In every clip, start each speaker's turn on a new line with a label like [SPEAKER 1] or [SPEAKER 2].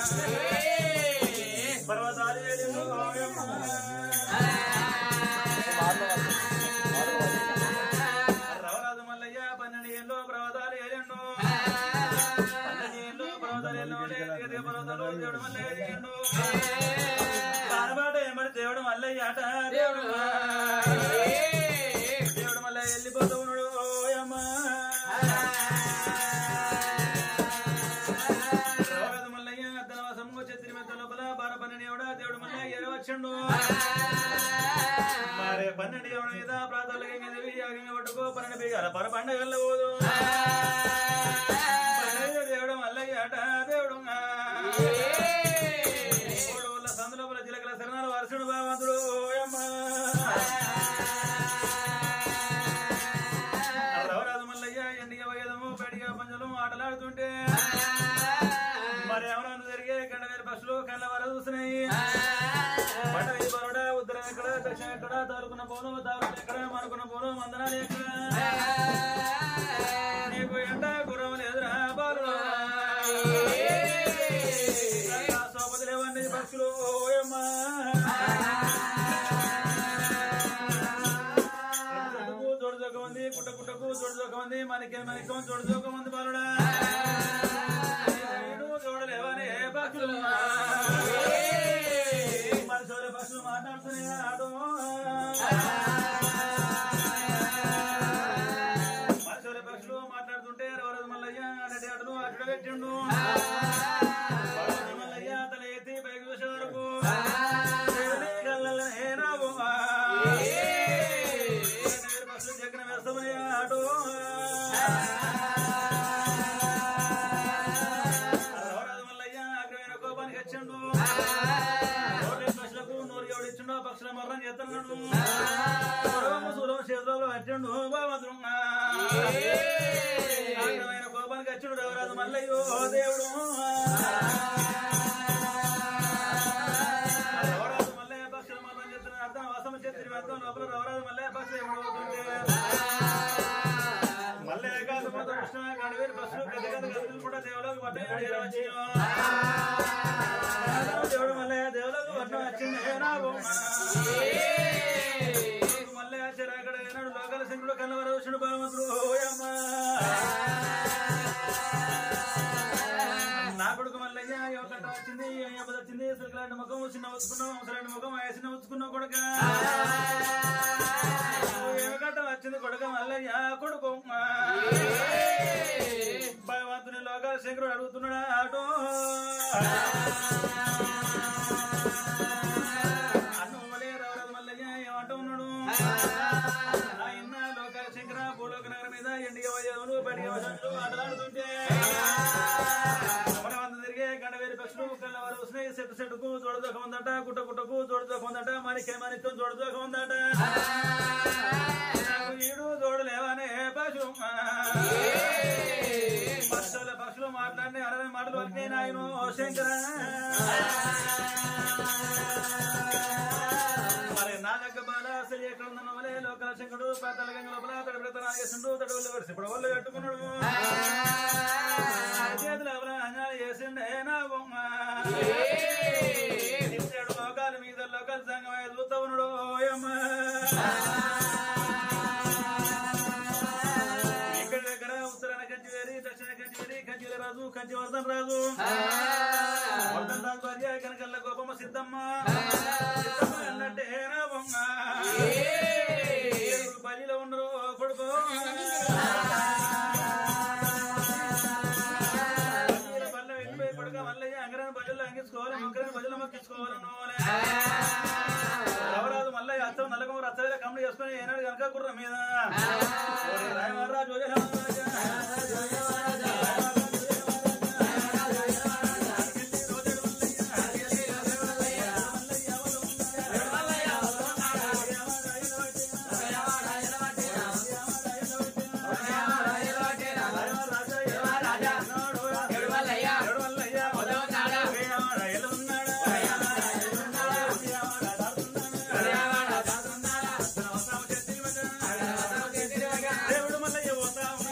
[SPEAKER 1] పర్వతాలు ఏలిండు ఓయమ్మ రవరాజు మల్లయ్య పన్నెండు ఏళ్ళు పర్వతాలు ఏలిండు పన్నెండు ఏళ్ళు పర్వతాలు ఏళ్ళు ఎదిగే పర్వతాలు దేవుడు మల్లయ్య ఎదిగిండు కానబాట ఏమడి దేవుడు మల్లయ్య ఆట దేవుడు దేవుడు మల్లయ్య వెళ్ళిపోతూ ఉన్నాడు ఓయమ్మ రవరాజు మల్లయ్య అద్దనవాసము చెత్తిరి మెత్త లోపల బార పన్నెండు ఎవడా దేవుడు మల్లయ్య ఎరవచ్చిండు మరి పన్నెండు ఎవడ మీద ప్రాతాలకి ఎదివి యాగంగా పట్టుకో పన్నెండు బీగాల పర పండగల్లో పోదు పన్నెండు దేవుడు మల్లయ్య ఆట దేవుడు మూడు ఊళ్ళ సందు లోపల చిలకల శరణాలు వరుసడు బావంతుడు ఓయమ్మ రవరాజు మల్లయ్య ఎండిగా వయదము బడిగా పంజలు ఆటలాడుతుంటే మరి ఎవరన్నా జరిగే గండ వేరు బస్సులు కళ్ళ వర చూసినాయి పంట వేయి బరోడా ఉత్తరం ఎక్కడ దక్షిణ ఎక్కడ తారుకున్న పోను తారు ఎక్కడ మనుకున్న పోను మందనాలు ఎక్కడ నీకు ఎండ గుర్రం లేదురా బాలు సోపతిలేవండి పక్షులు ఓయమ్మా తోడు జోక ఉంది కుట్ట కుట్టకు తోడు జోక ఉంది మనకి మనకం తోడు జోక ఉంది బాలుడా ఏడు చూడలేవని ఏ పక్షులు మనుషుల పక్షులు మాట్లాడుతున్నాయి ఆడు మనుషుల పక్షులు మాట్లాడుతుంటే రవరదు మల్లయ్య అనే అడుగు అడ్డు పెట్టిండు రవరదు మల్లయ్య తల ఎత్తి పైకి చూసే వరకు దేవుని కళ్ళల్లో ఏనావు. నేను పక్షులు జగ్గన వేస్తామని ఆడు రవరదు మల్లయ్య అగ్రమైన కోపానికి వచ్చిండు నోటి పక్షులకు నోరు ఎవడిచ్చిండో పక్షుల మరణం చేస్తున్నాడు సూరము సూరం చేతులలో పట్టిండు బామద్రుంగా ఆగ్రమైన కోపానికి వచ్చిండు రవరాజు మల్లయ్యో దేవుడు రవరాజు మల్లయ్య పక్షుల మరణం చేస్తున్న అర్థం వసమ చేతి అర్థం లోపల రవరాజు మల్లయ్య పక్షులు ఏమవుతుంటే మల్లయ్య కాదు మొత్తం కృష్ణ గడివేరు పక్షులు గద గద గదులు కూడా దేవులకు పట్టణ వచ్చి దేవుడు మల్లయ్య దేవులకు పట్టణం వచ్చింది ఏనా బొమ్మ మల్లయ్య చిరాకడ ఏనాడు లోకల సింగుడు కన్నవరవుషుడు బామతుడు ఓయమ్మ నా కొడుకు మల్లయ్య యువకంట వచ్చింది యువత వచ్చింది సిరికలాంటి ముఖం చిన్న వచ్చుకున్నావు ముసలాంటి ముఖం వయసిన వచ్చుకున్నావు కొడుక యువకంట వచ్చింది కొడుక మల్లయ్య కొడుకు భగవంతుని లోకాల శంకరుడు అడుగుతున్నాడా ఆటో అన్నోలే రవరదు మల్లయ్య ఏమంటూ ఉన్నాడు ఆయన లోకాల శంకర భూలోక నగరం మీద ఎండిగా వయదులు బడిగా వయదులు ఆటలాడుతుంటే అమరవంత తిరిగే గండవేరి పక్షులు కళ్ళ వారు వస్తున్నాయి చెట్టు చెట్టుకు జోడదోక ఉందట గుట్ట గుట్టకు జోడదోక ఉందట మనికే మనికం జోడదోక ఉందట నాకు ఈడు జోడలేవనే పశు పక్షుల పక్షులు మాట్లాడి అరవై మాటలు వరకే నాయను శంకర మరి నా దగ్గర బాల అసలు ఎక్కడ ఉందన్న వలే లోకల శంకరుడు పాతాల గంగ లోపల తడి పెడతా నాగేస్తుండు తడి వల్ల వరిసి ఇప్పుడు వాళ్ళు కట్టుకున్నాడు చేతులు ఎవరు అంజనాలు చేసిండే నా బొమ్మ ఇచ్చాడు లోకాల మీద లోకాల సంగమై చూస్తా ఉన్నాడు ఓయమ్మ ఇక్కడ దగ్గర ఉత్తరాన కంచి వేరి దక్షిణ కంచి వేరి కంచిల రాజు కంచి వర్ధన్ రాజు వర్ధన్ రాజు భార్య కనకల్ల గోపమ్మ సిద్ధమ్మ సిద్ధమ్మ అన్నట్టే నా బొమ్మ ఏడుగురు బలిలో ఉండరు కొడుకు బల్లీల బల్ల వెళ్ళిపోయి కొడుక మల్లయ్య అంగరాని బజల్లో అంగించుకోవాలి మొక్కరాని బజల్లో మొక్కించుకోవాలన్నోలే రవరాజు మల్లయ్య అత్తం నల్లగమ్మ రచ్చగా కమ్ముడు చేసుకుని ఏనాడు కనుక గుర్రం మీద రాయమహారాజు దేవుడు మల్లయ్య పోతా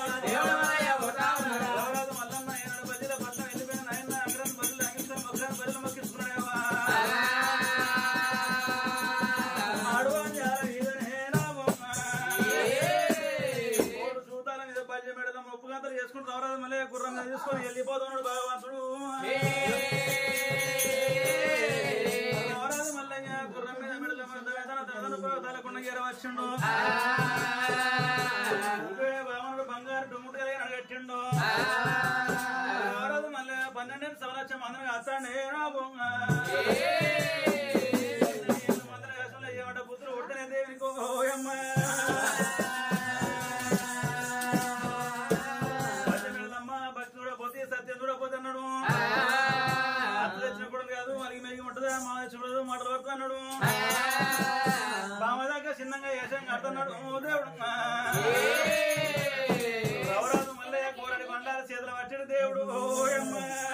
[SPEAKER 1] తీసుకొని వెళ్ళిపోతున్నాడు భగవంతుడు నవరాజు మల్లయ్య గుర్రం మీద మెడల మధ్య తన తన తలకుండా ఎరవచ్చుండు ఊగే భగవానుడు బంగారు డుమ్ముడు కలిగి అడగట్టిండు నవరాజు మల్లయ్య పన్నెండు సంవత్సరం అందరం కాస్తాండి నా బొంగ మందర కష్టంలో ఏమంట పుత్రులు ఉడతనే దేవికో ఓయమ్మ పద్దెనిమిదమ్మ భక్తి చూడపోతే సత్యం చూడపోతే అన్నాడు అత్త తెచ్చినప్పుడు కాదు అలిగి మెలిగి ఉంటుందా మా చూడదు మాటలు వరకు అన్నాడు బామ దాకా చిన్నగా వేషం కడుతున్నాడు ఓ దేవుడు రవరాజు మల్లయ్య కూరడి బండారు చేతులు పట్టాడు దేవుడు ఓయమ్మ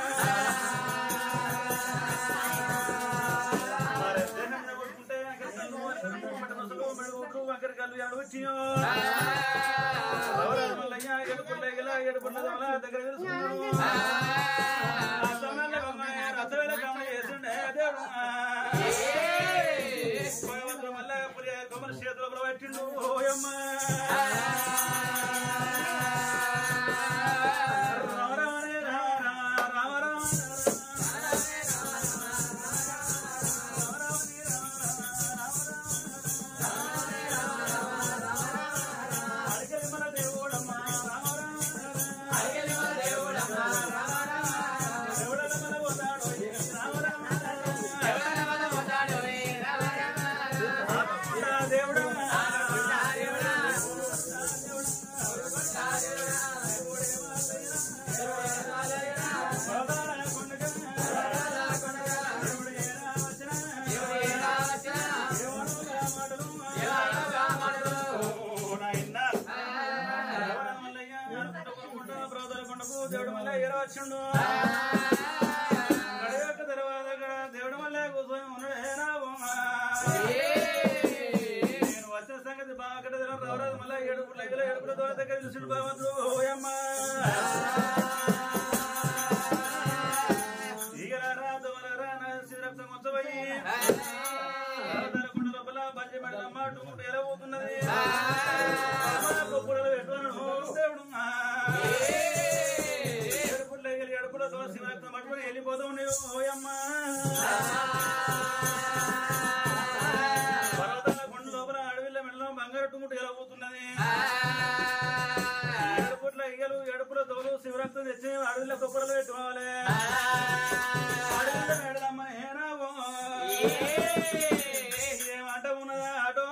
[SPEAKER 1] మరి దేహం మీద కొట్టుకుంటే అక్కడ కళ్ళు, అక్కడ నొసలు, మెడ ఊరు, అక్కడ కళ్ళు ఎడవచ్చియో. రవరాజు మల్లయ్య ఎడుపుల్ల ఎగల, ఎడుపుల్ల దొంగల దగ్గర తెలుసుకున్నాడు. ఆ సమయంలో గమనాయ, రథవేళ గమనం చేస్తుండే దేవుడు. భగవంతుడు మల్లయ్య పులి కొమ్మల చేతుల పట్టిండు ఓయమ్మ రామరానే రామ రామ రామ అడిగలి మన దేవుడమ్మ రామ రామ దేవుడల మన పోతాడు రామ రామ దేవుడా దేవుడు మళ్ళీ ఎరవచ్చుండు గడియొక్క తర్వాత దేవుడు మళ్ళీ కూర్చొని ఉన్నాడే నా బొమ్మ నేను వచ్చిన సంగతి బాగా అక్కడ రావరాదు మళ్ళీ ఏడుపు లెక్కల ఏడుపుల దూర దగ్గర చూసిండు భగవంతుడు ఓయమ్మ ఈగరారా దోమరారా నా శిరక్తం వచ్చబోయి కుండ లోపల బంజి మెడలమ్మ టుముటు ఎలా పోతున్నది గొప్పలు పెట్టుకున్నాడు దేవుడు ఏడుపులు లెక్కలు ఏడుపుల దూర శివరక్తం పట్టుకొని వెళ్ళిపోతూ ఉండేవి ఓయమ్మ పర్వతాల కొండ లోపల అడవిలో మెడలో బంగారు టుముటు ఎలా పోతున్నది ఏడుపుట్ల ఇగలు ఏడుపుల తోలు శివరక్తం తెచ్చి అడవిలో కొబ్బరిలో పెట్టుకోవాలి అడవిలో మేడలమ్మ ఏనావో ఏమంట ఉన్నదా ఆటో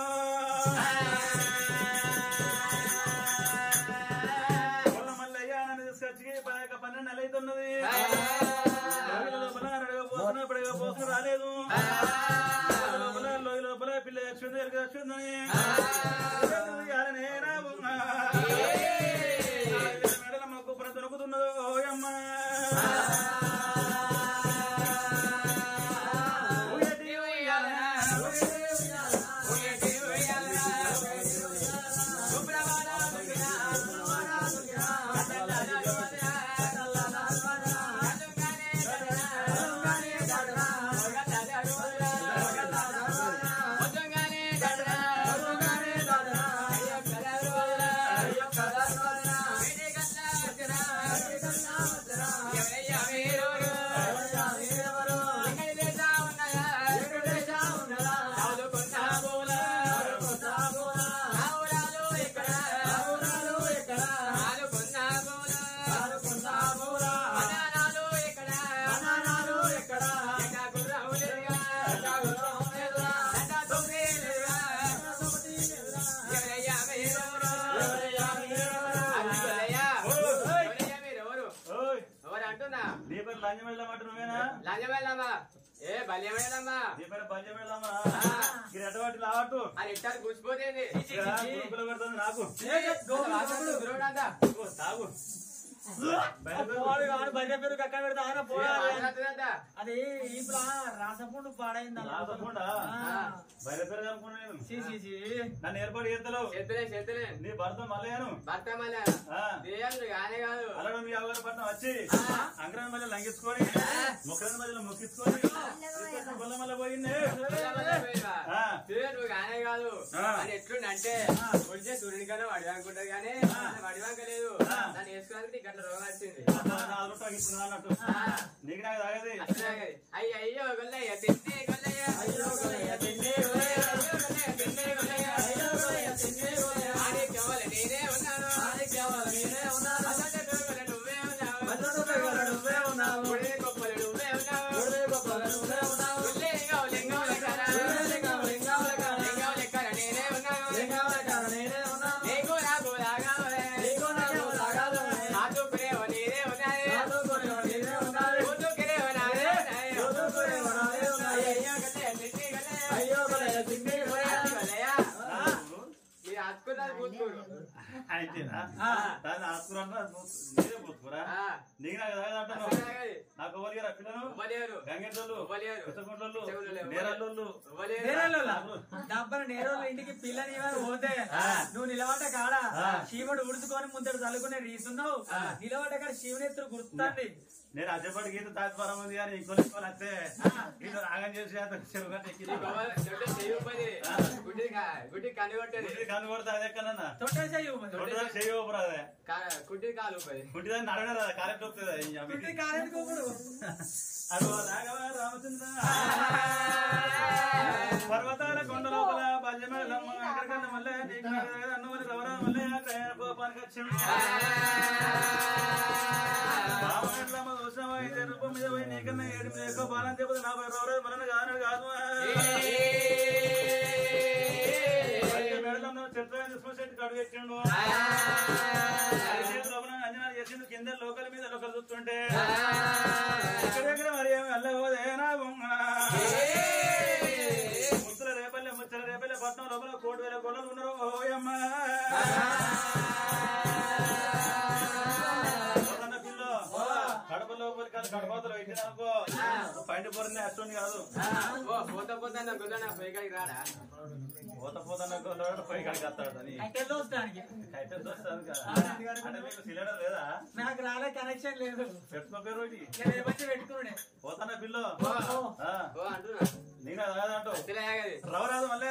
[SPEAKER 1] కొల్ల మల్లయ్య నన్ను తీసుకొచ్చి పదక పన్నెండు నెలలు అవుతున్నది లోయల లోపల అడగ పోతున్నా పడగ పోతున్నా రాలేదు లోయల లోపల లోయ లోపల పిల్ల చచ్చింది ఎలుక చచ్చిందని మెడల మొక్కు పుర దొరుకుతున్నదో ఓయమ్మ ఊయటి ఉయ్యాల, ఊయటి ఉయ్యాల. ఓయ్,
[SPEAKER 2] ఎవరు అంటున్నా
[SPEAKER 1] నీ పేరు లంచం వెళ్ళమాట నువ్వేనా
[SPEAKER 2] లంచం వెళ్ళామా ఏ బల్యం వెళ్ళామా
[SPEAKER 1] నీ పేరు పంచం వెళ్ళామా ఇది ఎటువంటి లావట్టు
[SPEAKER 2] అది ఇట్టారు కూర్చిపోతుంది
[SPEAKER 1] గురుకులు పెడుతుంది నాకు
[SPEAKER 2] గురువుడంతా
[SPEAKER 1] ఓ, తాగు బయట పోయి.
[SPEAKER 3] పోడు కాదు బయట పెరుగు అక్కడ పెడతా ఆయన పోవాలి
[SPEAKER 2] మాట్లాడుతుందంతా
[SPEAKER 3] అది ఇప్పుడు రాసపుండు పాడైంది అలా.
[SPEAKER 1] రాసపుండా?
[SPEAKER 3] ఆ.
[SPEAKER 1] బయట పేరు కనుక్కున్నా నేను
[SPEAKER 3] చీ, చీ, చీ.
[SPEAKER 1] నన్ను ఏర్పాటు చేస్తలేవు
[SPEAKER 2] చేతులే చేతులే
[SPEAKER 1] నీ భర్త మల్లయ్యను
[SPEAKER 2] భర్త మళ్ళా
[SPEAKER 1] ఆ,
[SPEAKER 2] దేయం కానే కాదు
[SPEAKER 1] అలడం మీ అవ్వగారి పట్నం వచ్చి అంగరం మధ్య లంఘించుకొని ముక్కల మధ్యలో మొక్కించుకొని గొల్ల మళ్ళీ పోయింది ఆ.
[SPEAKER 2] నువ్వు కానే కాదు
[SPEAKER 1] ఆ.
[SPEAKER 2] అని ఎట్లుండంటే కొంచెం సూర్యుని కన్నా వడివాంకుంటది కానీ వడివాంక లేదు దాన్ని వేసుకోవడానికి గట్ల రోగం వచ్చింది
[SPEAKER 1] నాలుగు రూపాయలు ఇస్తున్నా అన్నట్టు నీకు నాకు తాగది
[SPEAKER 2] అయ్యో అయ్యో గొల్లయ్య తిన్నే గొల్లయ్య అయ్యో గొల్లయ్య తిన్నే గొల్లయ్య అయ్యో గొల్లయ్య తిన్నే గొల్లయ్య అయ్యో గొల్లయ్య తిన్నే గొల్లయ్య ఆడి కేవల నేనే ఉన్నాను ఆడి కేవల నేనే ఉన్నాను అసలు కేవల నువ్వే ఉన్నావు అసలు కేవల నువ్వే ఉన్నావు ఒడే గొప్పలు నువ్వే ఉన్నావు ఒడే గొప్పలు నువ్వే ఉన్నావు ఒళ్ళే లింగావు లింగావు లెక్కన ఒళ్ళే లింగావు లింగావు లెక్కన లింగావు లెక్కన నేనే ఉన్నాను లింగావు లెక్కన నేనే ఉన్నాను నీకు నాకు లాగాలే నీకు నాకు లాగాలే నాతో ప్రేమ నేనే ఉన్నాయి నాతో ప్రేమ నేనే ఉన్నాయి నాతో ప్రేమ నానే ఉన్నాయి నాతో ప్రేమ నానే ఉన్నాయి అయ్యో గల్లయ్య తిండి గల్లయ్య అయ్యో గల్లయ్య తిండి గల్లయ్య మీరు హత్తుకున్నారు కూతురు
[SPEAKER 1] అయితేనా
[SPEAKER 3] ఆ.
[SPEAKER 1] దాన్ని ఆసుకురా నీరే పోతుకురా
[SPEAKER 2] ఆ.
[SPEAKER 1] నీకు నాకు తాగదు అంటున్నావు
[SPEAKER 2] అసలు
[SPEAKER 1] నాకు ఎవరు రా పిల్లలు
[SPEAKER 2] ఇవ్వలేరు
[SPEAKER 1] గంగెడ్డోళ్ళు
[SPEAKER 2] ఇవ్వలేరు.
[SPEAKER 1] కుసగుండోళ్ళు
[SPEAKER 2] చెవులు
[SPEAKER 1] నేరల్లోళ్ళు
[SPEAKER 2] ఇవ్వలేరు
[SPEAKER 3] నేరలోలా? దబ్బన నేరోళ్ళ ఇంటికి పిల్లని ఇవ్వరు పోతే నువ్వు నిలబడ్డ కాడ శివుడు ఉడుచుకొని ముందడు చల్లుకునే రీతున్నావు నిలబడ్డ కాడ శివుని ఎత్తులు గుర్తుంది
[SPEAKER 1] నేను అద్దెపడి గీత తాత్పరం ఉంది కానీ ఇంకొన్ని ఇంకొని వస్తే ఇది రాగం చేసి అతను చెరువుగా
[SPEAKER 2] ఈ
[SPEAKER 1] ఎక్కింది
[SPEAKER 2] గొప్ప చెడ్డ చెయ్యి పది గుడ్డి గుడ్డి కన్ను కొట్టేది
[SPEAKER 1] కన్ను కొడితే అదే కన్నా
[SPEAKER 3] తొట్టే చెయ్యి
[SPEAKER 1] కొట్టుదాన్ని చేయకపోరా అదే
[SPEAKER 2] గుడ్డి కాలు పది
[SPEAKER 1] కుట్టిదాన్ని నడవడా కారెక్ట్ వస్తుంది
[SPEAKER 3] గుడ్డి కారెత్తుకోకూడదు
[SPEAKER 1] అదో రాఘవ రామచంద్ర పర్వతాల కొండ లోపల బల్యమేళమ్మ అక్కడికన్నా మళ్ళీ నీకు నాకు తెలియదు అన్నమని రవరా మళ్ళీ కోపానికి వచ్చిండు బావనెట్లమ్మ చూసినావా ఇదే రూపం మీద పోయి నీకన్నా ఏడు మీద ఎక్కువ బాలని చెప్పదు నా పేరు రవరా మన కానడు కాదు మేడలో చిత్రాన్ని తీసుకొని చెట్టు కడుగు ఎక్కిండు చేతి లోపల అంజనాలు చేసిండు కింద లోకల మీద లోకలు చూస్తుంటే ఎక్కడెక్కడ మరి ఏమి వెళ్ళబోదేనా బొమ్మ ముచ్చల రేపల్లె ముచ్చల రేపల్లె పట్నం లోపల కోటి వేల గొల్లలు ఉన్నారు ఓయమ్మ ఎవరన్నా పిల్ల కడప లోపలికి వెళ్ళి కడపతలు పెట్టిననుకో పైన పొరింది అస్తుంది కాదు
[SPEAKER 2] ఓ పోత పోత గుడ్డ పైకాడికి రాడా
[SPEAKER 1] పోత పోతన్న గొల్లవాడు పై కడికి వస్తాడు అని
[SPEAKER 3] అయితే వస్తానికి
[SPEAKER 1] అయితే వస్తుంది కదా అంటే మీకు సిలిండర్ లేదా
[SPEAKER 3] నాకు రాలే కనెక్షన్ లేదు
[SPEAKER 1] పెట్టుకోలేరు ఒకటి
[SPEAKER 3] నేను ఏమంటే పెట్టుకున్నాడే
[SPEAKER 1] పోతానా పిల్ల
[SPEAKER 2] ఓ
[SPEAKER 1] ఆ,
[SPEAKER 2] ఓ అంటున్నా
[SPEAKER 1] నేను రాదంటూ
[SPEAKER 2] అంతలే ఆగది
[SPEAKER 1] రవరాదు మళ్ళీ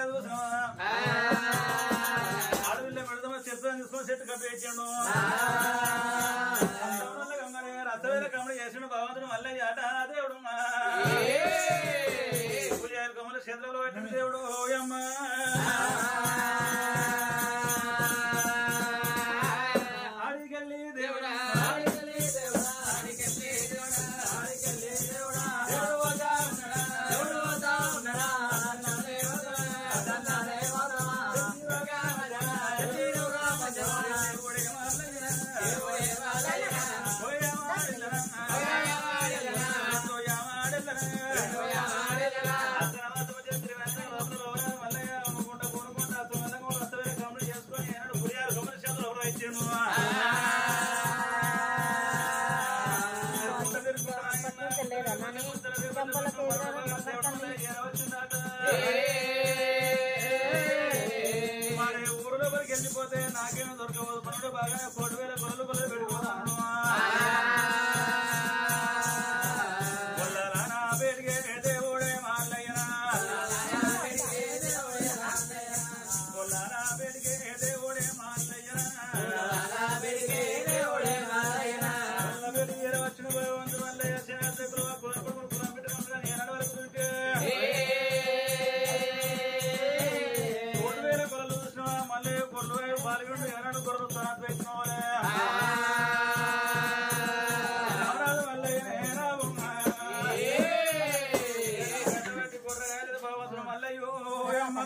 [SPEAKER 1] ఆడపిల్ల పెడదామని చెప్తాను తీసుకొని చెట్టు కప్పి వేసాడు రసవేల కమ్మడి చేసిండు భగవంతుడు మళ్ళీ ఆట దేవుడు పూజ కమ్మలు చేతులలో పెట్టిన దేవుడు ఓయమ్మ ఆడికెళ్ళి దేవుడా దేవుడు వద్దా ఉన్నాడా? దేవుడు వద్దా ఉన్నాడా? మరి ఊరిలో వరకు వెళ్ళిపోతే నాకేమో దొరకబోదు పనులు బాగా కోటి వేల కొలలు కొలలు పెట్టుకున్నాను కొల్లలా నా పేరుగే దేవుడే మాల్లయ్యనా కొల్లలా పేరుగే దేవుడే మాల్లయ్యనా కొల్ల పేరు వచ్చిన భగవంతు మల్లయ్య చేతులు కులపడు కులం పెట్టుకుంటున్నా నేను వరకు ఉంటే కోటి వేల కొలలు చూసినా మళ్ళీ కొర్లు పాల్గొండు ఏనాడు కొరలు తన పెట్టినోలే రామరాజు మల్లయ్య నేనా ఉన్నా కట్టబెట్టి కొర్రగాయలు భగవంతుడు మల్లయ్యో అమ్మ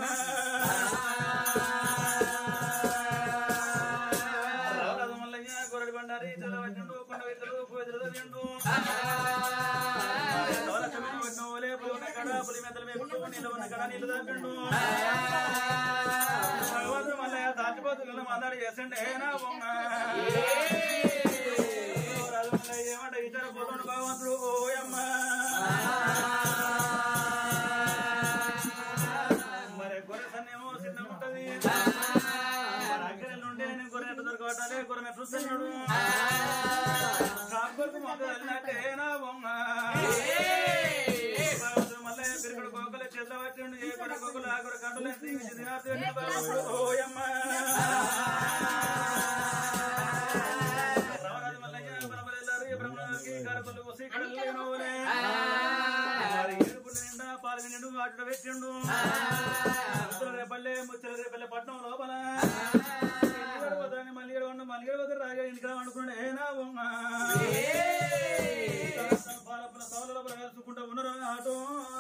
[SPEAKER 1] రామరాజు మల్లయ్య గొర్రెడి బండారి ఇతరులు వచ్చిండు కొండ ఇతరులు ఉప్పు ఇతరులు తిండు దోలక్ష్మి పెట్టిన ఓలే పులి ఉన్న కడ పులి మెత్తలు మేపుతూ నీళ్ళు ఉన్న కడ నీళ్ళు తాపిండు భగవంతుడు మల్లయ్య దాచిపోతున్న మందాడు చేసిండు ఏనా బొమ్మ రాజు మల్లయ్య ఏమంట ఇతర పోతుండు భగవంతుడు ఓయమ్మ మరి గొర్రె సన్నేమో చిన్న ఉంటది మరి అక్కడెళ్ళి ఉంటే నేను గొర్రె ఎట్టు దొరకబట్టాలి గొర్రె ఎట్టు తిన్నాడు కాకపోతే మొదలు వెళ్ళినట్టే నా బొమ్మ భగవంతుడు మల్లయ్య పిరికడు కోకలు చేతిలో పట్టిండు ఏ కొడ కోకలు ఆ కొడ కండులు ఎత్తి ఇచ్చి తినార్తి భగవంతుడు ఓయమ్మ రామరాజు మల్లయ్య కాకి కరతలు కోసి కళ్ళేనోలే. మరి ఏడుపుల నిండా పాలు నిండు వాటిలో పెట్టిండు ముచ్చల రేపల్లె ముచ్చల రేపల్లె పట్నం లోపల ఎన్నిగడ పోతారని మళ్ళీ వండు మళ్ళీ పోతారు రాగా ఇంటికి వండుకున్నాడు ఏనా బొమ్మ పాలపుల తోల లోపల కలుసుకుంటూ ఉన్నారు ఆటో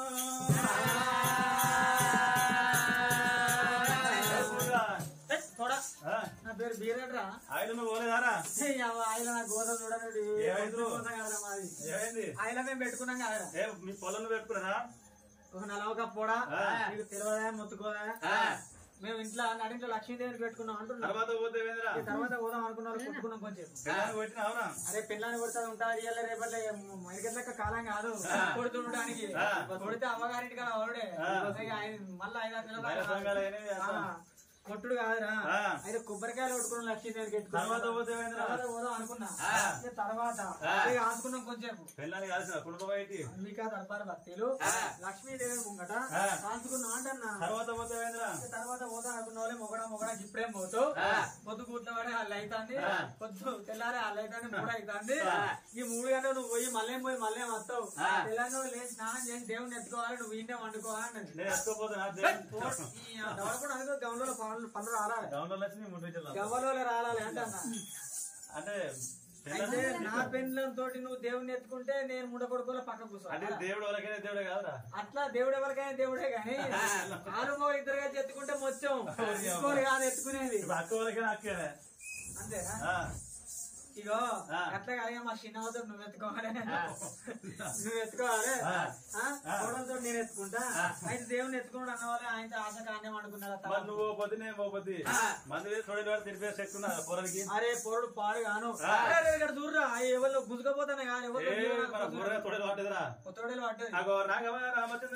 [SPEAKER 3] ఏ, పోడా. నా పేరు బీరేట్రా
[SPEAKER 1] ఆయన నువ్వు పోలేదారా
[SPEAKER 3] ఆయన నా గోధుమ చూడండి
[SPEAKER 1] ఏమైంది?
[SPEAKER 3] గోధుమ కాదురా మాది
[SPEAKER 1] ఏమైంది
[SPEAKER 3] ఆయన మేము పెట్టుకున్నాం కదా
[SPEAKER 1] ఏ మీ పొలం పెట్టుకున్నారా
[SPEAKER 3] ఒక నలవ పోడా
[SPEAKER 1] ఆ.
[SPEAKER 3] నీకు తెలియదా మొత్తుకోదా
[SPEAKER 2] ఆ.
[SPEAKER 3] మేము ఇంట్లో నడింట్లో లక్ష్మీదేవిని పెట్టుకున్నాం అంటున్నాం
[SPEAKER 1] తర్వాత పోతే ఏమైందిరా
[SPEAKER 3] ఈ తర్వాత పోదాం అనుకున్నారు కొట్టుకున్నాం కొంచెం
[SPEAKER 1] పిల్లలు కొట్టినావురా
[SPEAKER 3] అరే పిల్లని కొడతా ఉంటా ఇయ్యాల రేపట్లే మైకెట్లక్క కాలం కాదు కొడుతుండడానికి
[SPEAKER 1] ఆ.
[SPEAKER 3] కొడితే అమ్మగారింటి కదా ఓడే
[SPEAKER 1] ఆ.
[SPEAKER 3] ఇక ఆయన మళ్ళీ ఐదు ఆరు నెలల
[SPEAKER 1] మైల
[SPEAKER 3] దాకా
[SPEAKER 1] సంఘాలు అయినవి చేస్తాం.
[SPEAKER 3] ఆ. కొట్టుడు కాదురా
[SPEAKER 1] ఆ.
[SPEAKER 3] అయితే కొబ్బరికాయలు కొట్టుకున్నాం లక్ష్మీదేవికి పెట్టుకున్నాం.
[SPEAKER 1] తర్వాత పోతే ఏమైందిరా
[SPEAKER 3] తర్వాత పోదాం అనుకున్నా
[SPEAKER 2] ఆ.
[SPEAKER 3] ఇక తర్వాత
[SPEAKER 2] ఆ.
[SPEAKER 3] ఇక ఆసుకున్నాం కొంచెం
[SPEAKER 1] పిల్లల్ని కలిసిన కుటుంబ బయటి
[SPEAKER 3] అంబికా దర్బార్ భక్తులు
[SPEAKER 2] ఆ.
[SPEAKER 3] లక్ష్మీదేవి ముంగట
[SPEAKER 1] ఆ.
[SPEAKER 3] ఆసుకున్నాం అంటన్నా
[SPEAKER 1] తర్వాత పోతే ఏమైందిరా
[SPEAKER 3] ఇక తర్వాత పోతా అనుకున్న వాళ్ళే మొగడ మొగడ ఇప్పుడేం పోతావు
[SPEAKER 2] ఆ.
[SPEAKER 3] పొద్దు కూట్ల పడే వాళ్ళు అవుతుంది
[SPEAKER 1] ఆ.
[SPEAKER 3] పొద్దు తెల్లారే వాళ్ళు అవుతుంది మూడు అవుతుంది
[SPEAKER 2] ఆ.
[SPEAKER 3] ఈ మూడు గంటలు నువ్వు పోయి మళ్ళీ పోయి మళ్ళీ వస్తావు
[SPEAKER 2] ఆ.
[SPEAKER 3] తెల్లారి నువ్వు లేచి స్నానం చేసి దేవుని ఎత్తుకోవాలి నువ్వు ఇంటే వండుకోవాలి
[SPEAKER 1] నేను ఎత్తుకోపోతున్నా
[SPEAKER 3] కూడా అనుకో గమనంలో పనులు పనులు రావాలి
[SPEAKER 1] డౌన్లోడ్ వచ్చి ముందు
[SPEAKER 3] గవ్వలో రావాలి అంటే అన్న
[SPEAKER 1] అంటే
[SPEAKER 3] అయితే
[SPEAKER 1] పిల్లలు
[SPEAKER 3] నా పెండ్లం తోటి నువ్వు దేవుని ఎత్తుకుంటే నేను ముండ కొడుకోలే పక్క
[SPEAKER 1] అంటే
[SPEAKER 3] కూర్చోవాలి
[SPEAKER 1] దేవుడు వరకైనా దేవుడే కాదురా
[SPEAKER 3] అట్లా దేవుడు ఎవరికైనా దేవుడే గాని ఆలు మగ ఇద్దరు కలిసి ఎత్తుకుంటే మొత్తం ఇంకోరు కాదు ఎత్తుకునేది
[SPEAKER 1] ఇప్పుడు అక్క వరకైనా అక్కేనే
[SPEAKER 3] అంతేనా
[SPEAKER 1] ఆ.
[SPEAKER 3] ఇగో
[SPEAKER 1] ఆ.
[SPEAKER 3] అట్లా కాదు మా చిన్నవతో నువ్వు ఎత్తుకోవాలి నువ్వు ఎత్తుకోవాలి
[SPEAKER 1] ఆ.
[SPEAKER 3] ఆ? కోడలతో నేను ఎత్తుకుంటా అయితే దేవుని ఎత్తుకున్నాడు అన్న వాళ్ళు ఆయన ఆశ కానే అనుకున్నాడు
[SPEAKER 1] మరి నువ్వు పోతే నేను పోతే మంది వేసి చూడని వాడు తిరిపేసి ఎక్కున్నా పొరలకి
[SPEAKER 3] అరే పొరడు పాడు గాను
[SPEAKER 1] ఆ.
[SPEAKER 3] అరే, ఇక్కడ చూడరా ఎవరు గుజుకపోతానే కానీ
[SPEAKER 1] ఏ మన బుర్ర తొడలు పట్టదురా
[SPEAKER 3] తొడలు పట్టదు
[SPEAKER 1] నాకు రాఘవ రామచంద్ర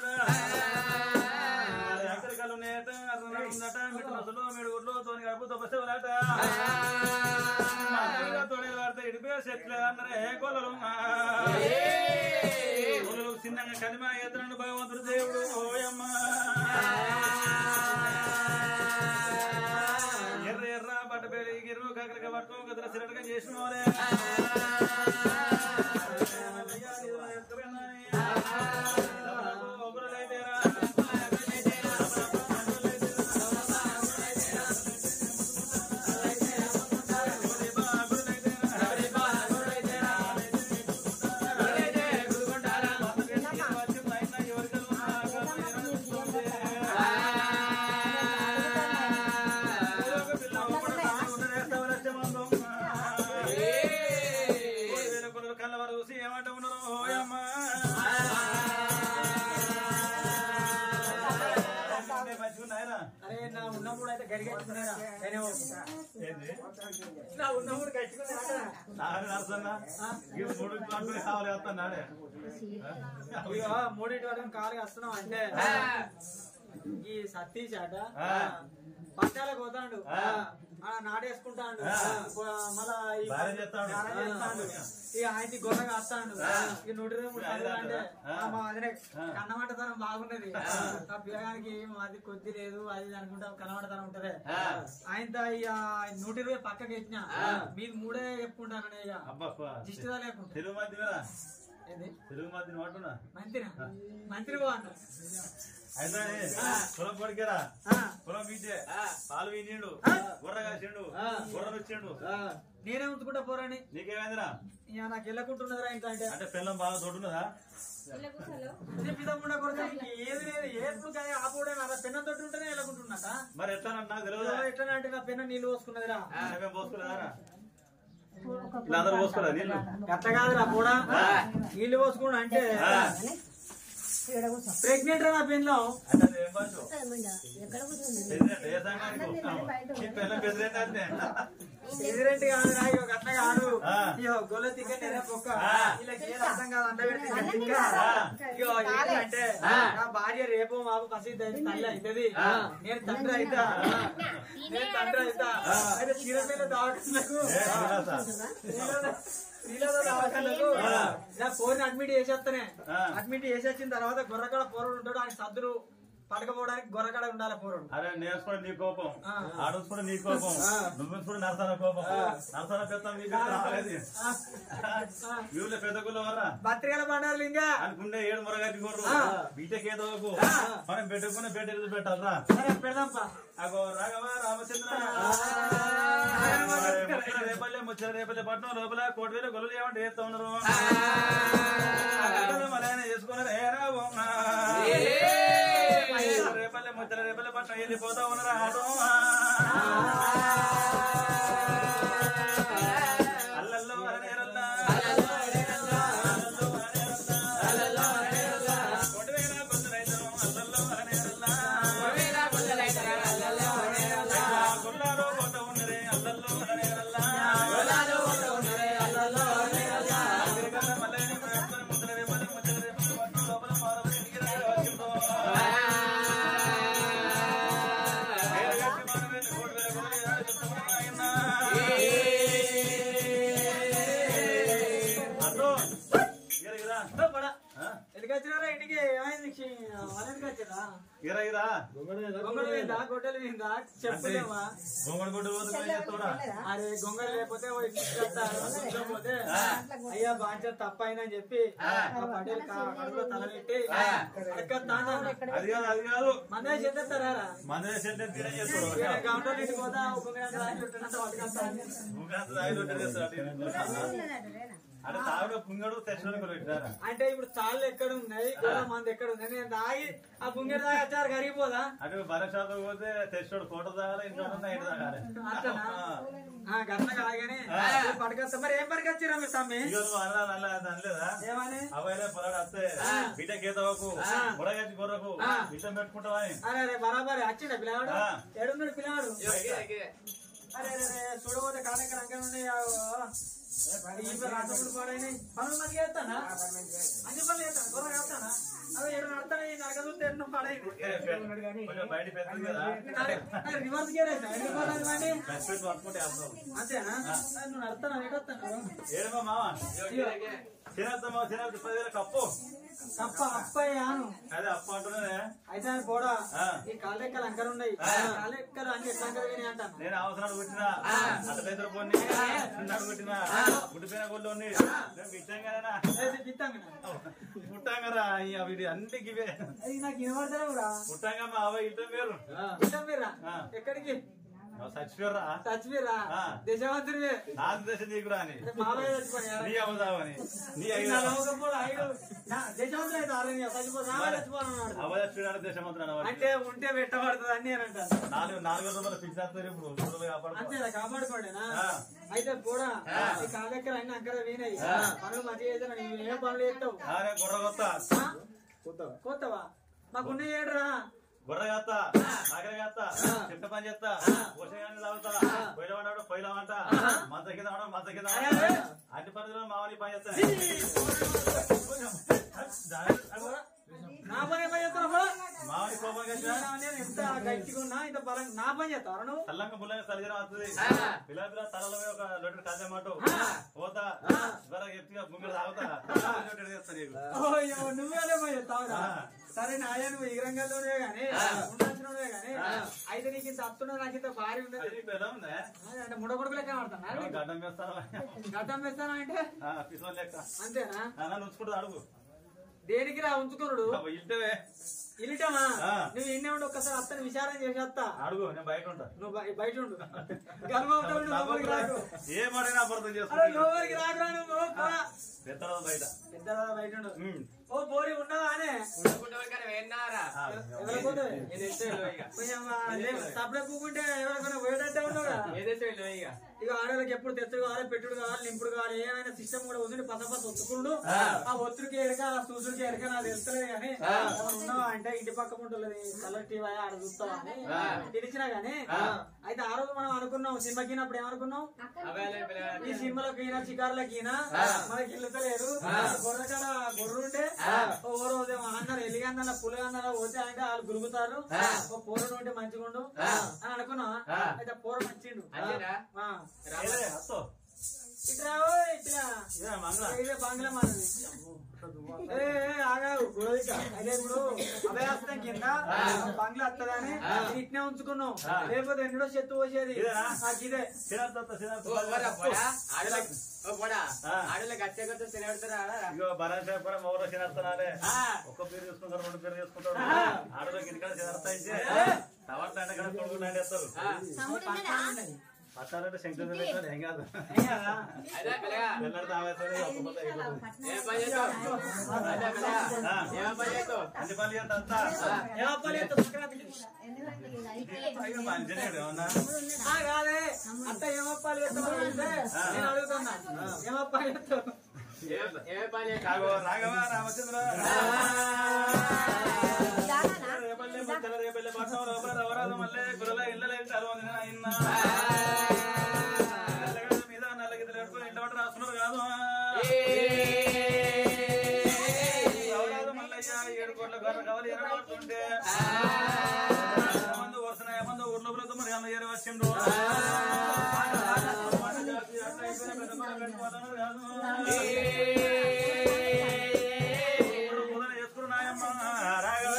[SPEAKER 1] ఎక్కడి కళ్ళు నేట అర్ధనాడు ఉందట మిట్టు రసలు మిడు గుడ్లు తోని కడుపు తొప్పసేవలాట తొడలు పడితే ఇడిపేసి ఎట్లే అన్నారే ఏ కొలలు కొలలు చిన్నగా కలిమ ఎదురండు భగవంతుడు దేవుడు ఓయమ్మ ఎర్ర ఎర్ర బట్ట పేరు గిర్రు కాకరక పట్టుకో కదర సిరటగా చేసిన వాళ్ళే కళ్ళవారు చూసి ఏమంట ఉన్నారు ఓయమ్మ మంచిగున్నాయరా
[SPEAKER 3] అరే నా ఉన్నప్పుడు అయితే గడిగెట్టుకున్నారా
[SPEAKER 1] ఏంది
[SPEAKER 3] నా ఉన్నప్పుడు కట్టుకున్నారా
[SPEAKER 1] నాడు నడుస్తున్నా ఈ మూడు పంటలు కావాలి వస్తున్నాడే
[SPEAKER 3] ఇక మూడింటి వరకు కాలుగా వస్తున్నాం అంటే ఈ సతీష్ అట
[SPEAKER 1] ఆ.
[SPEAKER 3] పట్టాలకు పోతాడు
[SPEAKER 1] ఆ.
[SPEAKER 3] ఆ, నాటేసుకుంటాడు
[SPEAKER 1] ఆ.
[SPEAKER 3] మళ్ళా ఈ
[SPEAKER 1] బాగా చేస్తాడు.
[SPEAKER 3] బాగా చేస్తాడు. ఇక ఆయన గొర్రెగా వస్తాడు ఇక నూటి ఇరవై మూడు
[SPEAKER 1] అది
[SPEAKER 3] కళ్ళు అంటే
[SPEAKER 1] ఆ.
[SPEAKER 3] ఆ, మా అదే
[SPEAKER 1] ఆ.
[SPEAKER 3] కన్నమంటతనం బాగున్నది ఆ పిల్లగానికి అది కొద్ది లేదు అది ఇది అనుకుంటా కన్నమంటతనం ఉంటది
[SPEAKER 2] ఆ.
[SPEAKER 3] ఆయనతో ఇక నూట ఇరవై పక్కకి ఎక్కిన మీది మూడే చెప్పుకుంటాను ఇక
[SPEAKER 1] అబ్బా
[SPEAKER 3] దిష్టిదా లేకుండా
[SPEAKER 1] తెలుగు మధ్యనా
[SPEAKER 3] ఏంది
[SPEAKER 1] తెలుగు మధ్యన అంటున్నా
[SPEAKER 3] మంత్రినా మంత్రి పో అన్న
[SPEAKER 1] అయితే పొలం కొడికేరా
[SPEAKER 3] ఆ.
[SPEAKER 1] పొలం పీచే
[SPEAKER 2] ఆ.
[SPEAKER 1] పాలు వీనిండు గుర్ర కాసిండు
[SPEAKER 3] ఆ.
[SPEAKER 1] గుర్రలు వచ్చిండు
[SPEAKER 3] నేనే ఉంచుకుంటా పోరాని
[SPEAKER 1] నీకేమైందిరా
[SPEAKER 3] ఇక నాకు వెళ్ళకుంటున్నదిరా ఇంకా అంటే
[SPEAKER 1] అంటే పిల్లం బాగా తోడున్నదా
[SPEAKER 3] చెప్పిదమ్ముడా కొడుకు నీకు ఏది లేదు ఏప్పుడు కానీ ఆపోడే నా పెన్నం తోటి ఉంటేనే వెళ్ళకుంటున్నట
[SPEAKER 1] మరి ఎట్లా నాకు తెలియదు
[SPEAKER 3] ఎట్లా అంటే నా పెన్న నీళ్ళు పోసుకున్నదిరా
[SPEAKER 1] మేము పోసుకోలేదారా ఇలా అందరూ పోసుకోరా నీళ్ళు
[SPEAKER 3] అట్లా కాదురా పోడా నీళ్ళు పోసుకున్నా అంటే
[SPEAKER 1] ఆ.
[SPEAKER 3] ప్రెగ్నెంట్ రా నా పెన్లో
[SPEAKER 1] అంటే అది ఏం భాష? ప్రెసిడెంట్, ఏ సంఘానికి వస్తున్నావు? ఈ పిల్లం ప్రెసిడెంట్ అంటే.
[SPEAKER 3] ఎదురెంట్ కాదురా ఇక అట్లా కాదు
[SPEAKER 1] ఆ.
[SPEAKER 3] ఇగో గొల్ల తిక్క నెర పొక్క
[SPEAKER 1] ఆ.
[SPEAKER 3] వీళ్ళకి ఏది అర్థం కాదు అంట పెట్టి తిక్క
[SPEAKER 1] ఆ.
[SPEAKER 3] ఇగో ఏంటంటే నా భార్య రేపు మాకు పసి తల్లి అవుతుంది నేను తండ్రి అవుతా నేను తండ్రి అవుతా అయితే చీరమైన దావకాలకు
[SPEAKER 1] ఏ శ్రీనివాస.
[SPEAKER 3] శ్రీలలో దావకాలకు నా ఫోన్ అడ్మిట్ చేసేస్తానే
[SPEAKER 1] ఆ.
[SPEAKER 3] అడ్మిట్ చేసేసిన తర్వాత గొర్రెకాడ పోరడు ఉంటాడు ఆయన సద్దులు పడకపోవడానికి గొర్రకాడ ఉండాలి పూర్వం
[SPEAKER 1] అరే నేర్చుకోవడం నీ కోపం
[SPEAKER 3] ఆ.
[SPEAKER 1] ఆడుచుకోవడం నీ కోపం నువ్వు కూడా నరసన కోపం నరసన పెద్ద నీ పెద్ద రాలేదు వీళ్ళ పెద్ద గుల్ల వరా
[SPEAKER 3] భద్రికల పండాలి ఇంకా
[SPEAKER 1] అనుకుంటే ఏడు మురగట్టి కోరు
[SPEAKER 3] ఆ.
[SPEAKER 1] బీటెక్ ఏదో ఒక మనం పెట్టుకున్న పెట్ట ఎదురు పెట్టాలరా
[SPEAKER 3] సరే పెడదాంపా
[SPEAKER 1] అగో రాఘవ రామచంద్ర ముచ్చట రేపల్లె ముచ్చట రేపల్లె పట్నం లోపల కోటి వేల గొల్లు ఏమంటే చేస్తా ఉన్నారు మలైన చేసుకున్నారు ఏరా బొమ్మ. రేపల్లె ముచ్చట రేపల్లె పట్నం వెళ్ళిపోతా ఉన్నారు ఆటో అల్లల్లో అరనేరల్లా అల్లల్లో అరనేరల్లా కోటి వేల గొల్లు రైతులు అల్లల్లో అరనేరల్లా గుల్లాలో పోత ఉన్నరే అల్లల్లో అరనేరల్లా తిరగల్ల మల్లెని ప్రయత్నం ముచ్చట రేపల్లె ముచ్చట రేపల్లె పట్నం లోపల మారవని ఇంటికి రాగా వచ్చిందో. వేరుగట్టి మానవేని కోటి వేల గొల్లు ఏడా చెప్తున్నా నాయనా. అదో, ఇరా, ఇరా. ఆ?
[SPEAKER 3] ఎందుకు వచ్చినారా ఇంటికి ఏమైంది వాళ్ళకి వచ్చినా
[SPEAKER 1] ఇరా, ఇరా.
[SPEAKER 3] గొంగళి విందా గొడ్డలు విందా చెప్పులేవా
[SPEAKER 1] గోంగడు గుడ్డు పోతే పోయి చెప్తావురా?
[SPEAKER 3] అరే గొంగళి లేకపోతే ఓ ఇచ్చి చేస్తారు. కూర్చోకపోతే అయ్యా బాధ్యత తప్పైందని చెప్పి ఆ పటేల్ కా- కడుపులో తలపెట్టి అడగత్తాను.
[SPEAKER 1] అది కాదు అది కాదు
[SPEAKER 3] మందే చేస్తారా
[SPEAKER 1] మన సెంటర్ తీరే చేస్తాడు
[SPEAKER 3] గౌంటర్ ఇంటికి పోతా ఒక గంట రాసి పెట్టినంత పట్టుకొస్తాను
[SPEAKER 1] ఊగాంత తాగి రొట్టె చేస్తాడు అంటే తాగుడు పుంగడు తెచ్చుకొని కూడా పెట్టారా
[SPEAKER 3] అంటే ఇప్పుడు తాళ్ళు ఎక్కడ ఉన్నాయి గొర్రె మంది ఎక్కడ ఉన్నాయి నేను తాగి ఆ బుంగెడు దాకా వచ్చారు కరిగిపోదా
[SPEAKER 1] అటు భరషాతో పోతే తెచ్చుడు కోట తాగాలి ఇంట్లో ఉన్న ఇంటి తాగాలి
[SPEAKER 3] అట్లనా? ఆ గట్ల కాగానే పట్టుకొస్తా మరి ఏం పట్టుకొచ్చిరా మీ తమ్మి
[SPEAKER 1] ఇక నువ్వు అలా అలా అనలేదా
[SPEAKER 3] ఏమని
[SPEAKER 1] అబ్బాయిలే పొలాడు వస్తే బిడ్డ గీతవకు ముడగచ్చి గొర్రకు బిడ్డ పెట్టుకుంటావా అని.
[SPEAKER 3] అరే అరే బరాబర్ వచ్చిండ పిల్లవాడు
[SPEAKER 1] ఆ.
[SPEAKER 3] ఏడున్నాడు పిల్లవాడు అరే అరే అరే చూడబోతే కాడెక్కడ అంకలు ఉన్నాయి ఈ రాత్రులు పాడైనాయి పనులు మంది చేస్తానా అన్ని పనులు చేస్తాను గొర్రె చేస్తానా అవి ఏడు నడతాను ఈ నరక చూస్తే ఎన్నో పాడైంది
[SPEAKER 1] కొంచెం బయట పెద్దది కదా
[SPEAKER 3] రివర్స్ గేర్ అయితే ఎన్ని పోతుంది వాడిని?
[SPEAKER 1] పెద్ద పెట్టి పట్టుకుంటే వేస్తావు
[SPEAKER 3] అంతేనా అరే నువ్వు నడతాను ఎటు వస్తాను
[SPEAKER 1] ఏడమా మామ తినద్దమ్మా తినద్దు పదివేల కప్పు
[SPEAKER 3] తప్ప అప్పయ్యాను
[SPEAKER 1] అదే అప్పు అంటున్నానే
[SPEAKER 3] అయితే ఆయన పోడా
[SPEAKER 1] ఆ.
[SPEAKER 3] ఈ కాళ్ళెక్కలు అంకర ఉన్నాయి కాళ్ళెక్కలు అన్ని ఎట్లా అంకర విని అంటాను
[SPEAKER 1] నేను అవసరాలు కొట్టినా అట్లయితే కొన్ని చిన్నాడు కొట్టినా గుడ్డిపోయిన గొల్లు ఉన్నాయి నేను బిచ్చంగానేనా
[SPEAKER 3] పిత్తాంగ
[SPEAKER 1] పుట్టాంగరా అయ్యా వీడి అన్నిటికి ఇవే
[SPEAKER 3] అది నాకు వినబడతారా కూడా
[SPEAKER 1] పుట్టాంగా మా అవ్వ ఇంట్లో పేరు
[SPEAKER 3] ఇష్టం మీరా
[SPEAKER 1] ఆ.
[SPEAKER 3] ఎక్కడికి
[SPEAKER 1] చచ్చిపోర్రా
[SPEAKER 3] చచ్చిపోయిరా
[SPEAKER 1] ఆ.
[SPEAKER 3] దేశవంతుడివే
[SPEAKER 1] నాకు దేశం నీకు రాని
[SPEAKER 3] మామయ్య చచ్చిపోయి
[SPEAKER 1] నీ అవ్వదామని నీ అయ్యా
[SPEAKER 3] దేశవంతుడు అయితే ఆరోగ్యం చచ్చిపోతా చచ్చిపోతున్నాడు
[SPEAKER 1] అవ్వ చచ్చిపోయినాడు దేశం అంతా
[SPEAKER 3] అంటే ఉంటే పెట్టబడుతుంది అని నేను అంటాను
[SPEAKER 1] నాలుగు నాలుగు రూపాయలు ఫిక్స్ చేస్తారు ఇప్పుడు మూడు రూపాయలు కాపాడుకో
[SPEAKER 3] అంతేనా కాపాడుకోండినా
[SPEAKER 1] ఆ.
[SPEAKER 3] అయితే కూడా ఈ కాళ్ళెక్కలు అన్ని అంకర వీనాయి పనులు మంచిగా చేస్తే నువ్వు ఏం పనులు చేస్తావు
[SPEAKER 1] అరే గొర్రె కొత్త
[SPEAKER 3] ఆ? కొత్తవా మాకున్న ఏడురా
[SPEAKER 1] గొర్రె కాస్త నాగర కాస్త చెట్ట పని చేస్తా పోషకాన్ని తాగుతా పొయ్యిలో వాడాడు పొయ్యిలో వంట మంత కింద వాడు మంత కింద
[SPEAKER 3] అరే,
[SPEAKER 1] వంట.
[SPEAKER 3] అరే.
[SPEAKER 1] అన్ని పనులు మామూలు పని చేస్తా
[SPEAKER 3] నా పని ఏం పని చేస్తావు బా?
[SPEAKER 1] మామూలు కోపం కదా
[SPEAKER 3] నేను ఎంత గట్టిగా ఉన్నా ఇంత బలంగా నా పని చేస్తావు నువ్వు
[SPEAKER 1] తల్లంగా బుల్లంగా సరిజన వస్తుంది పిల్ల పిల్ల తలలో ఒక లొడ్డు కాజమాట పోతా ఇవాళ ఎత్తిగా గుంగలు తాగుతా లొడ్డు చేస్తా నీకు
[SPEAKER 3] ఓయ్యో, నువ్వే అదే పని చేస్తావురా సరే నాయ నువ్వు ఈ రంగంలోనే గానీ ఉండాల్సినవే గానీ అయితే నీకు ఇంత అత్తున్నది నాకు ఇంత భారీ ఉన్నది
[SPEAKER 1] అది నీకు ఎలా ఉందా
[SPEAKER 3] అంటే ముడ కొడుకు లెక్క ఆడతానా
[SPEAKER 1] ఏమో గడ్డం వేస్తాను
[SPEAKER 3] గడ్డం వేస్తానా అంటే
[SPEAKER 1] పిసోన్ లెక్క
[SPEAKER 3] అంతేనా
[SPEAKER 1] నన్ను ఉంచుకుంటా అడుగు
[SPEAKER 3] దేనికి రా ఉంచుకున్నాడు
[SPEAKER 1] ఇంటవే
[SPEAKER 3] ఇలిటమా
[SPEAKER 1] ఆ.
[SPEAKER 3] నువ్వు ఇన్నే ఉండి ఒక్కసారి అత్తని విచారం చేసి వస్తా
[SPEAKER 1] అడుగు నేను బయట ఉంటా
[SPEAKER 3] నువ్వు బయ- బయట ఉండు గర్భంతో ఉండు, లోపలికి రాకు
[SPEAKER 1] ఏమడినా అర్థం
[SPEAKER 3] అరే
[SPEAKER 1] చేసుకుంటా
[SPEAKER 3] లోపలికి రాకురా నువ్వు పోరా.
[SPEAKER 1] పెద్దల బయట
[SPEAKER 3] పెద్ద బయట ఉండు
[SPEAKER 1] ఉమ్.
[SPEAKER 3] ఓ పోరి ఉన్నదా అనే
[SPEAKER 1] ఆ,
[SPEAKER 3] ఎవరికి పోతుంది? కొంచెం సప్లై కూకుంటే ఎవరికైనా పోయేటట్టే ఉండవుగా ఇక ఆడవాళ్ళకి ఎప్పుడు తెచ్చుడు కావాలి పెట్టుడు కావాలి నింపుడు కావాలి ఏమైనా సిస్టమ్ కూడా ఉంది పస పస ఒత్తుకుండు ఆ ఒత్తుడికి ఎరక ఆ సూసుడికి ఎరక నాకు తెలుస్తలేదు కానీ ఎవరు ఉన్నావా అంటే ఇంటి పక్క ఉంటున్నది కలర్ టీవీ ఆడ చూస్తావా అని పిలిచినా గానీ అయితే ఆ రోజు మనం అనుకున్నాం సినిమాకి అయినప్పుడు ఏమనుకున్నాం ఈ సినిమాలోకి ఈయన షికారులకి ఈయన మనకి ఇల్లుతలేరు గొర్రెకాడ గొర్రె ఉంటే ఓ రోజు ఏమో అన్నారు ఎలిగందన పులిగందన పోతే అంటే వాళ్ళు గురుగుతారు ఓ పూర ఉంటే మంచిగుండు అని అనుకున్నాం అయితే పూర మంచిండు ఆ.
[SPEAKER 1] ఏలే, అత్తో.
[SPEAKER 3] ఇట్లా ఓయ్ ఇట్లా
[SPEAKER 1] ఇదే మంగళ
[SPEAKER 3] ఇదే బంగ్లా మనది ఏ, ఏ, ఆగావు, గొడవలిక. అదే ఇప్పుడు అభయాస్తం కింద బంగ్లా వస్తుందని ఇట్నే ఉంచుకున్నాం లేకపోతే ఎన్నడో చెత్త పోసేది
[SPEAKER 1] ఇదేనా?
[SPEAKER 3] నాకు ఇదే
[SPEAKER 1] సినార్త సినార్త
[SPEAKER 2] ఓ పోరా, పోరా. ఆడోళ్ళకి ఓ పోరా.
[SPEAKER 1] ఆ.
[SPEAKER 2] ఆడోళ్ళకి అచ్చే కొత్త తినబెడతారా
[SPEAKER 1] ఇగో భరాశ కూడా మౌర సినార్తనాలే
[SPEAKER 2] ఆ.
[SPEAKER 1] ఒక్క పేరు తీసుకుంటారు రెండు పేరు తీసుకుంటారు ఆడలోకి ఇంటికాడ సినార్త ఇచ్చే టవర్లు అంటే కూడా కొడుకుంటూ వేస్తారు పట్టాలంటే శంకర్ పెట్టాలి ఏం కాదు
[SPEAKER 3] ఏం కదా?
[SPEAKER 2] అదే పిల్లగా
[SPEAKER 1] వెళ్ళాడు తావేస్తారు ఒక్క పొద్దు అయిపోతుంది
[SPEAKER 2] ఏం పని చేస్తావు అదే పిల్లగా ఏం పని చేస్తావు
[SPEAKER 1] అన్ని పనులు చేస్తా అంతా
[SPEAKER 3] ఏ అప్పాలి ఎంత సంక్రాంతికి?
[SPEAKER 1] అయ్యో, మంచిగానే ఏమన్నా
[SPEAKER 3] ఆ, కాదే అంత ఏమప్పాలి చేస్తామని అడిగితే నేను అడుగుతున్నా ఏమప్పాలి చేస్తావు
[SPEAKER 2] ఏం ఏం పని చేస్తావు
[SPEAKER 1] కాగో రాఘవ రామచంద్ర రేపల్లె ముచ్చల రేపల్లె పట్టణం లోపల రవరాజు మల్లె గురల ఇళ్ళ అలవందిన ఇన్న నల్లగడ్డ మీద నల్లగిద్దరు పెట్టుకుని ఇంటి పట్టు రాస్తున్నారు కాదు రవరాజు మల్లయ్య ఏడు కోట్ల గొర్రె కవలి ఎరగొడుతుంటే మందు వరుసన ఏమందో ఊర్లో బ్రతం మరి అన్న ఏరు వచ్చిండు చేసుకున్నాయమ్మ రాఘవ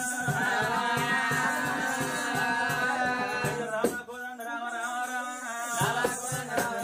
[SPEAKER 1] రామ కోదండ రామ రామ రామ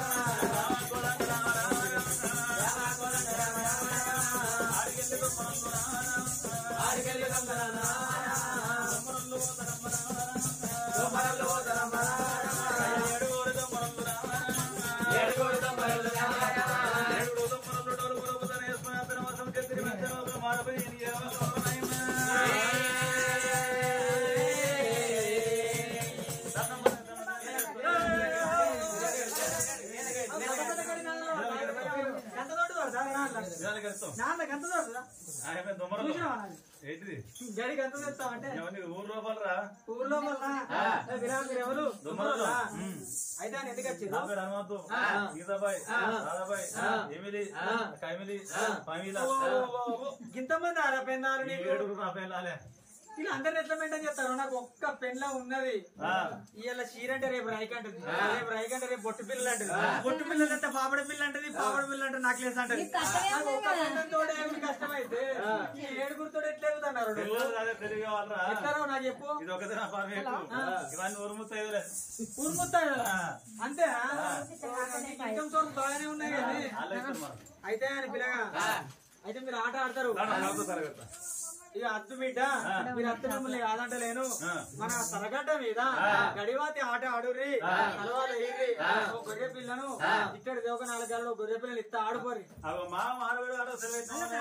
[SPEAKER 3] ఎంత తోటి పడతా నాన్న ఎంత తోడుదా చూసినావా నాన్న?
[SPEAKER 1] ఏంటిది
[SPEAKER 3] గడికి ఎంత తెస్తావంటే
[SPEAKER 1] ఎవరిని ఊరు లోపల రా
[SPEAKER 3] ఊర్లో మళ్ళా విరాట్ మీరు ఎవరు
[SPEAKER 1] దుమ్మరోళ్ళా?
[SPEAKER 3] దుమ్మరోళ్ళా? అయితే ఆయన ఎందుకు వచ్చింది
[SPEAKER 1] నా పేరు హనుమంతు గీతాబాయ్ రాధాబాయ్ ఎమిలి కైమిలి పమిల
[SPEAKER 3] ఇంతమంది ఆరా పెన్నారు
[SPEAKER 1] ఈ
[SPEAKER 3] నీకు
[SPEAKER 1] ఏడుగురు నా పేర్లాలే
[SPEAKER 3] వీళ్ళు అందరిని ఎట్లా మెయింటైన్ చేస్తారు నాకు ఒక్క పెన్ల ఉన్నది
[SPEAKER 1] ఆ.
[SPEAKER 3] ఇవాళ చీర అంటే రేపు రైక్ అంటది రేపు రైక్ అంటే రేపు బొట్టు పిల్లలు అంటది బొట్టు పిల్లలు అంటే పాపడ పిల్ల అంటది పాపడ పిల్ల అంటే నాక్లేస్ అంటది నాకు ఒక్క పెన్నంతోడే ఏమి కష్టమైతే ఈ ఏడుగురితో ఎట్లా ఎగుతున్నారు
[SPEAKER 1] పిల్లలు అదే తెలివి కావాలరా
[SPEAKER 3] ఎట్లారో నాకు చెప్పు
[SPEAKER 1] ఇది ఒకటి నా పర్వేకు ఇవన్నీ ఉరుముతాయిలే
[SPEAKER 3] ఉరుముతాయి కదా అంతేనా ఇన్కమ్ సోర్స్ బాగానే ఉన్నాయి కానీ
[SPEAKER 1] ఆలోచన మనం
[SPEAKER 3] అయితే ఆయన పిల్లగా అయితే మీరు ఆట ఆడతారు
[SPEAKER 1] నాకు తరగత
[SPEAKER 3] ఇక అద్దు బిడ్డ మీరు అత్త మిమ్మల్ని కాదంటలేను
[SPEAKER 1] ఆ.
[SPEAKER 3] మన తలగడ్డ మీద గడివాతి ఆట ఆడుర్రి అలవాలు వేయర్రి ఒక గొర్రె పిల్లను ఇక్కడ ఒక నాలుగు గంటలు గొర్రె పిల్లలు ఇస్తా ఆడుకోరి
[SPEAKER 1] అవి మా మానవుడు ఆడ సెలవు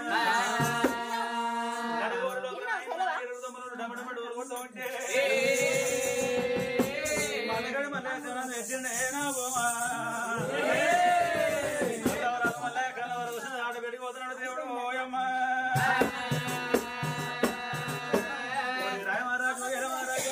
[SPEAKER 1] మల్లగడు మల్ల ఎట్టిండే నా బొమ్మ మల్ల కలవరు ఆడ పెడిపోతున్నాడు దేవుడు ఓయమ్మ రాయమహారాజు వీరమహారాజు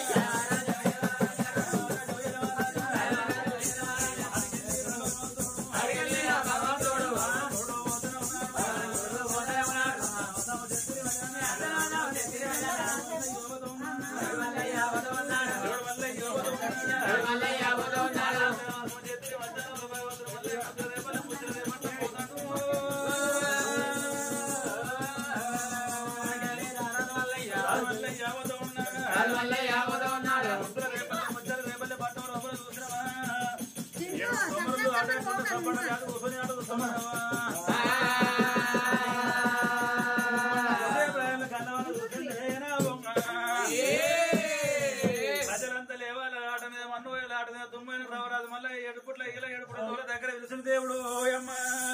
[SPEAKER 1] ప్రజలంతా లేవాలి ఆట మీద మన్ను వేయాలి ఆట మీద దుమ్మైన రవరాజు మళ్ళీ ఏడుపుట్ల ఇలా ఏడుపుట్ల దూర దగ్గర పిలిచిన దేవుడు ఓయమ్మ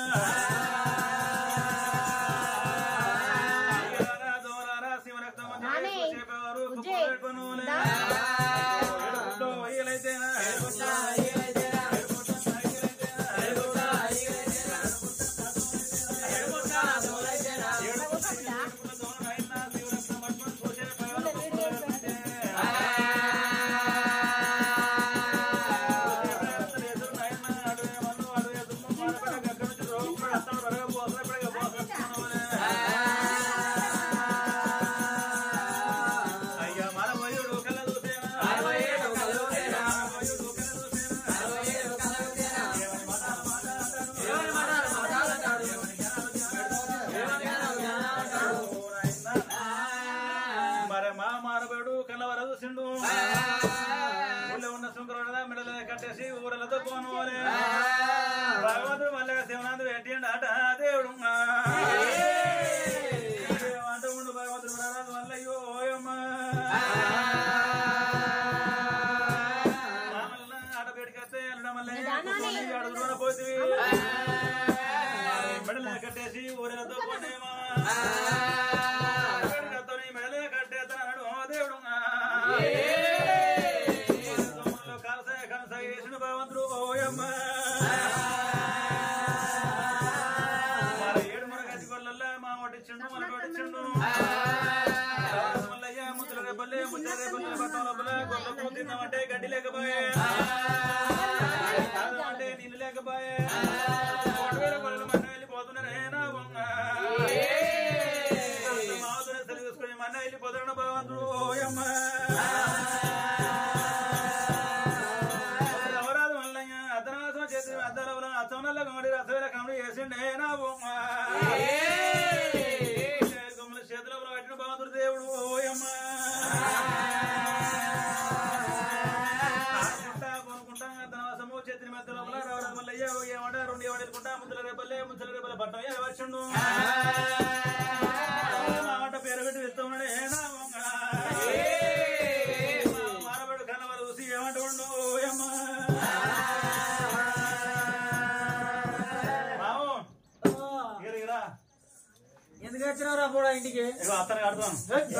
[SPEAKER 1] ఇలారా, దూరారా, శివరక్తం అని
[SPEAKER 4] నాని,
[SPEAKER 1] చెప్పేవారు,
[SPEAKER 4] బుజ్జి,
[SPEAKER 1] కుప్పలు
[SPEAKER 4] దా.
[SPEAKER 1] ఏడుపుట్లో ఈలైతేనా, ఏడుపుట్లో ఈలైతేనా, ఏడుపుట్లో ఈలైతేనా, ఏడుపుట్లో ఈలైతేనా, ఏడుపుట్లో దూరైతేనా, ఏడుపుట్లో ఏడుపుట్లో దూరైనా, శివరక్తం పట్టుకొని చూసేవారు, కుప్పలు పెట్టేనా. ఆ మనోలే భగవంతుడు మళ్ళీ శివనాథుడు పెట్టిండు అట దేవుడు అంట ఉండు భగవంతుడు మహారాజు మల్లయ్యో ఓయమ్మ మామూలు ఆట పెడికస్తే వెళ్ళడం వల్ల అడుగులో పోతుంది మెడలే కట్టేసి ఊరిలతో పోనేమా పెడికత్తోని మెడలే కట్టేస్తాడు ఓ దేవుడు సొమ్ముల్లో కలసాయ కనసాయ వేసిన భగవంతుడు ఓయమ్మ మరి ఏడు మన గది గొల్లల్లా మా వడ్డిచ్చిండు మన వడ్డిచ్చిండు మల్లయ్య ముద్దుల రేపల్లే ముచ్చల రేపల్లే బట్టల లోపల గొల్ల తిందామంటే గడ్డి లేకపోయే తాగమంటే నీళ్ళు లేకపోయే కోటి వేల గొల్లలు మన్న వెళ్ళిపోతున్నారే నా బొమ్మ మావతనే సెలవు తీసుకొని మన్న వెళ్ళిపోతున్నాడు భగవంతుడు ఓయమ్మ ఎవరాదు మల్లయ్య అర్ధనాశం చేసి అద్దల అచ్చవనల్ల కమడి రసవేల కమడి వేసిండే నా బొమ్మ కొమ్మల చేతిలో పెట్టిన భగవంతుడు దేవుడు ఓయమ్మ ఆడుకుంటా కొనుక్కుంటా ధనవాసము చేతిని మధ్య లోపల రావడం వల్ల అయ్యా ఏమంట రెండు ఏమడుకుంటా ముద్దల రేపల్లే ముద్దల రేపల్లె పట్టం ఏ వచ్చిండు మాట పేరు పెట్టి ఇస్తున్నాడు ఏ నా బొమ్మ మారబడు కన్నవారు చూసి ఏమంటుండు ఓయమ్మ మాము ఇరా
[SPEAKER 3] ఎందుకు వచ్చినావురా పోడా ఇంటికి
[SPEAKER 1] ఇగో అత్తను కడతాను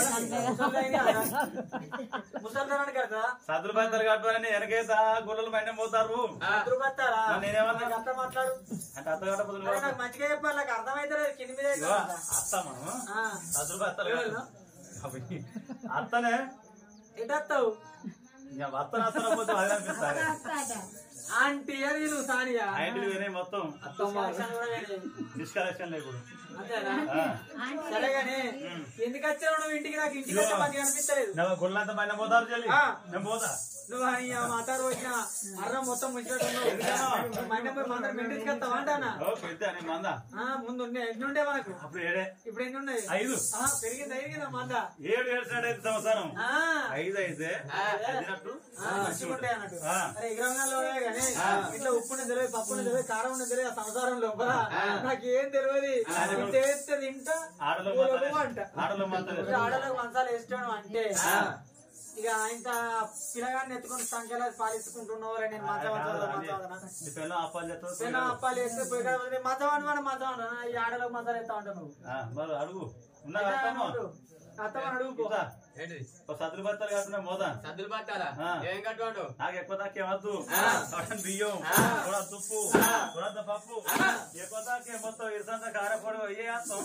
[SPEAKER 3] ముసల్దారానికి కదా
[SPEAKER 1] సద్దులు బద్దలు కట్టుకోవాలని వెనకైతే గుల్లలు మైండం పోతారు
[SPEAKER 3] అందరూ బతారా
[SPEAKER 1] మరి నేనేమన్నా?
[SPEAKER 3] నాకు అర్థం మాట్లాడు
[SPEAKER 1] అంటే అత్త కట్టపోతుంది
[SPEAKER 3] అరే నాకు మంచిగా చెప్పాలి నాకు అర్థమైతే కింది మీద
[SPEAKER 1] ఇగో అత్త మనం
[SPEAKER 3] ఆ,
[SPEAKER 1] సద్దులు బద్దలు కట్టు. అవి అత్తనే
[SPEAKER 3] ఎటు వస్తావు
[SPEAKER 1] ఇంకా అత్తన అత్తన పోతే అది అనిపిస్తారు
[SPEAKER 3] ఆంటీ అని వీళ్ళు సానియా
[SPEAKER 1] ఆయనలు వినే మొత్తం
[SPEAKER 3] Disconnection కూడా వేరే.
[SPEAKER 1] డిస్కలెక్షన్ లేకుండా
[SPEAKER 3] అంతేనా
[SPEAKER 1] ఆ.
[SPEAKER 3] సరే గాని ఎందుకు వచ్చావు నువ్వు ఇంటికి నాకు ఇంటికి వచ్చే మంచిగా అనిపిస్తలేదు
[SPEAKER 1] నువ్వు గుళ్ళంతా పైన పోతారు చెల్లి
[SPEAKER 3] ఆ.
[SPEAKER 1] నేను పోతా
[SPEAKER 3] నువ్వు అని ఆ మాతారు వచ్చిన అర్రం మొత్తం ముచ్చినట్టు మైండ్ పోయి మందరం మెంటించుకొస్తావా అంటానా
[SPEAKER 1] ఓ పెద్ద నేను మంద
[SPEAKER 3] ఆ, ముందు ఉండే ఎన్ని ఉండే మనకు
[SPEAKER 1] అప్పుడు ఏడే
[SPEAKER 3] ఇప్పుడు ఎన్ని ఉన్నాయి
[SPEAKER 1] ఐదు
[SPEAKER 3] ఆ, పెరిగింది పెరిగిందా మంద
[SPEAKER 1] ఏడు ఏడు ఐదు సంవత్సరం
[SPEAKER 3] ఆ,
[SPEAKER 1] ఐదు అయితే తినట్టు
[SPEAKER 3] ఆ, మంచిగా ఉంటాయి అన్నట్టు
[SPEAKER 1] ఆ.
[SPEAKER 3] అరే ఎగ్రాంగాల్లో కానీ ఇట్లా ఉప్పు తెలియదు పప్పు తెలియదు కారం తెలియదు ఆ సంసారం లోపల నాకు ఏం తెలియదు చేస్తే తింటా
[SPEAKER 1] ఆడలో
[SPEAKER 3] ఊరలో
[SPEAKER 1] మాత్రం
[SPEAKER 3] అంట
[SPEAKER 1] ఆడలో మాత్రం
[SPEAKER 3] ఇప్పుడు ఆడలకు మంచాలు వేస్తాను అంటే ఇక ఇంత పిల్లగాన్ని ఎత్తుకొని సంఖ్యలో పాలించుకుంటున్నావు నేను మంచం మంచం
[SPEAKER 1] నీ పిల్లలు అప్పాలు చేస్తావు
[SPEAKER 3] నేను అప్పాలు వేస్తే పోయి కాడ పోతే మతం అని మతం ఈ ఆడలకు మతాలు ఎత్తా ఉంటావు నువ్వు
[SPEAKER 1] ఆ, మరి అడుగు ఉన్నా అత్తమ్మ
[SPEAKER 3] అత్తమని అడుగు పో.
[SPEAKER 1] ఇదా,
[SPEAKER 2] ఏంటిది
[SPEAKER 1] ఒక సతులు బత్తాలు కాకుండా మోదా
[SPEAKER 2] సద్దులు పట్టాలా
[SPEAKER 1] ఆ.
[SPEAKER 2] ఏం కట్టుకోండు
[SPEAKER 1] నాకు ఎక్కువ దాకే వద్దు కొడంత బియ్యం కొడంత ఉప్పు కొడంత పప్పు ఎక్కువ దాకే మొత్తం ఇరుసంత కారపొడి అయ్యే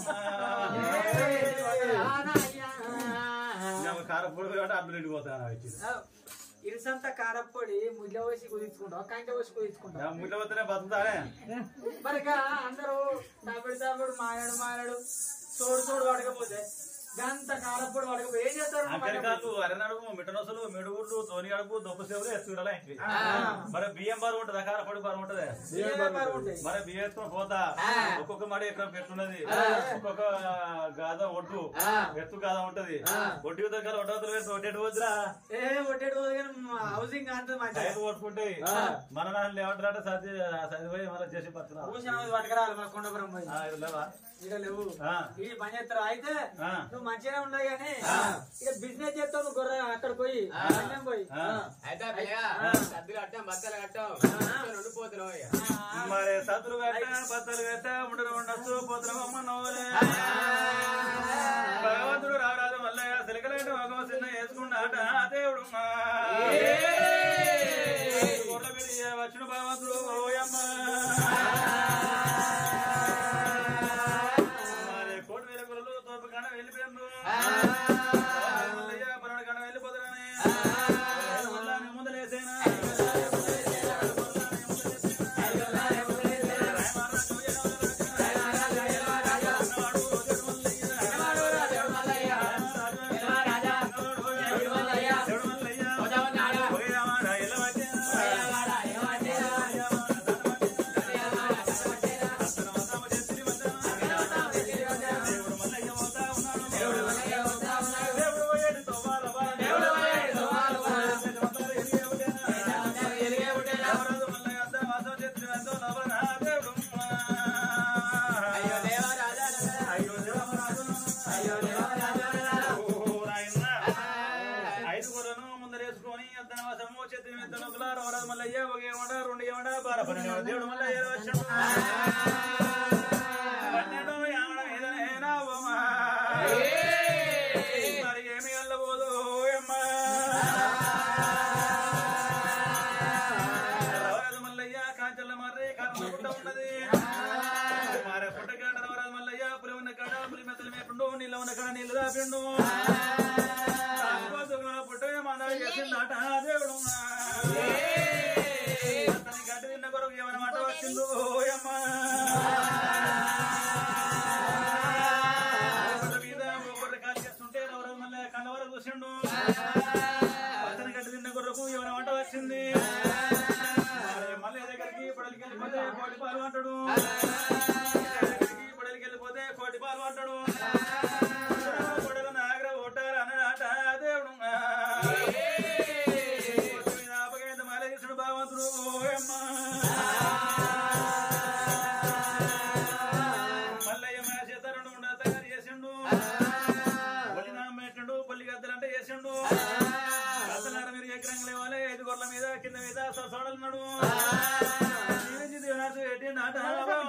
[SPEAKER 1] కారపొడి కాబట్టి అప్పుడు ఇంటిపోతాను వచ్చి
[SPEAKER 3] ఇరుసంత కారప్పొడి ముద్ద వేసి కుదించుకుంటావు కంట వేసి కుదించుకుంటావు
[SPEAKER 1] ముళ్ళ పోతేనే బతుకుతానే
[SPEAKER 3] మరి ఇక అందరూ తాపిడి తాపిడి మాయాడు మాయాడు చోడు చోడు పడకపోతే గంత కారప్పొడి పడకపోతే ఏం చేస్తారు
[SPEAKER 1] అంకరికాళ్ళు అరనడుగు మిటనొసలు మెడుగుళ్ళు తోని అడుగు దొప్ప సేవలు ఎత్తుడలా ఇంటికి మరి బియ్యం బరువు ఉంటది కారపొడి బరువు ఉంటది
[SPEAKER 3] వ్యాపారం ఉంటాయి
[SPEAKER 1] మరి బియ్యం ఎత్తుకొని పోతా ఒక్కొక్క మడి ఎక్కడ పెట్టున్నది ఒక్కొక్క గాథ ఒడ్డు ఎత్తు గాథ ఉంటది ఒడ్డు దగ్గర ఒడ్డవతలు వేసి ఒడ్డేటి వద్దురా
[SPEAKER 3] ఏ ఒట్టేడు పోదు కానీ హౌసింగ్ అంత మంచి
[SPEAKER 1] టైర్ కొట్టుకుంటాయి మన నాన్న ఏమంటారంటే సర్ది చదిపోయి మళ్ళీ చేసి పడుతున్నా
[SPEAKER 3] భూషణ పట్టుకురాలి మన కొండపురం పోయి
[SPEAKER 1] ఇది లేవా
[SPEAKER 3] ఇక లేవు
[SPEAKER 1] ఆ,
[SPEAKER 3] ఈ పని చేస్తారు అయితే
[SPEAKER 1] ఆ,
[SPEAKER 3] నువ్వు మంచిగానే ఉన్నాయి కానీ ఇక బిజినెస్ చేస్తావు నువ్వు గొర్రె అక్కడ పోయి అన్నం పోయి
[SPEAKER 1] ఆ.
[SPEAKER 2] అయితే పిల్లగా సద్దులు కట్టాం బత్తలు కట్టాం రెండు పోతున్నావు ఇక
[SPEAKER 1] మరి సతులు కట్ట బద్దలు కట్ట ఉండరు ఉండొచ్చు పోతున్నా అమ్మ నవ్వలే భగవంతుడు రారాదు మల్లయ్య సిలకలేంటి ఒక చిన్న వేసుకున్నాట దేవుడు గొర్రె పెరిగి వచ్చిన భగవంతుడు ఓయమ్మ మరి కోటి వేల గొర్రెలు తోపు కణ వెళ్ళిపోయిండు మల్లయ్య పన్నెండు కణ వెళ్ళిపోతానని మళ్ళీ ముందలేసేనా ముందలేసేనా తల్లి మేపిండు నీళ్ళు ఉన్న కాడ నీళ్ళు దాపిండు పుట్టే మన చేసిందట దేవుడు అతని గడ్డి తిన్న కొరకు ఏమైనా మాట వచ్చిందో అమ్మా మీద గొర్రె కాలు చేస్తుంటే ఎవరో మళ్ళీ కన్నవర చూసిండు అతని గడ్డి తిన్న కొరకు ఏమైనా వంట వచ్చింది మళ్ళీ దగ్గరికి పొడలికి వెళ్ళిపోతే కోటి పాలు అంటాడు దగ్గరికి పొడలికి వెళ్ళిపోతే కోటి పాలు అంటాడు పొడలు నాగర ఓటారు అన్నడాట దేవుడు మీద అపగైంత మాల చేసిన భావంతుడు ఓయమ్మా మల్లయ్య మా చేత రెండు ఉండ తయారు చేసిండు పొల్లి నామ పెట్టిండు పొల్లి గద్దలంటే చేసిండు గద్దలాడ మీరు ఎకరంగా లేవాలి ఐదు గొర్రెల మీద కింద మీద సోడలున్నాడు పెట్టి నాట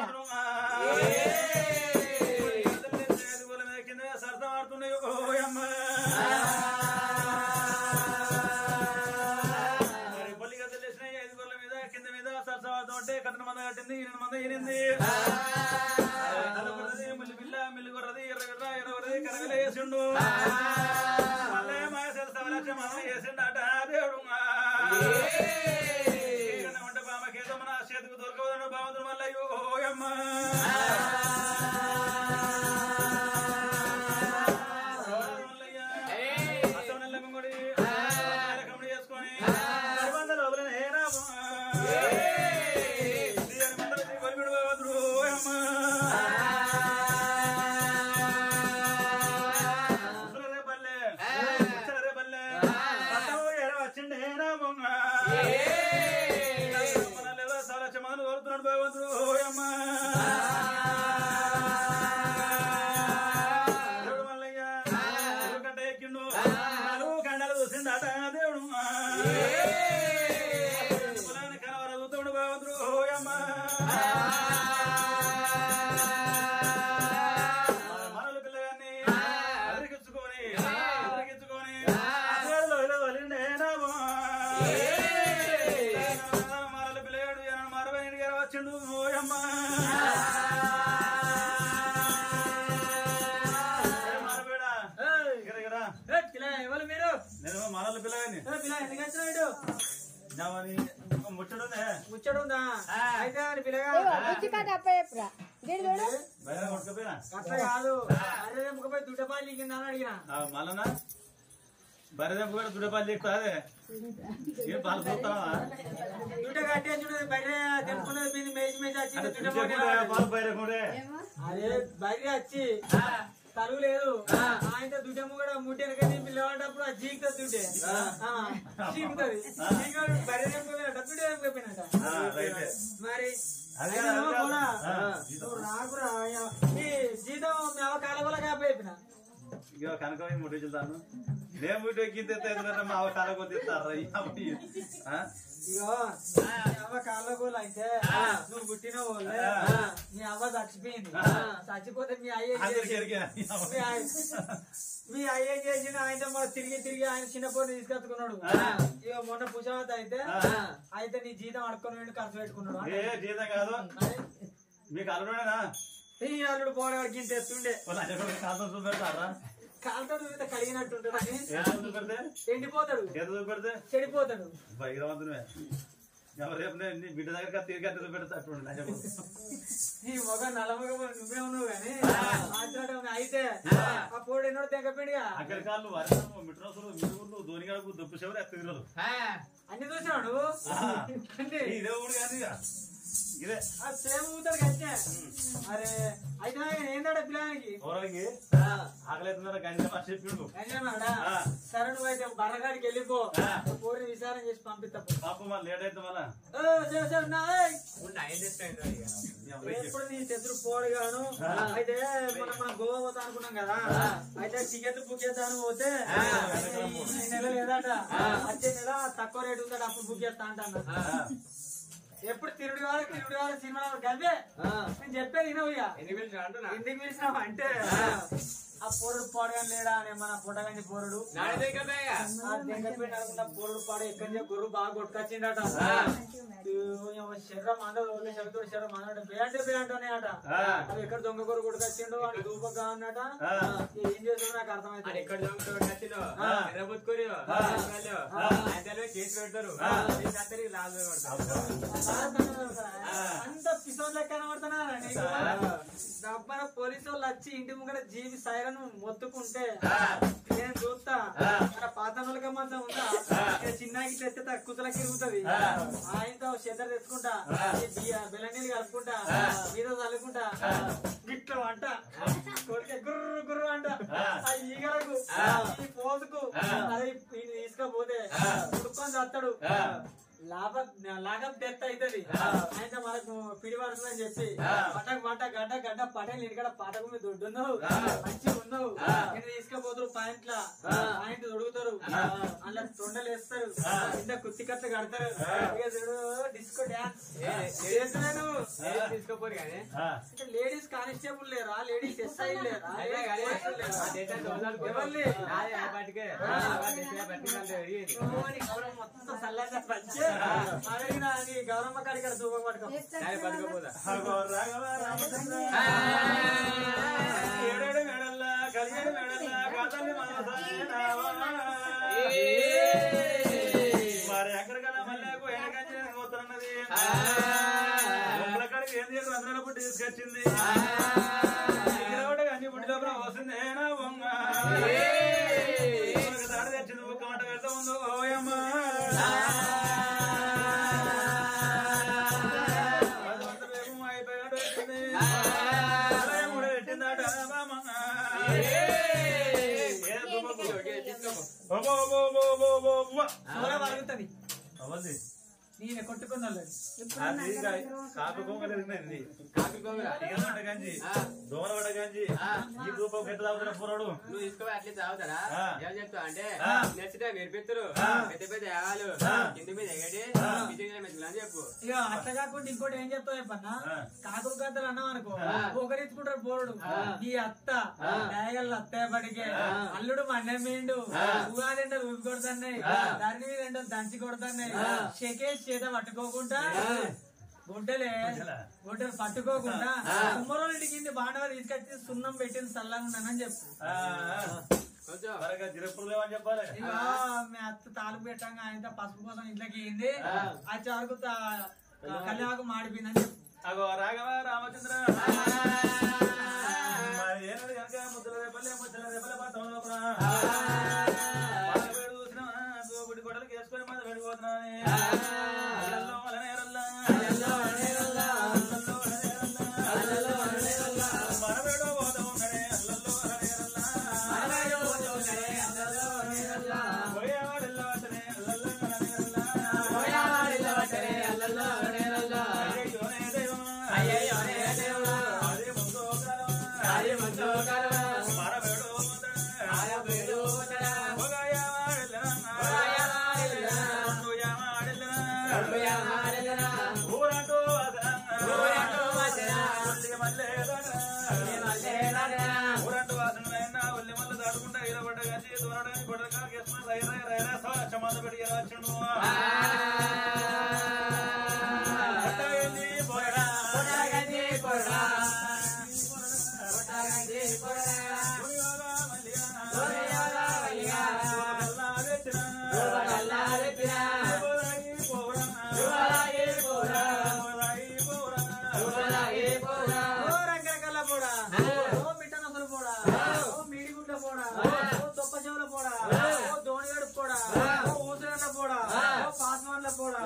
[SPEAKER 1] ఐదు గొర్రెల మీద కింద సరసం ఆడుతున్నాయి ఓయమ్మ మరి పొల్లి గద్దలు వేసినాయి ఐదు గొర్రెల మీద కింద మీద సరసం ఆడుతుంటే కట్టన మంద కట్టింది ఈయన మంద ఈనింది నలుగురది మిల్లి పిల్ల మిల్లి గుర్రది ఎర్ర ఎర్ర ఎర్ర గుర్రది కరగలే వేసిండు మళ్ళీ మా సవలక్ష మనం వేసిండట దేవుడు ఉంటే బామకేదో మన చేతికి దొరకవదన్న బామతుడు మళ్ళీ ఓయమ్మ చేసుకొని లోపల ఏరాము దేవుడు పొలాన్ని కనవర చూస్తాడు బాగుంది ఓయమ్మ మనలు పిల్లగాన్ని అదిరికించుకొని అదిరికించుకొని అసలు ఇలా వలిండే నామో. మనలు పిల్లగాడు ఈయన మరవై ఇంటికి వచ్చిండు ఓయమ్మ ఏ మరబేడా? ఇక్కడ ఇక్కడ.
[SPEAKER 3] ఎవరు మీరు
[SPEAKER 1] నేను మనలు పిల్లగాని
[SPEAKER 3] ఏ పిల్ల ఎందుకు వచ్చినాడు
[SPEAKER 1] నావని ముచ్చడుందే
[SPEAKER 3] ముచ్చడు ఉందా అయితే అని పిల్లగా
[SPEAKER 4] పుచ్చికాట అప్పచెప్పురా దీని చూడు
[SPEAKER 1] బయట కొట్టుకపోయినా
[SPEAKER 3] అట్లా కాదు అరే ముఖపై దుడ్డపాలు లింగిందా అని అడిగిన
[SPEAKER 1] మళ్ళనా బరిదెంపు కూడా దుడ్డపాలు చెప్తా అదే ఏం పాలు పోతావా
[SPEAKER 3] దుడ్డ కట్టేసి బయట తెంపుకున్నది దీన్ని మేసి మేసి వచ్చి
[SPEAKER 1] అంటే
[SPEAKER 3] దుడ్డ
[SPEAKER 1] చెప్పుకుంటే
[SPEAKER 3] పోటీ
[SPEAKER 1] పాలు బయట కూడా
[SPEAKER 3] అరే బయట వచ్చి తలుగు లేదు ఆయన దుడ్డమ్మ కూడా ముట్టెనక దింపి లేవంటప్పుడు ఆ జీకుతా దుడ్డే చీకుతుంది చీకుతాడు బయట తెంపుకోపోయినట దుడ్డ తెంపుకోపోయినట
[SPEAKER 1] ఆ, రైటే.
[SPEAKER 3] మరి
[SPEAKER 1] అదే
[SPEAKER 3] ఆయన
[SPEAKER 1] అదే
[SPEAKER 3] కూడా
[SPEAKER 1] ఆ,
[SPEAKER 3] నువ్వు రాకురా ఈ జీతం మీ అవ కాలగొల కాపోయిన
[SPEAKER 1] ఇక కనుక ముట్టి చూద్దాను నేను ముట్టి ఎక్కింది ఎత్తారు మా అవ కాల కొద్ది ఇస్తారు
[SPEAKER 3] ఇగో మీ అవ్వ కాళ్ళగోల అయితే నువ్వు పుట్టిన వాళ్ళే మీ అవ్వ చచ్చిపోయింది చచ్చిపోతే మీ అయ్య ఏం
[SPEAKER 1] అందరికి
[SPEAKER 3] చేసిండు?
[SPEAKER 1] ఎరిగా
[SPEAKER 3] మీ అయ్య- మీ అయ్య ఏం చేసిన ఆయన మొన్న తిరిగి తిరిగి ఆయన చిన్న పోటీ తీసుకొచ్చుకున్నాడు ఇక మొన్న పుషావత్ అయితే అయితే నీ జీతం అడుక్కొని వెళ్ళి ఖర్చు పెట్టుకున్నాడు
[SPEAKER 1] ఏ జీతం కాదు మీకు అల్లుడేనా
[SPEAKER 3] ఈ అల్లుడు పోవడానికి ఇంత ఎత్తుండే
[SPEAKER 1] వాళ్ళు అన్ని కూడా కాలం చూపెడతారా
[SPEAKER 3] కాలుతో చూపితే కలిగినట్టుంటాడు అని
[SPEAKER 1] ఏదో చూపెడితే
[SPEAKER 3] ఎండిపోతాడు
[SPEAKER 1] ఏదో చూపెడితే
[SPEAKER 3] చెడిపోతాడు
[SPEAKER 1] భైరవంతునే ఎవరు రేపు నేను నీ బిడ్డ దగ్గర తిరిగి అట్టు చూపెడితే అట్టు లంచం
[SPEAKER 3] నీ మొగ నల్లమొగ నువ్వే ఉన్నావు కానీ మాట్లాడడం అయితే ఆ పోడు ఎన్నో తెగపిండిగా
[SPEAKER 1] అక్కడి కాళ్ళు వరసము మిట్రోసులు మిరుగులు దోనిగాడు దుప్పు చెవులు ఎత్తులు
[SPEAKER 3] అన్ని చూసినావు నువ్వు అంటే
[SPEAKER 1] ఇదే ఊడు కానీ ఇక. ఇదే
[SPEAKER 3] ఆ సేమ్ ఊతాడు కట్టే అరే అయితే ఏందాడ పిల్లానికి
[SPEAKER 1] ఓరకి ఆకలి అవుతుందని గంజ మా చెప్పిండు
[SPEAKER 3] గంజమాడా
[SPEAKER 1] ఆ.
[SPEAKER 3] సరే నువ్వైతే బర్రగాడికి వెళ్ళిపో
[SPEAKER 1] ఆ.
[SPEAKER 3] పోరిని విచారం చేసి పంపిస్తా
[SPEAKER 1] పాప మళ్ళీ లేట్ అయితే మళ్ళా
[SPEAKER 3] ఓ, సరే, సరే, నా, ఏయ్.
[SPEAKER 2] ఉన్నా ఏం చేస్తాడు ఇక
[SPEAKER 1] మీ అబ్బాయికి
[SPEAKER 3] ఎప్పుడు నీ శత్రు పోడుగాను అయితే మనం మనం గోవా పోతా అనుకున్నాం కదా అయితే టికెట్ బుక్ చేద్దాను పోతే ఈ ఈ నెల లేదట వచ్చే నెల తక్కువ రేటు ఉందట అప్పుడు బుక్ చేస్తా అంటాను ఎప్పుడు తిరుడు కావాలి తిరుడు కావాలి సినిమా గల్వే నేను చెప్పేది వినవు ఇక
[SPEAKER 2] ఎన్ని పిలిచి అంటున్నా
[SPEAKER 3] ఎందుకు పిలిచినావు అంటే ఆ పోరుడు పాడగాని లేడా అని మన పొట్టగాని పోరుడు
[SPEAKER 2] నాడే దగ్గరగా
[SPEAKER 3] ఆ దెంగపేట అనుకున్న పోరుడు పాడు ఎక్కడి నుంచి గుర్రు బాగా కొట్టుకొచ్చిండట శరీరం అందరూ శరీరం శరీరం అందరూ బేంటే బేంటనే అట అది ఎక్కడ దొంగ కొరు కొట్టుకొచ్చిండు అని దూపగా అన్నట ఏం చేస్తుందో నాకు
[SPEAKER 2] అది
[SPEAKER 3] అర్థమైతే
[SPEAKER 2] ఎక్కడ దొంగతోడు కట్టినో ఎర్రబుత్తుకుని ఆయన కేసు పెడతారు కేసు అందరికి లాభం పడతారు
[SPEAKER 3] అంత పిసోన్ లెక్క కనబడుతున్నా డబ్బన పోలీసు వాళ్ళు వచ్చి ఇంటి ముంగడ జీవి సైరన్ మొత్తుకుంటే నేను చూస్తా మన పాత నొలక మాత్రం ఉందా ఇక చిన్నకి తెస్తే తక్కువలకి ఇరుగుతుంది ఆయనతో చెద్దరు తెచ్చుకుంటా ఈ బియ్య- బెల్లం నీళ్ళు కలుపుకుంటా మీద చల్లుకుంటా గిట్ల వంట కొడుకే గుర్రు గుర్రు అంట ఆ ఈగలకు ఈ పోతుకు అదే ఈయన తీసుకపోతే ఉడుకొని చస్తాడు లాభం లాభం డెత్ అవుతుంది ఆయన మనకు పిడి పడుతుందని చెప్పి పటకు పట గడ్డ గడ్డ పటేలు ఇక్కడ పటకు మీద దొడ్డు ఉన్నావు మంచిగా ఉన్నావు నేను తీసుకుపోతారు పాయింట్ల పాయింట్ దొడుగుతారు అలా తొండలు వేస్తారు కింద కుత్తి కట్ట కడతారు ఇక చూడు డిస్కో డాన్స్ చేస్తున్నాను
[SPEAKER 2] తీసుకోపోరు కానీ
[SPEAKER 3] లేడీస్ కానిస్టేబుల్ లేరా లేడీస్ ఎస్ఐ లేరా
[SPEAKER 2] అదే కానీ
[SPEAKER 3] పోలీసులు లేరా?
[SPEAKER 2] ఆ దేశాన్ని దోసాలు
[SPEAKER 3] ఎవరిని?
[SPEAKER 2] నాదే ఆ పాటికే ఆ దేశంలో పట్టిందంటే అడిగేది
[SPEAKER 3] ఓని గౌరవం మొత్తం చల్లగా పంచే అడిగిన నీ గౌరమ్మ కాడికి ఇక్కడ దూపం పట్టుకో
[SPEAKER 2] నాదే పట్టుకోపోదా
[SPEAKER 1] అగో రాఘవ రామచంద్ర ఏడేడు మేడల్లా కలిగేడు మేడల్లా కాతల్ని మనసాయనావా. మరి ఎక్కడికైనా మళ్ళీ వెనకంచి పోతున్నది ఒక్కల కాడికి ఏం చేసి రంధ్రాల పుట్టి తీసుకొచ్చింది ఇక్కడ కూడా అన్ని పుట్టి లోపల వస్తుంది ఏనా బొంగ ఒక తాడు తెచ్చింది ఒక్క మాట వెళ్తా ఉందో ఓయమ్మ అది వంట వేగం అయిపోయాడు వచ్చింది. అరవై మూడు పెట్టిందట మామ. ఏ దుబ్బకు. అబ్బో, అబ్బో, అబ్బో, అబ్బో, అబ్బో, అబ్బో.
[SPEAKER 3] సోర వరుగుతుంది
[SPEAKER 1] అవద్ది.
[SPEAKER 3] నేను కొట్టుకున్న వాళ్ళని.
[SPEAKER 1] అది కా- కాపు కొంగలు తిన్నది.
[SPEAKER 2] కాఫీ కోమరా
[SPEAKER 1] ఈగల పడ్డ గంజి దోమల పడ్డ గంజి ఈ రూపం ఎట్లా తాగుతున్న పోరాడు
[SPEAKER 2] నువ్వు తీసుకోవాలి అట్లే తాగుతారా
[SPEAKER 1] ఆ.
[SPEAKER 2] ఏం చెప్తావు అంటే
[SPEAKER 1] ఆ.
[SPEAKER 2] నచ్చితే నేర్పిస్తారు
[SPEAKER 1] ఆ.
[SPEAKER 2] పెద్ద పెద్ద యాగాలు కింద మీద ఎగటి నిజంగా మెచ్చుకున్నా అని చెప్పు
[SPEAKER 3] ఇక అట్లా కాకుండా ఇంకోటి ఏం చెప్తావు చెప్పన్నా
[SPEAKER 1] ఆ.
[SPEAKER 3] కాకులు గద్దలు అన్నాం అనుకో
[SPEAKER 2] ఆ.
[SPEAKER 3] ఒకరించుకుంటారు పోరుడు నీ అత్త డేగల్ అత్తయ్య పడికే అల్లుడు మండమేండు ఉగాది ఊపి కొడుతున్నాయి దాని మీద ఏంటో దంచి కొడుతున్నాయి షకేష్ చేత పట్టుకోకుండా గుడ్డలే గుడ్డలు పట్టుకోకుండా కుమ్మరోళ్ళ కింద బాండవ తీసుకొచ్చి సున్నం పెట్టింది చల్లగా ఉన్నానని చెప్పు
[SPEAKER 1] ఆ, ఆ.
[SPEAKER 2] కొంచెం
[SPEAKER 1] త్వరగా జిరపులు లేవని చెప్పాలి
[SPEAKER 3] ఇక మీ అత్త తాలుపు పెట్టంగా ఆయన పసుపు కోసం ఇంట్లోకి అయింది ఆ వరకు కళ్యాణకు మాడిపోయిందని చెప్పు
[SPEAKER 1] అగో రాఘవ రామచంద్ర మరి ఏనాడు కనుక ముద్దల రేపల్లె ముద్దల రేపల్లె పట్టణం లోపల వేడు చూసిన దోబుడి గొడవలకి వేసుకొని మంది వెళ్ళిపోతున్నాను అల్లల్లో అలనేరల్లా. అల్లల్లో అలనేరల్లా. మనవేడో పోతా ఉన్నాడే, అల్లల్లో అలనేరల్లా. పోయేవాడెల్లా వట్టనే, అల్లల్లో అలనేరల్లా. అయ్యయ్యోనే దైవమా. అదే ముందో కాలమా. మనవేడో పోతాడా. పోగాయవాడెల్లనా. పొందుయావాడెల్లనా. ఊరంటూ వాసన. ఒల్లి మల్లేదనా. ఊరంటూ వాసనలైనా ఒల్లి మల్ల దాటుకుంటా ఈల పడ్డ గంజి దూరడానికి గొడ్డల కాలు కేసుకుని రైరా రైరా స్వచ్ఛమంద పెట్టి ఎలా వచ్చిండు అట్టవేంది పోయడా. పోయాగా మల్లిగా. గల్లా వెచ్చినా. పోరాగి పోరా. పోరాగి పోరా.
[SPEAKER 3] ఓ రంగరకల్ల పోడా ఓ మిట్టనసలు పోడా ఓ మీడిగుడ్ల పోడా ఓ తొప్ప చెవుల పోడా ఓ దోణిగడు పోడా ఓ ఊసగడ్డ పోడా ఓ పాస్వాన్ల పోడా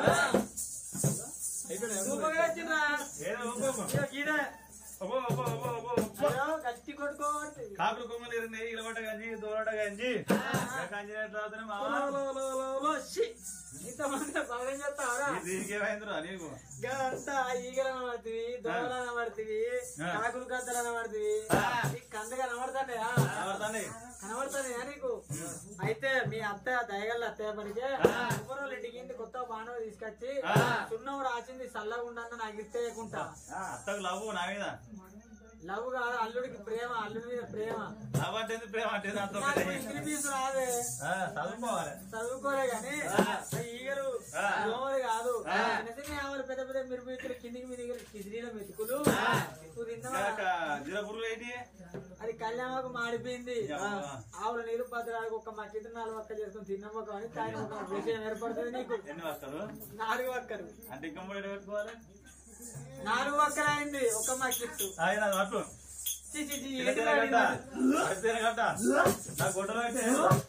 [SPEAKER 3] సూపర్గా వచ్చిండ్రా
[SPEAKER 1] ఏదో ఒబ్బో.
[SPEAKER 3] ఇక గీడే
[SPEAKER 1] ఒబ్బో, ఒబ్బో, ఒబ్బో, ఒబ్బో, ఒబ్బో.
[SPEAKER 3] అయ్యో, గట్టి కొట్టుకోవాలి
[SPEAKER 1] కాకులు కొమ్మలు ఇరున్నాయి ఇలవట గంజి దూరట గంజి గంజి తాగుతున్నా మావా
[SPEAKER 3] ఇంతమంది బాగా చేస్తావరా
[SPEAKER 1] దీనికి ఏమైందిరా నీకు
[SPEAKER 3] అంతా ఈగలు అనబడుతుంది దోమలు అనబడుతుంది
[SPEAKER 1] ఆ.
[SPEAKER 3] కాకులు గద్దలు అనబడుతుంది నీకు కందగా అనబడతాయా
[SPEAKER 1] ఎవరిదాన్ని?
[SPEAKER 3] కనబడుతుంది నీకు అయితే మీ అత్త దయగల్ల అత్తయ్య పడితే ఉపరోళ్ళు ఇంటికి కొత్త బాణవ తీసుకొచ్చి
[SPEAKER 1] ఆ.
[SPEAKER 3] సున్నం రాసింది చల్లగా ఉండన్న నాకు ఇస్తేయకుంటా
[SPEAKER 1] ఆ, అత్తకు లవ్వు నా మీద
[SPEAKER 3] లవ్ కాదు అల్లుడికి ప్రేమ అల్లుడి మీద ప్రేమ
[SPEAKER 1] కాబట్టి ప్రేమ అంటే దాంతో
[SPEAKER 3] నాకు ఇంటిని పీసు రాదే
[SPEAKER 1] చదువుకోవాలి
[SPEAKER 3] చదువుకోలే గాని ఆ ఈగలు
[SPEAKER 1] ఆ.
[SPEAKER 3] దోమలు కాదు
[SPEAKER 1] ఆ.
[SPEAKER 3] నిజంగా ఆమెలు పెద్ద పెద్ద మిరుపు ఇద్దరు కిందికి మీ దగ్గర కిదిరీల మెతుకులు నువ్వు తిన్నావా?
[SPEAKER 1] జీరపురులు ఏంటి
[SPEAKER 3] అది కళ్యాణకు మాడిపోయింది
[SPEAKER 1] యా.
[SPEAKER 3] ఆవుల నీరు భద్రాలకు ఒక మక్కిత నాలుగు ఒక్క చేసుకుని తిన్నమ్మ కానీ తాగిన ఒక విషయం ఏర్పడుతుంది నీకు
[SPEAKER 1] ఎన్ని వస్తారు
[SPEAKER 3] నాలుగు ఒక్కరు
[SPEAKER 1] అంటే ఇంకా మూడు పెట్టుకోవాలి
[SPEAKER 3] నాలుగు ఒక్కలు అయింది ఒక మక్కిత్తు
[SPEAKER 1] ఆయన అట్టు
[SPEAKER 3] చి, చి, చి,
[SPEAKER 1] చిన్న
[SPEAKER 3] ఏంటి
[SPEAKER 1] చిన్న గడ్డ
[SPEAKER 3] వాడి
[SPEAKER 1] చిన్న చిన్న గడ్డ నా గుడ్డలో అయితే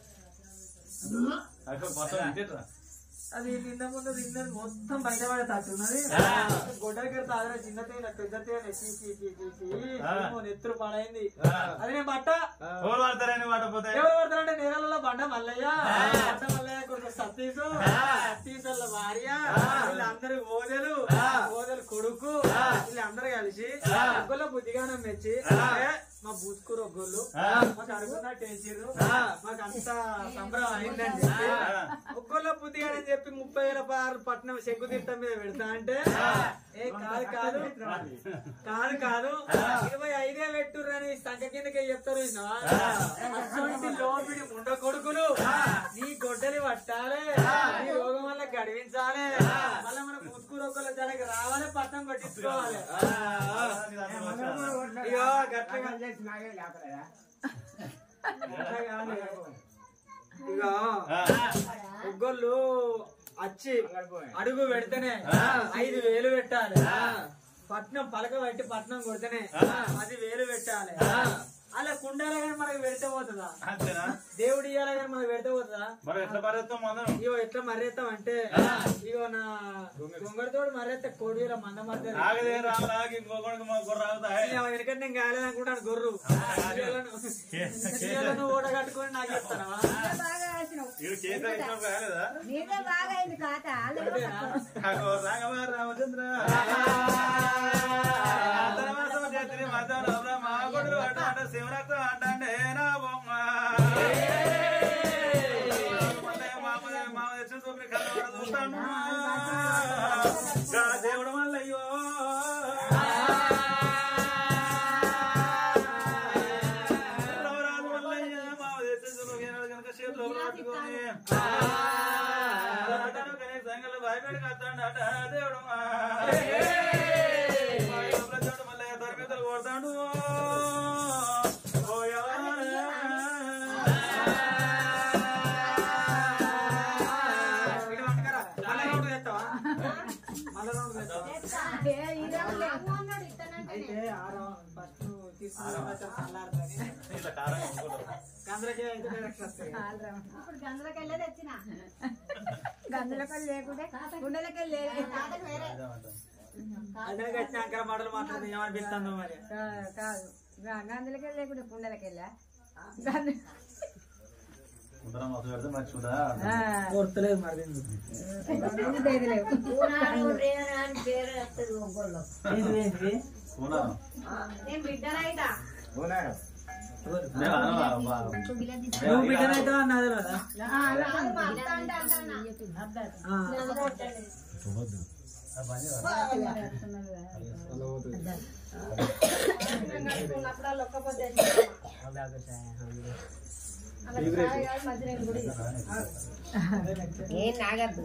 [SPEAKER 1] అక్కడ మొత్తం ఇంటేట్రా
[SPEAKER 3] అది నిన్న ముందు తిన్నది మొత్తం బయటపడే తట్టున్నది
[SPEAKER 1] ఆ.
[SPEAKER 3] గొడ్డలకి తాగరా చిన్న తేన పెద్ద తేన చీ, చీ, చీ, చీ, చీ.
[SPEAKER 1] ఆ.
[SPEAKER 3] ఏమో నెత్తురు పాడైంది
[SPEAKER 1] ఆ.
[SPEAKER 3] అది నేను బట్ట
[SPEAKER 1] ఎవరు వాడతారని వాడపోతే
[SPEAKER 3] ఎవరు పడతారంటే నేరలలో బండ మల్లయ్య బండ మల్లయ్య కొడుకు సతీసు సతీష్ వాళ్ళ భార్య వీళ్ళందరూ ఓదెలు ఓదెలు కొడుకు వీళ్ళందరూ కలిసి ఒక్కళ్ళ బుద్ధిగానం మెచ్చి "ఏ, మా బూత్కూరు ఒగ్గోళ్ళు మాకు అనుకున్నట్టు వేసిర్రు మాకు అంత సంబరం అయిందని చెప్పి ఒక్కళ్ళ బుద్ధిగానని చెప్పి ముప్పై వేల పారు పట్నం శంకు తీర్థం మీద పెడతా అంటే ఏ కాదు కాదు కాదు కాదు ఇరవై ఐదే పెట్టుర్రని సంఖ్య కిందకే చెప్తారు చూసినావా? అటువంటి లోపిడి ముండ కొడుకులు నీ గొడ్డలి పట్టాలి నీ రోగం వల్ల గడివించాలి మళ్ళీ మన ముత్తుకూరు ఒకళ్ళ జడకి రావాలి పట్టణం పట్టించుకోవాలి అయ్యో గట్లగా గట్ల కాదు. ఇగో ఒగ్గోళ్ళు వచ్చి అడుగు పెడితేనే ఐదు వేలు పెట్టాలి పట్నం పలక పెట్టి పట్నం కొడితేనే పది వేలు పెట్టాలి అలా కుండాల కానీ మనకు పెడితే పోతుందా
[SPEAKER 1] అంతేనా
[SPEAKER 3] దేవుడు ఇయ్యాల కానీ మనకు పెడితే పోతుందా
[SPEAKER 1] మరి ఎట్లా పడేస్తాం మనం
[SPEAKER 3] ఇగో ఎట్లా మర్రేస్తాం అంటే ఇగో నా దొంగడితోడు మర్రేస్తే కోడి మంద మధ్య
[SPEAKER 1] ఆగదే రామలాగి ఇంకొకరికి మా గుర్ర ఆగుతాయి
[SPEAKER 3] వెనకంటే నేను కాలేదనుకుంటాను గొర్రు చీరలను ఓడగట్టుకొని నాకు చెప్తానా
[SPEAKER 4] బాగా రాసినావు
[SPEAKER 1] ఇవి చేత ఇచ్చినప్పుడు కాలేదా
[SPEAKER 4] నీదే బాగా అయింది కాత
[SPEAKER 1] నాకు రాఘవ రామచంద్ర ధనవాసం చేతిని మధ్యాహ్నం మా కొడుకు అట అట శివరక్తం అంటే నా బొమ్మ మళ్ళీ మామ మామ తెచ్చిన చూపుని కళ్ళ చూస్తాను గా దేవుడు మల్లయ్యో రవరాజు మల్లయ్య మామ తెచ్చిన చూపుని కనుక చేతిలో పట్టుకొని అతను కనీసం సంగలు భయపెట్టి కత్తాడట దేవుడు మా. మా ఇంట్లో చూడు మల్లయ్య తరిమితలు కొడతాడు ఓ ఎవరా?
[SPEAKER 3] ఇటు పట్టుకరా. మళ్ళా రౌండ్ చేస్తావా? మళ్ళా రౌండ్ చేస్తావా? అయితే ఆ రౌండ్ ఫస్ట్ తీసుకున్న తర్వాత చల్లారుతుంది.
[SPEAKER 1] ఇట్లా కారం కొనుక్కుంటారు.
[SPEAKER 3] గందరకే అయితే డైరెక్ట్ వస్తాయి.
[SPEAKER 4] ఇప్పుడు గంధలకెళ్ళే తెచ్చిన గంధలకెళ్ళి లేకుంటే గుండెలకెళ్ళి
[SPEAKER 3] అదే కట్టినాక మాటలు మాట్లాడితే ఏమనిపిస్తుందో మరి
[SPEAKER 4] కాదు గంధలకెళ్ళి లేకుంటే గుండెలకెళ్ళా గంధ
[SPEAKER 1] ఉండడం మొదలు పెడితే మంచిగా
[SPEAKER 3] కోర్తలేదు మరి దీనికి. ఏంటిది, ఏంటిది?
[SPEAKER 1] ఉన్నాను
[SPEAKER 4] నేను బిడ్డనైతా
[SPEAKER 1] నేను అనవా? బా.
[SPEAKER 3] నువ్వు బిడ్డనైతే అన్నది కదా
[SPEAKER 4] ఏం నాగద్దు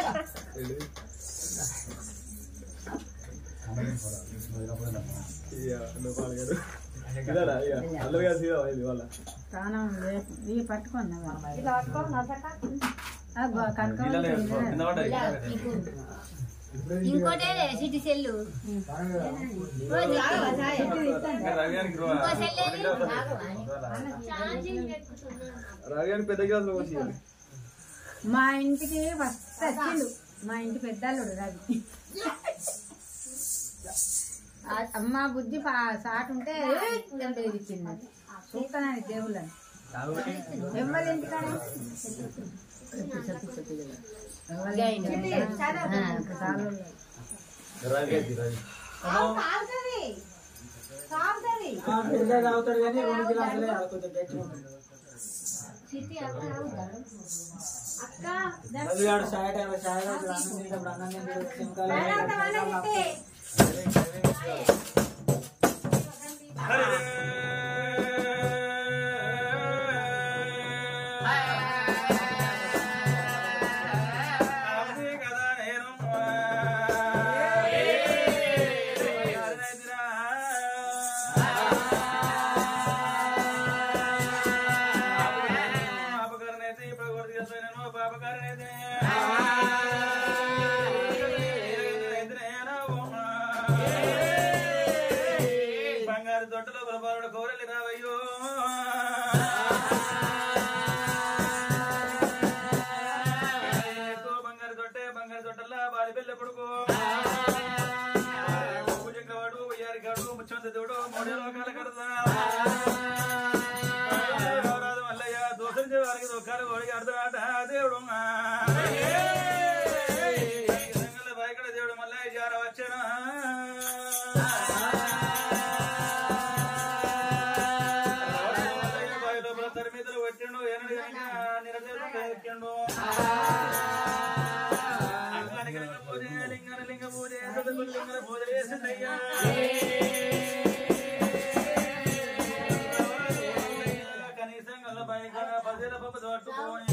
[SPEAKER 5] ప్రాణం ఇవి పట్టుకున్నా
[SPEAKER 4] ఇలా పట్టుకో నచ్చక
[SPEAKER 1] కింద పడ్డాయి.
[SPEAKER 6] ఇంకోటే సిటీ సెల్లు
[SPEAKER 1] ఇంకా రవి గారికి రో-
[SPEAKER 6] ఇంకో సెల్ ఏది?
[SPEAKER 1] పెద్ద గ్లాసులో పోసి
[SPEAKER 5] మా ఇంటికి ఫస్ట్ వచ్చిండు మా ఇంటి పెద్దల్లుడు రవి ఆ అమ్మ బుద్ధి పా- సాటు ఉంటే ఎంత ఇచ్చింది చూస్తానని దేవుళ్ళని ఎవరి ఇంటికాడ
[SPEAKER 1] రవి గారికి రవి
[SPEAKER 4] కాలుతుంది కాలుతుంది
[SPEAKER 3] ఆ పెద్దగా తాగుతాడు కానీ రెండు గ్లాసులే తాగుతుంది గట్టిగా ఉంటుంది.
[SPEAKER 4] అక్క
[SPEAKER 3] రవి గారు చాయ్ టైంలో చాయ్ తాగుతాడు, అన్నం తింటాడు, అన్నం తింటాడు, చెంకాలు
[SPEAKER 4] మేడం వాళ్ళ
[SPEAKER 3] తింటాడు,
[SPEAKER 4] ఇంటి.
[SPEAKER 1] అది కదా నేను పాపకారనైతే ఇప్పుడు కొడుకు చేస్తాను పాపకారనైతే బంగారు తొట్టలో బలబారుడు కోరలి రావయ్యో ఎక్కువ బంగారు తొట్టే బంగారు తొట్టల్లా బాలి పిల్ల కొడుకు చక్రవాడు ఉయ్యారికాడు ముచ్చంత దేవుడు మూడే లోకాల కడతా రాదు మల్లయ్య దోసరించే వారికి దుఃఖాలు ఓడి అర్థమాట దేవుడు బయకడ దేవుడు మల్లయ్య జార వచ్చాను తరిమిదలు వచ్చిండు ఎనడు నిరదేవుడు ఎక్కిండు అంగానికి లింగ పూజ లింగన లింగ పూజ సదగురు లింగన పూజ చేసిందయ్యా కనీసం గల్లపై కడ పదిల పప్పు తోట్టుకోని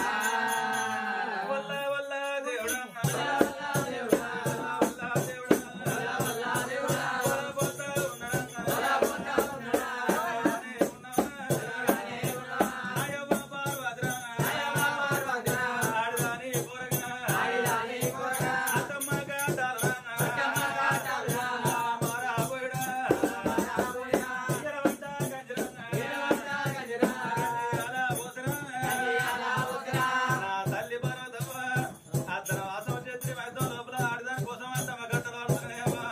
[SPEAKER 1] వల్ల వల్ల దేవుడా వల్ల దేవుడా వల్ల దేవుడా వల్ల దేవుడా వల్ల పోతా ఉన్నాడా వల్ల పోతా ఉన్నాడా నానే ఉన్నా నాయవ పార్వద్రా నాయవ పార్వద్రా ఆడదాని కోరగా ఆడదాని కోరగా అత్తమ్మగా దాలనా అత్తమ్మగా దాలనా మారా పోయిడా మారా పోయిడా ఎరవంట గంజరనా ఎరవంట గంజరనా అలా పోసరా అలా పోసరా నా తల్లి పరదవ్వ అద్దర వాసం చేసి మైదో లోపల ఆడదాని కోసం అత్తమ్మ గట్టలు ఆడుతున్నాయవ్వా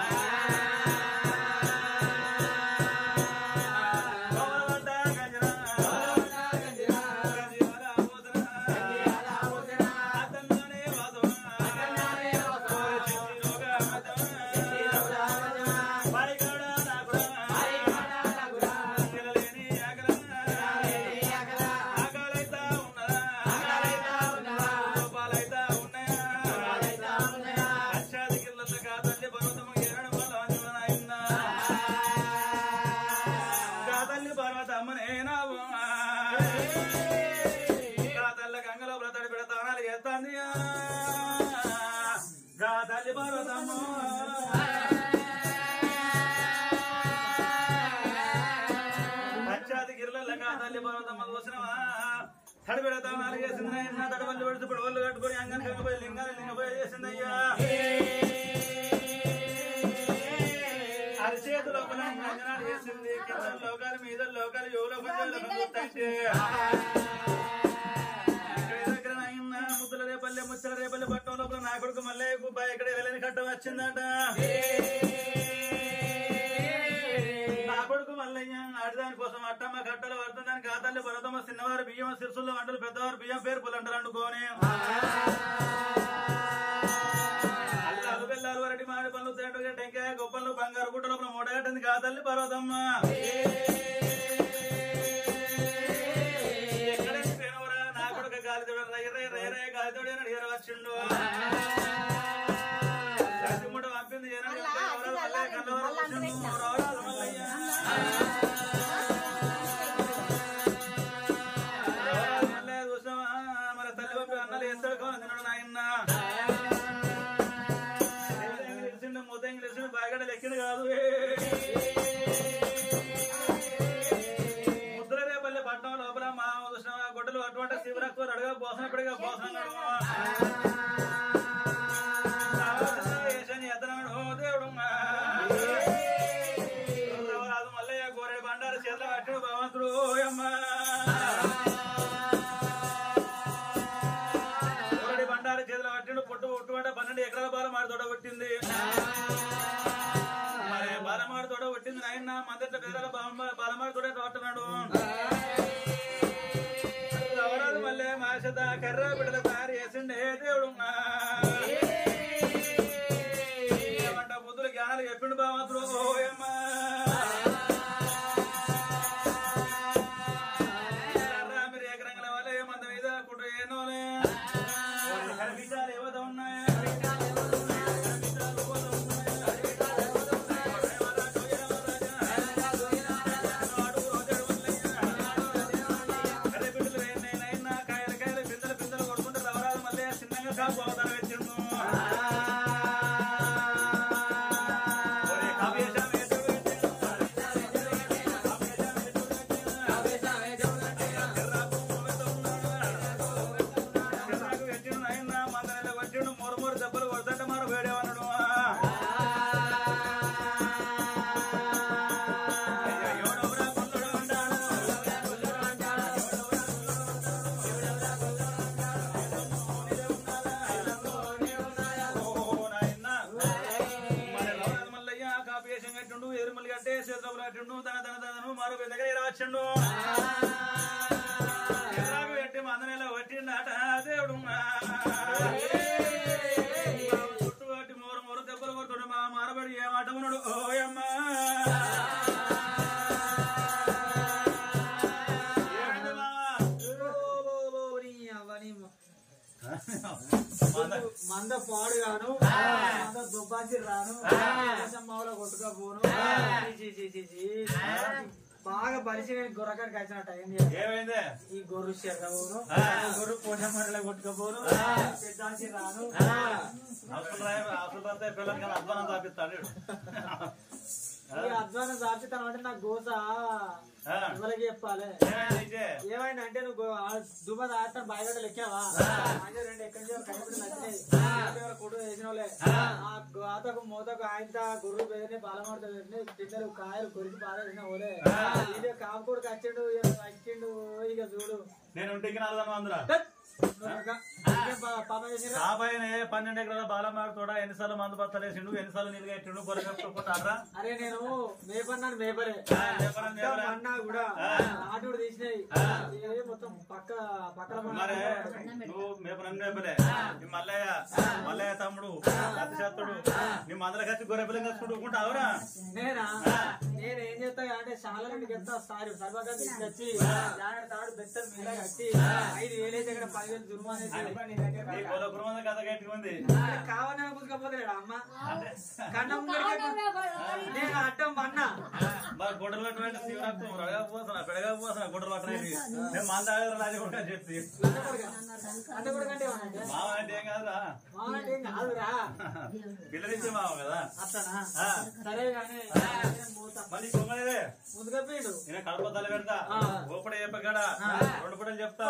[SPEAKER 1] గౌరవంట గంజరనా గౌరవంట గంజరనా గంజరాల పోసరా గంజరాల పోసరా అత్తన్ననే వాసవా అత్తన్ననే వాసవా చిత్తిలోగా మదవా చిత్తిలోగా మదవా పైగడ నాగుడా పైగడ నాగుడా నిలలేని ఆగల నిలలేని ఆగల ఆగలైతా ఉన్నదా ఆగలైతా ఉన్నదా లోపాలైతా ఉన్నాయా లోపాలైతా ఉన్నాయా అచ్చాది కిల్లత కాదల్లి పర్వతము ఏరడం వల్ల అంజులనాయిందా కాదల్లి పర్వతమ్మనేనావు కాదల్ల గంగలో బ్రతడి పెడతానాలు ఎత్తాంది కాదల్లి పర్వతమ్మ పంచాది గిర్ల కాదల్లి పర్వతమ్మ చూసినవా తడి పెడతానాలు చేసింది నా తడవల్లి పెడుతూ పడవళ్ళు కట్టుకొని అంగన్ కంగపోయి లింగాలు లింగపోయి చేసిందయ్యా అరిచేతు లోపల అంజనాలు చేసింది కింద లోకాల మీద లోకాలు యువలో చూస్తుంటే దగ్గర నాయన ముద్దుల రేపల్లె ముచ్చల రేపల్లె పట్టణం లోపల నా కొడుకు మళ్ళీ గుబ్బాయి ఇక్కడ వెళ్ళని కట్టం వచ్చిందట నా కొడుకు మల్లయ్య ఆడదాని కోసం అట్టమ్మ కట్టలు పడుతుందని కాతల్లి పర్వతమ్మ చిన్నవారు బియ్యం సిరుసుల్లో వంటలు పెద్దవారు బియ్యం పేరు పులంటలు అంటుకొని అల్లాలు బెల్లాలు వరటి మాడి పనులు తేటగా టెంకాయ గొప్పలు బంగారు గుట్ట లోపల మూడగట్టింది కాతల్లి పర్వతమ్మ ఎక్కడైనా పోయినవరా నా కొడుకు గాలి తోడు రై రై రై రై గాలి తోడు అని అడిగారు వచ్చిండు రాజముడు పంపింది ఏనాడు ఎవరో మళ్ళీ కన్నవరం వచ్చిండు రావరాదు మల్లయ్య రావరాదు మల్లయ్య చూసావా మన తల్లి పంపి అన్నలు వేస్తాడు కావాలి తినడు నాయన్న తెలిసిండు ముద్దంగి తెలిసిండు బాగా లెక్కింది కాదు ముద్ర రేపల్లి పట్టణం లోపల మా చూసిన గుడ్డలు అటువంటి శివరక్కు అడగా పోసన ఇప్పటిగా పోసన దేవుడు రాదు మల్లయ్య గోరెడు బండారు చేతుల పట్టుడు భగవంతుడు అమ్మా గోరెడి బండారు చేతుల పట్టిండు పుట్టు పుట్టుబడ్డ పన్నెండు ఎకరాల బాలం ఆడి తోడ కొట్టింది మరి బాలమాడి తోడ కొట్టింది నాయన మందట్ల బెదరాల బాలమాడి తోడ తోటనాడు ఎవరాదు మళ్ళీ మాసత కర్ర బిడ్డల తయారు చేసిండే దేవుడు ఏమంట బుద్ధులు జ్ఞానాలు చెప్పిండు బామతులు ఓయమ్మా కర్ర మీరు ఏకరంగల వల్ల మంద మీద కుట్ర ఏనోలే కనిపించాలి ఏవో ఉన్నాయా కనిపించాలి ఏవో ఉన్నాయా పొలతన పెట్టిండు ఒరే కావ్యేశం ఎదురు పెట్టిండు. కావ్యేశం ఎదురు పెట్టిండు. ఎర్రకు మొగతో ఉన్నాడు. ఎర్రకు పెట్టిండు నాయనా, మందనెలకు వచ్చిండు, మూరు మూరు దెబ్బలు కొడతంటే మరి వేడేవన్నాడు అయ్యో, ఎవడెవరా కొల్లడు అంటాడు. ఓ నాయనా. మరి రౌరద మల్లయ్య కాపీ వేషం కట్టిండు ఎరుమలు కట్టే చేతులు కట్టిండు తన తన తనను మరో దగ్గర ఇలా వచ్చిండు ఎర్రాకు పెట్టి మందనేలా పట్టిండాట దేవుడు చుట్టూ కట్టి మూర మూర దెబ్బలు కొడుతుండు మా మారబడి ఏమాట ఉన్నాడు ఓయమ్మా ఏమైంది మావా? మంద-
[SPEAKER 3] మంద పాడు గాను మంద దుబ్బాసి రాను మామూలు కొట్టుకపోను చీ, చీ, చీ, చీ. బాగా బలిసి నేను గొర్రకాడికి వచ్చిన టైం
[SPEAKER 1] ఏమైంది
[SPEAKER 3] ఈ గొర్రె శర్రవును
[SPEAKER 1] ఆ.
[SPEAKER 3] గొర్రె పోషమరలో కొట్టుకపోను పెద్దాసి రాను
[SPEAKER 1] అసలు రాయ- అసలు పడితే పిల్లలకి అధ్వానం తాపిస్తాడు వీడు.
[SPEAKER 3] ఈ అధ్వానం దాపితాను అంటే నాకు గోస
[SPEAKER 1] ఆ.
[SPEAKER 3] ఎవరికి చెప్పాలి
[SPEAKER 1] ఏమైంది అయితే?
[SPEAKER 3] ఏమైంది అంటే నువ్వు దుబ్బ దాస్తాను బాయిగడ్డ లెక్కావా అంటే రెండు ఎక్కడి నుంచి కనపడి నచ్చినాయి ఎవరో కొడు వేసిన వాళ్ళే ఆ గాతకు మూతకు ఆయన గుర్రు పేరుని బాలమాడత పెట్టిన తిన్నరు కాయలు కొరికి పారేసిన ఓలే ఇదే కాపు కూడా కచ్చిండు ఇక వచ్చిండు ఇక చూడు
[SPEAKER 1] నేను ఇంటికి నాలుగు వందల
[SPEAKER 3] ధత్! నువ్వు ఇంకా ఇంకేం పా- పాపం చేసిర్రా?
[SPEAKER 1] కాబోయే పన్నెండు ఎకరాల బాలం మాడుతోడా ఎన్నిసార్లు మందు బత్తలు వేసిండు ఎన్నిసార్లు నీళ్ళు కట్టిండు పొరగొట్టుకుంటారా
[SPEAKER 3] అరే నేను మేపన్నాను మేపరే
[SPEAKER 1] మేపరం, మేపరం.
[SPEAKER 3] అన్నా కూడా ఆటు కూడా తీసినాయి ఇది మొత్తం పక్క పక్కన
[SPEAKER 1] మరే నువ్వు మేపు నన్ను మేపలే నీ మల్లయ్య మల్లయ్య తమ్ముడు సత్యశత్రుడు నీ మందల కచ్చి గొర్రె పిల్లలు కచ్చుకుంటుకుంటావురా
[SPEAKER 3] నేనా నేను ఏం చేస్తా అంటే చాలా నుండి ఎంత సారి సర్వగా తీసుకొచ్చి జాగ్రత్త తాడు బెత్తలు మీద కట్టి ఐదు వేలు అయితే ఇక్కడ పదివేలు జుర్మానేసి
[SPEAKER 1] నీ పొల కుటుంబం కథ గట్టి ఉంది
[SPEAKER 3] కావాలని పుసుకపోతలేడు అమ్మ కన్న ముందరికి నేను అడ్డం అన్నా
[SPEAKER 1] మరి గుడ్డలు పట్టమంటే శివరక్తం రగకపోతున్నా పెడగకపోతున్నా గుడ్డలు పట్టలేదు నేను మంద రాజు కూడా చెప్తి
[SPEAKER 3] అంటే కూడా కంటే ఏమన్నా
[SPEAKER 1] మామ అంటే ఏం కాదురా
[SPEAKER 3] మామంటే ఏం కాదురా
[SPEAKER 1] పిల్లలిచ్చే మామ కదా
[SPEAKER 3] అట్లనా
[SPEAKER 1] ఆ.
[SPEAKER 3] సరే కానీ నేను పోతా.
[SPEAKER 1] మళ్ళీ కొమ్మలేదే
[SPEAKER 3] ముందుగా పోయిండు
[SPEAKER 1] నేను కడప తల పెడతా ఓపడ చెప్పగడ రెండు పూటలు చెప్తా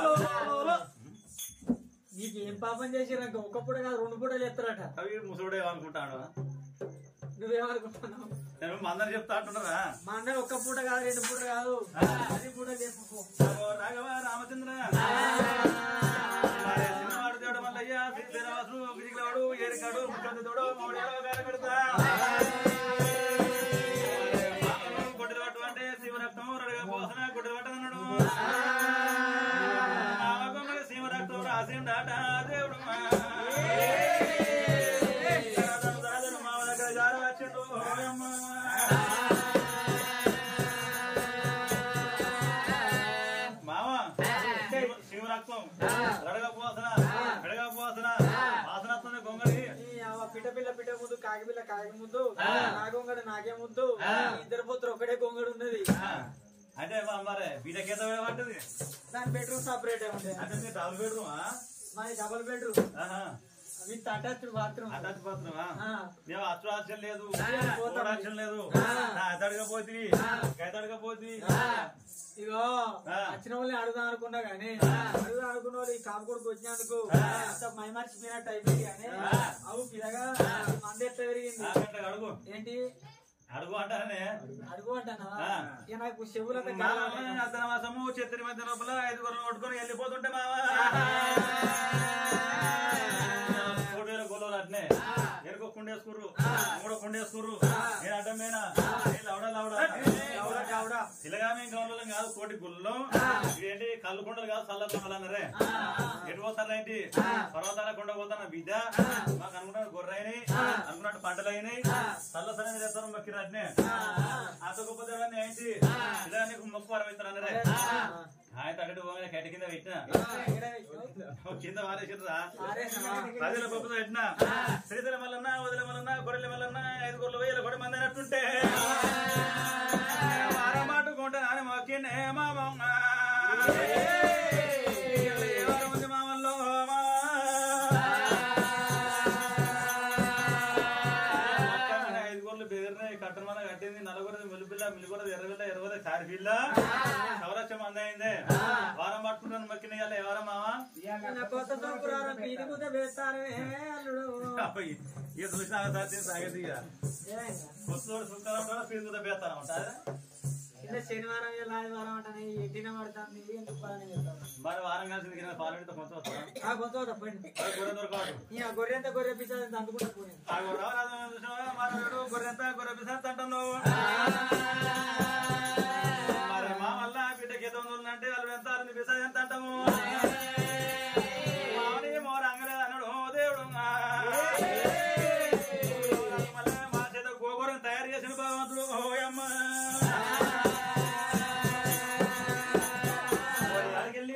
[SPEAKER 3] నీకు ఏం పాపం చేసిరా ఇంకా ఒక్క పూట కాదు రెండు పూటలు చెప్తారట
[SPEAKER 1] అవి ముసుగుడే అనుకుంటాను
[SPEAKER 3] నువ్వేమనుకుంటున్నావు
[SPEAKER 1] నేను మందరు చెప్తా అంటున్నారా
[SPEAKER 3] మా అన్న ఒక్క పూట కాదు రెండు పూట కాదు పది పూట చెప్పుకో
[SPEAKER 1] ఓ రాఘవ రామచంద్ర మరి చిన్నవాడు తేడు మల్లయ్య శ్రీరావాసు విజిగలవాడు ఏరికాడు ముఖ్యంతుడు మూడేళ్ళ వేల పెడతా గుడ్డలు పట్టు అంటే శివరక్తం రడగా పోసిన గుడ్డలు పట్టదన్నాడు ఆగమని శివరక్తం రాసిండాట దేవుడు మామ దగ్గర జార వచ్చిండు ఓయమ్మ. మామ శివ- శివరక్తం రడగపోసన పెడగపోసన వాసన వస్తుంది గొంగడి
[SPEAKER 3] ఈ అవ్వ పిట్ట పిల్ల పిట్ట ముందు కాకి పిల్ల కాకి ముందు నా గొంగడు నాకే ముందు ఇద్దరు పోతురు ఒకటే గొంగడు ఉన్నది
[SPEAKER 1] అంటే మా- మరి వీటకేత పడ్డది
[SPEAKER 3] దాని బెడ్రూమ్ సపరేట్ ఉంది
[SPEAKER 1] అంటే మీరు డబుల్ బెడ్రూమా
[SPEAKER 3] మాది double bedroom with attached bathroom
[SPEAKER 1] attach బాత్రూమా
[SPEAKER 3] ఆ.
[SPEAKER 1] మేము అచ్చు ఆప్షన్ లేదు
[SPEAKER 3] పోతాం.
[SPEAKER 1] ఆప్షన్ లేదు నా అతడిగా పోతుంది గతడిగా పోతుంది
[SPEAKER 3] ఇగో
[SPEAKER 1] ఆ.
[SPEAKER 3] వచ్చిన వాళ్ళని అడుగుదాం అనుకున్నా గానీ అడుగుదాం అనుకున్న వాళ్ళు ఈ కాపు కొడుకు వచ్చినందుకు అంత మైమర్చిపోయినట్టు అయిపోయింది కానీ అవు పిల్లగా మంది ఎట్లా పెరిగింది
[SPEAKER 1] నాకంటే అడుగు
[SPEAKER 3] ఏంటి
[SPEAKER 1] అడుగు అంటానే
[SPEAKER 3] అడుగు అంటానా
[SPEAKER 1] ఆ.
[SPEAKER 3] ఇక నాకు చెవులంతా
[SPEAKER 1] మామ అర్ధన మాసము చిత్రి మధ్య లోపల ఐదుగురు కొట్టుకొని వెళ్ళిపోతుంటే మావా కోటేల గొల్లలు అట్నే ఎరుకో కుండేసుకుర్రు మూడో కుండేసుకుర్రు నేను అడ్డమేనా నేను లవడ లవడ
[SPEAKER 3] కావుడా కావుడా
[SPEAKER 1] ఇలాగా మేము గౌన్లం కాదు కోటి గుళ్ళం ఇదేంటి కళ్ళు కుండలు కాదు చల్ల కొండలన్నారే ఎటు పోతారా ఏంటి పర్వతాల కొండ పోతాన బిడ్డ మాకు అనుకున్నట్టు గొర్రె అనుకున్నట్టు పంటలు అయినాయి చల్ల సరైన చేస్తారు మొక్కిన అట్నే అతకపోతే ఏంటి ఇలా నీకు మొక్కు పరమిస్తారన్నారే ఆయన తగ్గట్టు పోగానే కట్టి కింద పెట్టిన ఓ కింద వారేసిర్రా ప్రజల పప్పుతో పెట్టిన శ్రీధర మల్లన్న వదిల మల్లన్న గొర్రెల మల్లన్న ఐదు గొర్రెలు వేల కూడా మంది అయినట్టుంటే మారమాటుకుంటే నాని మొక్కినే మామమ్మ ఎవరు ఉంది మామల్లో మా సారి పిల్ల సౌరక్షం అందైందే వారం పట్టుకుంటాను మొక్కిన ఇవాళ ఎవరా మావా
[SPEAKER 3] నా కొత్త సంకురారం పీది ముద్ద వేస్తారమే అల్లుడు
[SPEAKER 1] అబ్బాయి, ఇక చూసినా సాధ్యం సాగదు ఇక
[SPEAKER 3] ఏమైందా?
[SPEAKER 1] కొత్తోడు శుక్రవారం కూడా పీరుగుతా పేస్తాను అంటారా
[SPEAKER 3] కింద శనివారం ఇలా ఆదివారం అంటే ఎట్టిన పడుతుంది ఎందుకు పని చెప్తాను
[SPEAKER 1] మరి వారం కలిసి కింద పాలనతో కొంత వస్తారా
[SPEAKER 3] ఆ కొత్త తప్పండి
[SPEAKER 1] గొర్రె దొరకవాడు
[SPEAKER 3] ఇక గొర్రె ఎంత గొర్రె పిచ్చాలి అందుకుంటా పోనీ
[SPEAKER 1] ఆ గొర్రె రాజు చూసినావా? మనోడు గొర్రెంత గొర్రె పిసాత్ అంటున్నావు మరి మా వల్ల బిడ్డకి ఎంత ఉందంటే వాళ్ళు ఎంత అన్ని పిసాద్ ఎంత అంటాము మామని మోర అంగరే అన్నాడు "ఓ దేవుడు మళ్ళా మా చేత గోగోరం తయారు చేసిన భగవంతుడు ఓయమ్మ అడికెళ్ళి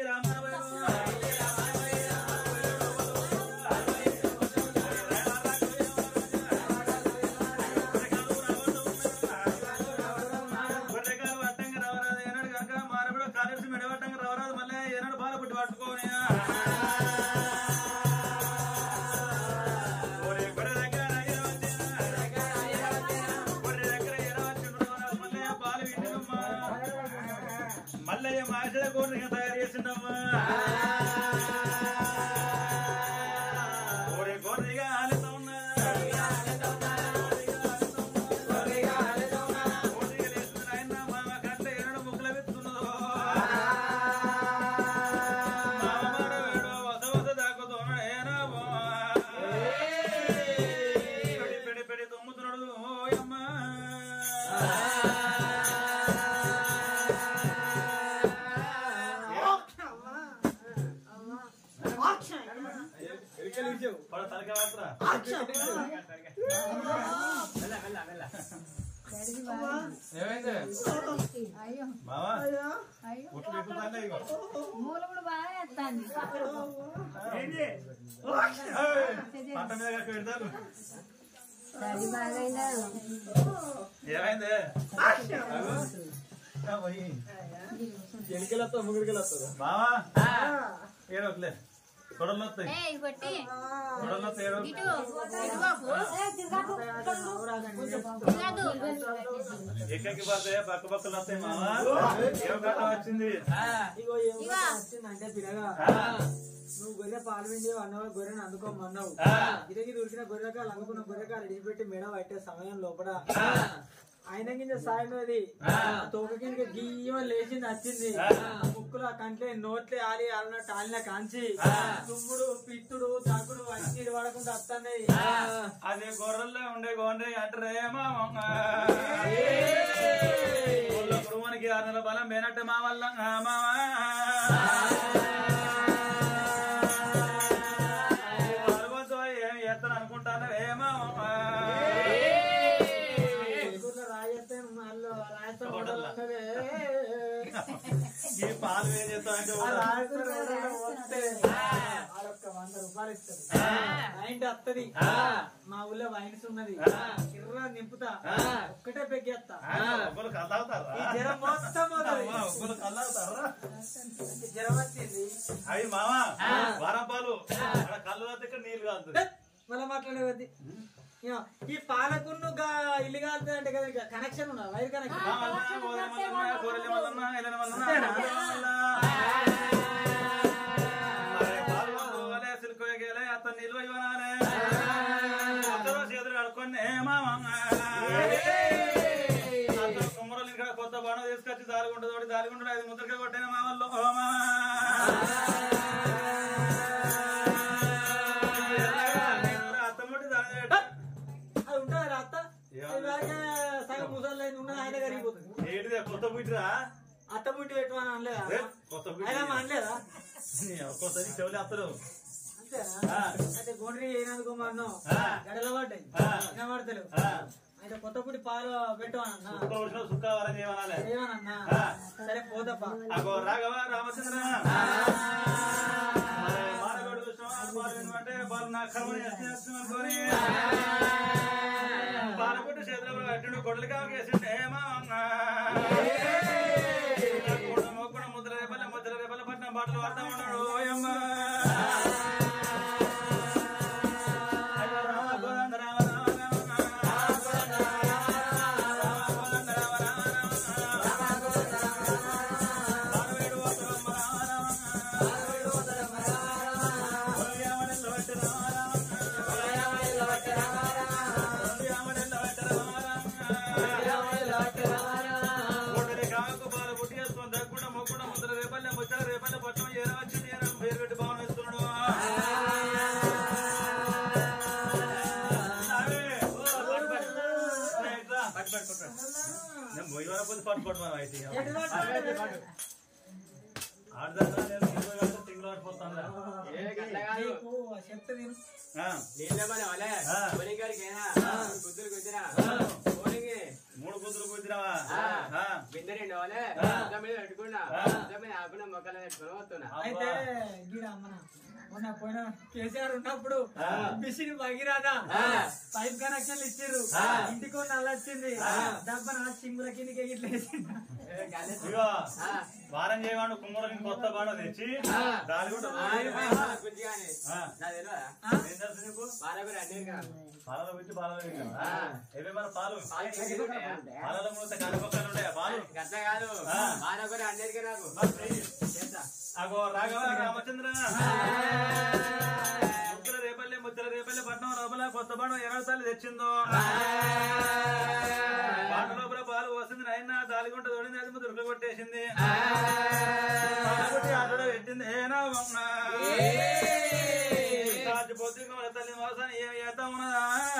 [SPEAKER 1] గొర్రెకాలు అడ్డంగా రావరాదు ఏనాడు కనుక మారబడి కాలేసి మెడవట్టంగా రావరాదు మళ్ళీ ఏనాడు బాల పుట్టి పట్టుకోని ఒరే గొర్రె దగ్గర గొర్రె దగ్గర ఎరవచ్చుడు మళ్ళీ పాలు వింటున్నమ్మా మళ్ళీ మాసే గొర్రెగా తయారు చేసిండమ్మా ఒరే గొర్రెగా ఆలుతా ఉన్నా
[SPEAKER 5] గడిగి బాగా.
[SPEAKER 2] ఏమైంది
[SPEAKER 5] అయ్యో
[SPEAKER 1] మావా
[SPEAKER 5] అయ్యో
[SPEAKER 1] పుట్లు ఎక్కుతానే ఇగో
[SPEAKER 5] మూల కూడా బాగా ఎత్తాంది
[SPEAKER 1] పంట మీద కట్టి పెడతారు
[SPEAKER 5] గడి బాగా అయిందా
[SPEAKER 1] ఏమైంది
[SPEAKER 3] ఎనికెళ్ళొస్తా ముగ్గురికి వస్తుందా
[SPEAKER 1] మావా ఏడవట్లే కొడలు వస్తాయి
[SPEAKER 5] ఏయ్ కొట్టి
[SPEAKER 1] కొడలు వస్తాయి ఏడవ
[SPEAKER 5] ఇటు ఇటు బాబు తిరగదు
[SPEAKER 1] ఎక్కడికి పోతే పక్క పక్కలు వస్తాయి మావా ఏం కట్ట వచ్చింది
[SPEAKER 3] ఇగో ఏమో వచ్చిందంటే పిల్లగా నువ్వు గొర్రె పాలు పిండి అన్నవాళ్ళు గొర్రెని అందుకోమన్నావు ఇదకి దొరికిన గొర్రెకాయలు అందుకున్న గొర్రెకాయలు ఇడిచిపెట్టి మెడ పట్టే సమయం లోపల ఆయన గింజ సాయం అది తోక కింద గీయమని లేచింది వచ్చింది ముక్కులు ఆ కంట్లే నోట్లే ఆలి ఆలినట్టు ఆలిన కాంచి తుమ్ముడు పిత్తుడు తాకుడు అన్ని పడకుండా వస్తున్నాయి
[SPEAKER 1] అదే గొర్రెల్లో ఉండే గోండ్రి అంటారేమో కుటుంబానికి ఆరు నెలల బలం పోయినట్టు మా వల్ల మావా పాల్గొంటూ ఏం చేస్తాను అనుకుంటాను ఏమో
[SPEAKER 3] ఊర్లో రాజేస్తే మళ్ళీ రాజస్థాన్ హోటల్ అన్నదే.
[SPEAKER 1] ఈ పాలు ఏం చేస్తావు అంటే
[SPEAKER 3] ఆ రాజస్థాన్ హోటల్లో పోతే ఆడొక్క వంద రూపాయలు ఇస్తారు నైన్టీ వస్తుంది మా ఊళ్ళో వైన్స్ ఉన్నది ఇర్ర నింపుతా ఒక్కటే పెగ్గేస్తా
[SPEAKER 1] ఒక్కరు కల్లావుతారా
[SPEAKER 3] ఈ జ్వరం మొత్తం పోతుంది.
[SPEAKER 1] ఒక్కరు కల్లావుతారా
[SPEAKER 3] జ్వరం వచ్చింది
[SPEAKER 1] అవి మామా వారం పాలు అక్కడ కళ్ళు తాగితే ఇక్కడ నీళ్ళు కాదు
[SPEAKER 3] మళ్ళీ మాట్లాడేది ఇగో, ఈ పాలకున్ను గా- ఇల్లు కాలుతుంది అంటే కదా కనెక్షన్ ఉన్నా వైర్ కనెక్షన్
[SPEAKER 1] కొత్త బాణ తీసుకొచ్చి దాలుగుంటుంది ఒకటి దాలుగుంటుంది ఐదు ముద్రగా కొట్టిన మా వాళ్ళు ఓ మామ. అత్తమ్మటి దాని పెట్టు.
[SPEAKER 3] అది ఉంటుంది రా అత్త అది వేరే సగం ముసలి అయింది ఉన్నది ఆయన కరిగిపోతుంది
[SPEAKER 1] ఏంటిదే కొత్త పుట్టిరా
[SPEAKER 3] అత్త పుట్టి పెట్టమని అనలేదా
[SPEAKER 1] ఏ, కొత్త
[SPEAKER 3] ఆయన
[SPEAKER 1] పుట్టి
[SPEAKER 3] అనలేదా
[SPEAKER 1] కొత్త చెవులు అత్తరు
[SPEAKER 3] అంతేనా అయితే గొండ్రి అయినందుకు మనం
[SPEAKER 1] ఆ.
[SPEAKER 3] గడల పడ్డాయి
[SPEAKER 1] ఆ.
[SPEAKER 3] వినబడతలేవు
[SPEAKER 1] ఆ.
[SPEAKER 3] అయితే కొత్త పుట్టి పాలు పెట్టమనన్నా
[SPEAKER 1] సుక్క ఉడిసిన శుక్రవారం చేయమనాలే
[SPEAKER 3] ఏమనన్నా
[SPEAKER 1] ఆ.
[SPEAKER 3] సరే పోదప్పా
[SPEAKER 1] అగో రాఘవ రామచంద్ర మరి మానవుడు చూసినావా? బాలు వినమంటే బాలు నా కర్మని చేస్తున్నాను అనుకోని బాలపుట్టు చేతిలో అడ్డు గొడ్డలి కాకేసిండే మొక్కుడ ముద్ర రేపల ముద్ర రేపల పట్నం బాటలు పడతా ఉన్నాడు ఓయమ్మ అయ్యో రామ గోవింద రామ రామ రామ రామ గోవింద రామ రామ రామ రామ గోవింద రామ రామ రామ రామ ఇంకోటి మనం అయితే ఇక.
[SPEAKER 3] ఎటు పట్టు?
[SPEAKER 1] ఆడదాకా నేను ఇరవై గంటలు తింగలు పడిపోతాను
[SPEAKER 2] ఏ గట్ల కాదు
[SPEAKER 3] నీకు చెప్తే తిను.
[SPEAKER 2] నీళ్ళ మన వలే
[SPEAKER 1] ఆ.
[SPEAKER 2] పోలింగ్ కాడికేనా కుదురు కుదిరా పోలింగ్
[SPEAKER 1] మూడు కూతురు కూర్చున్నావా
[SPEAKER 2] ఆ. బిందె రెండు వలే
[SPEAKER 1] ఆ.
[SPEAKER 2] మొత్తం మీద పెట్టుకున్నా
[SPEAKER 1] ఆ.
[SPEAKER 2] మొత్తం మీద ఆకున్న మొక్కలు పెట్టుకుని వస్తున్నా
[SPEAKER 3] అయితే గీడ మన మొన్న పోయిన కేసీఆర్ ఉన్నప్పుడు
[SPEAKER 1] ఆ.
[SPEAKER 3] మిషన్ భగీరథ
[SPEAKER 2] ఆ.
[SPEAKER 3] పైప్ కనెక్షన్లు ఇచ్చిర్రు
[SPEAKER 1] ఆ.
[SPEAKER 3] ఇంటికి నల్ల వచ్చింది
[SPEAKER 1] ఆ.
[SPEAKER 3] డబ్బన సింగుల కిందకి ఇట్లా వేసిండు.
[SPEAKER 2] ఏ గాలి-
[SPEAKER 1] ఇగో
[SPEAKER 2] ఆ.
[SPEAKER 1] వారం చేయవాడు కుమ్మరికి కొత్త బాణ తెచ్చి
[SPEAKER 2] ఆ.
[SPEAKER 1] దాని కూడా
[SPEAKER 2] ఆయన పోయి గుంజి కానీ
[SPEAKER 1] ఆ.
[SPEAKER 2] నా తెలియదా
[SPEAKER 1] ఏం తెలుసు నీకు
[SPEAKER 2] బాగా కూడా అన్నీ కదా
[SPEAKER 1] పాలలో పెట్టి పాలలో పెట్టావా?
[SPEAKER 2] ఆ.
[SPEAKER 1] ఏవే మన పాలు
[SPEAKER 2] పాలు కింద ఉంటాయా?
[SPEAKER 1] పాలలో మూత కనపక్కలు ఉంటాయా పాలు
[SPEAKER 2] గట్ల కాదు
[SPEAKER 1] ఆ.
[SPEAKER 2] బాగా కూడా అన్నిటికీ నాకు చేస్తా
[SPEAKER 1] అగో రాఘవ రామచంద్ర ముద్దల రేపల్లె ముద్దల రేపల్లె పట్నం లోపల కొత్త బాణం ఎనభై సార్లు తెచ్చిందో బాట లోపల పాలు వస్తుంది నాయన దాలిగుంట తోడింది అది దుర్గ కొట్టేసింది కొట్టి ఆటోడ పెట్టింది ఏనా బొమ్మ రాజపోతే మన తల్లి మోసాన్ని ఏమి చేద్దాం ఉన్నదా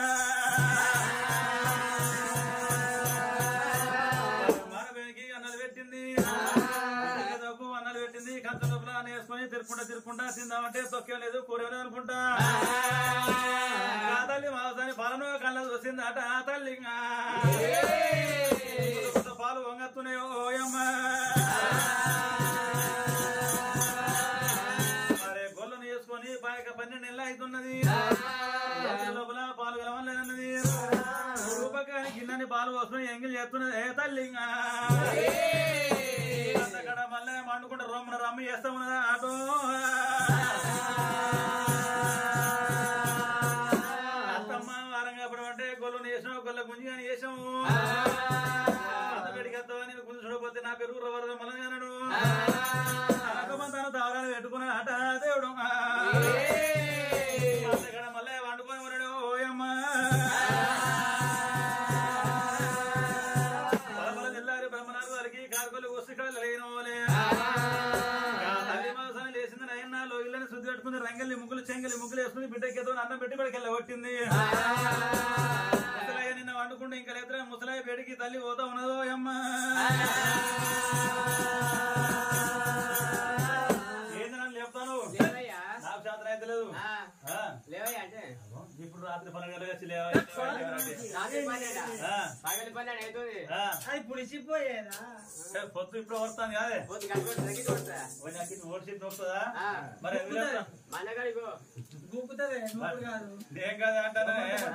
[SPEAKER 1] మానవేనికి అన్నలు పెట్టింది దబ్బు అన్నలు పెట్టింది కంచ లోపల అన్న వేసుకొని తిరుక్కుంటా తిరుక్కుంటా తిందామంటే తొక్కేం లేదు కూరేం అనుకుంటా ఆ తల్లి మాసాన్ని పాలను కళ్ళ చూసింది అట ఆ తల్లి కొత్త పాలు వంగత్తున్నాయి ఓయమ్మ మరే గొల్లను వేసుకొని పాయక పన్నెండు నెలలు అవుతున్నది చేతుల లోపల పాలు కలవలేదన్నది రూపకాని గిన్నెని పాలు పోసుకొని ఎంగిల్ చేస్తున్నది ఏ తల్లి అక్కడ మళ్ళీ మండుకుంటే రొమ్మన రమ్మ చేస్తా ఉన్నదా ఆటో అత్తమ్మ వారంగా పడమంటే గొల్లు వేసాము గొల్ల గుంజి అని వేసాము అంతబెడికి వస్తావా నేను గుంజు చూడకపోతే నా పెరుగు రవ్వర మలగానడు తన దావరాలు పెట్టుకున్నాడు అట దేవుడు అక్కడ మళ్ళీ వండుకొని ఉన్నాడు ఓయమ్మ బలబల తెల్లారి బ్రహ్మనాథ్ వారికి కార్కొలు వస్తుకాలు లేనోలే తల్లి మాసాన్ని లేచింది నయన్న లోగిల్లని శుద్ధి పెట్టుకుంది రంగల్ని ముగ్గులు చెంగలి ముగ్గులు వేసుకుని బిడ్డకేదో అన్నం పెట్టి పడికెళ్ళ కొట్టింది ముసలయ్య నిన్న వండుకుంటే ఇంకా లేదురా ముసలయ్య బేడికి తల్లి పోతా ఉన్నదో అమ్మ ఏంది నన్ను లేపుతాను
[SPEAKER 2] లేవయ్యా
[SPEAKER 1] నాకు శాతం అయితే లేదు
[SPEAKER 2] ఆ,
[SPEAKER 1] ఆ,
[SPEAKER 2] లేవయ్యా అంటే
[SPEAKER 1] ఇప్పుడు రాత్రి పన్నెండు గంటలకు వచ్చి లేవా
[SPEAKER 2] రాత్రి పన్నెండా
[SPEAKER 1] ఆ,
[SPEAKER 2] పగలి పన్నెండు అవుతుంది
[SPEAKER 1] ఆ.
[SPEAKER 3] అది పుడిచిపోయేదా
[SPEAKER 1] ఏ, పొద్దు ఇప్పుడు వస్తాను కాదే
[SPEAKER 2] పొద్దు కట్టుకొని తగ్గి కొడతా
[SPEAKER 1] ఓ, నాకు ఇటు ఓడి సీట్ వస్తుందా
[SPEAKER 2] ఆ.
[SPEAKER 1] మరి ఎందుకు లేపుతా?
[SPEAKER 2] మన్నగాడికో
[SPEAKER 3] గూపుతుంది నువ్వు కాదు
[SPEAKER 1] నేను కాదు అంటాను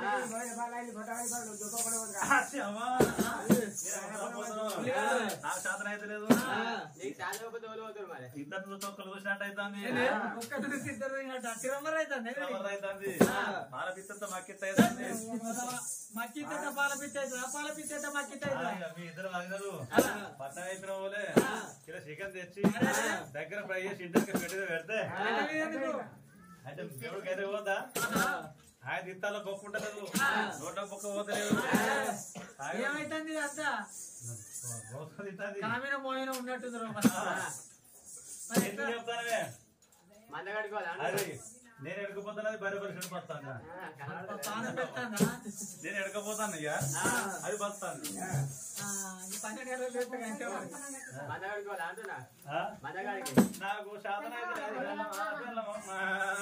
[SPEAKER 1] నాకు శాతం అయితే లేదు
[SPEAKER 2] నీకు చాలా గొప్ప తోలు అవుతుంది మరి
[SPEAKER 1] ఇద్దరు తొక్కలు చూసినట్టు అవుతుంది
[SPEAKER 3] ఒక్కటి నుంచి ఇద్దరు తిరుమల అవుతుంది
[SPEAKER 1] అవుతుంది పాల పిత్తతో మక్కిత్త అవుతుంది
[SPEAKER 3] మక్కిత పాల పిచ్చ అవుతుందా పాల పిచ్చ అయితే మక్కిత
[SPEAKER 1] ఆ,
[SPEAKER 3] అవుతుందా
[SPEAKER 1] ఇక మీ ఇద్దరు అందరూ పట్టణం అయిపోయిన వాళ్ళే కిలో చికెన్ తెచ్చి దగ్గర ఫ్రై చేసి ఇంటికి పెట్టి పెడితే
[SPEAKER 3] అంటే ఎందుకు?
[SPEAKER 1] అంటే దేవుడికైతే పోదా ఆయన తిత్తాలో బొక్క ఉంటలేదు నోట బొక్క పోతలేదు
[SPEAKER 3] ఏమైతుంది అంతా
[SPEAKER 1] తింటుంది
[SPEAKER 3] కామిన మోయిన ఉన్నట్టుంది రో. మరి
[SPEAKER 1] ఎందుకు
[SPEAKER 3] ఎట్లా?
[SPEAKER 1] చెప్తానవే
[SPEAKER 2] మందగాడుకోవాలా
[SPEAKER 1] అది నేను ఎడకపోతాను బరి పరిశ్రమ పడతాను
[SPEAKER 3] పానం పెడతాందా?
[SPEAKER 1] నేను ఎడకపోతాను ఇక అది బతాను
[SPEAKER 3] ఆ, ఈ పన్నెండు గంటలకు పెడతా అంటే మరి.
[SPEAKER 2] మందగాడుకోవాలా అంటున్నా మందగాడికి
[SPEAKER 1] నాకు శాతం అయితే లేదు. బెల్లమమ్మ.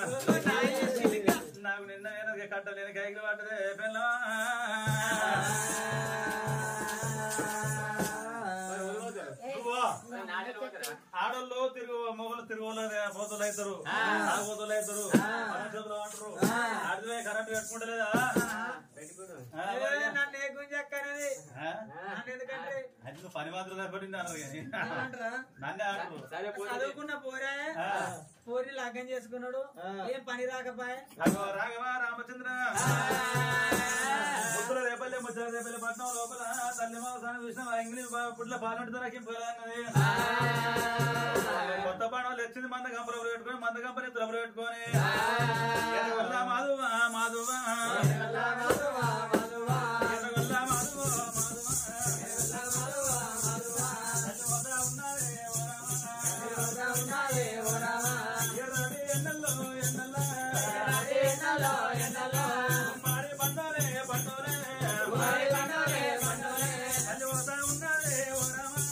[SPEAKER 1] నాకు నిన్న నేను కట్టలేని కైకి పట్టదే బెల్లమా.
[SPEAKER 2] మరి ఊరు పోతారు.
[SPEAKER 1] నువ్వు
[SPEAKER 2] మరి నాటలు పోతారా
[SPEAKER 1] ఆడోళ్ళు తిరుగు మొగలు తిరుగులు పోతులు అవుతారు పోతులు అవుతారు మనుషులు అంటారు ఆడితే కరెంట్ పెట్టుకుంటలేదా
[SPEAKER 2] పెట్టుకోడు
[SPEAKER 1] ఆ,
[SPEAKER 3] ఏ,
[SPEAKER 1] మరి.
[SPEAKER 3] నన్ను ఏ గుంజ అక్కనేది
[SPEAKER 1] ఆ?
[SPEAKER 3] నన్ను ఎందుకంటే
[SPEAKER 1] అది నువ్వు పని మాత్రం పడింది అన్నారు కానీ
[SPEAKER 3] ఏమంటారా?
[SPEAKER 1] నన్నే అంటారు
[SPEAKER 2] సరే పోతుంది
[SPEAKER 3] చదువుకున్న పోరే
[SPEAKER 1] ఆ.
[SPEAKER 3] పోరి లగ్గం చేసుకున్నాడు ఏం పని రాకపోయే
[SPEAKER 1] అగో రాఘవ రామచంద్ర ముద్దుల రేపల్లె ముద్దుల రేపల్లె పట్నం లోపల తల్లి మాసాన్ని చూసిన ఎంగిలి పుట్ల పాలంటి రకింపలన్నది కొత్త బాణాలు వచ్చింది మంద కంపలు పెట్టుకొని మంద కంపని తులబలు పెట్టుకొని ఎర్రగొల్ల మాధువ మాధువ ఎర్రగొల్ల మాధువ మాధువ తల్లి వద్ద ఉన్నదే ఓ రామ. ఎర్రని ఎండల్లో ఎండల్లో మారి బండోలే బండోలే తల్లి వద్ద ఉన్నదే ఓ రామ.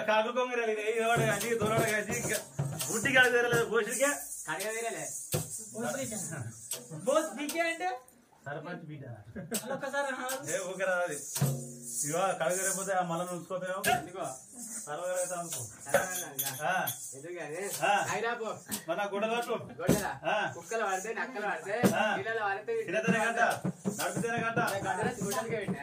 [SPEAKER 1] కాకులు కొంగరాలి ఇదోడ కానీ దూరడ కానీ గుడ్డి కాదు తెరలేదు భోషికే
[SPEAKER 2] కడిగా తీరలే
[SPEAKER 3] బోస్ బీకే అంటే
[SPEAKER 1] సర్పంచ్ బీట
[SPEAKER 3] అలా ఒక్కసారి అనాలి.
[SPEAKER 1] ఏ ఊకరా అది ఇవో కడగరేపోతే ఆ మళ్ళీ ఉంచుకోపోయావు
[SPEAKER 2] ఎందుకో
[SPEAKER 1] సర్వరైతే అనుకో ఆ,
[SPEAKER 2] ఎందుకు కానీ
[SPEAKER 1] ఆ.
[SPEAKER 2] హైరాపో
[SPEAKER 1] మన గుడ్డలట్టు
[SPEAKER 2] గొడ్డలా
[SPEAKER 1] ఆ.
[SPEAKER 2] కుక్కలు పడితే నక్కలు పడితే
[SPEAKER 1] ఆ.
[SPEAKER 2] నీళ్ళలో పడితే
[SPEAKER 1] తినతేనే గంట నడిపితేనే గంట
[SPEAKER 2] గడ్డల గుడ్డలకే పెట్టినా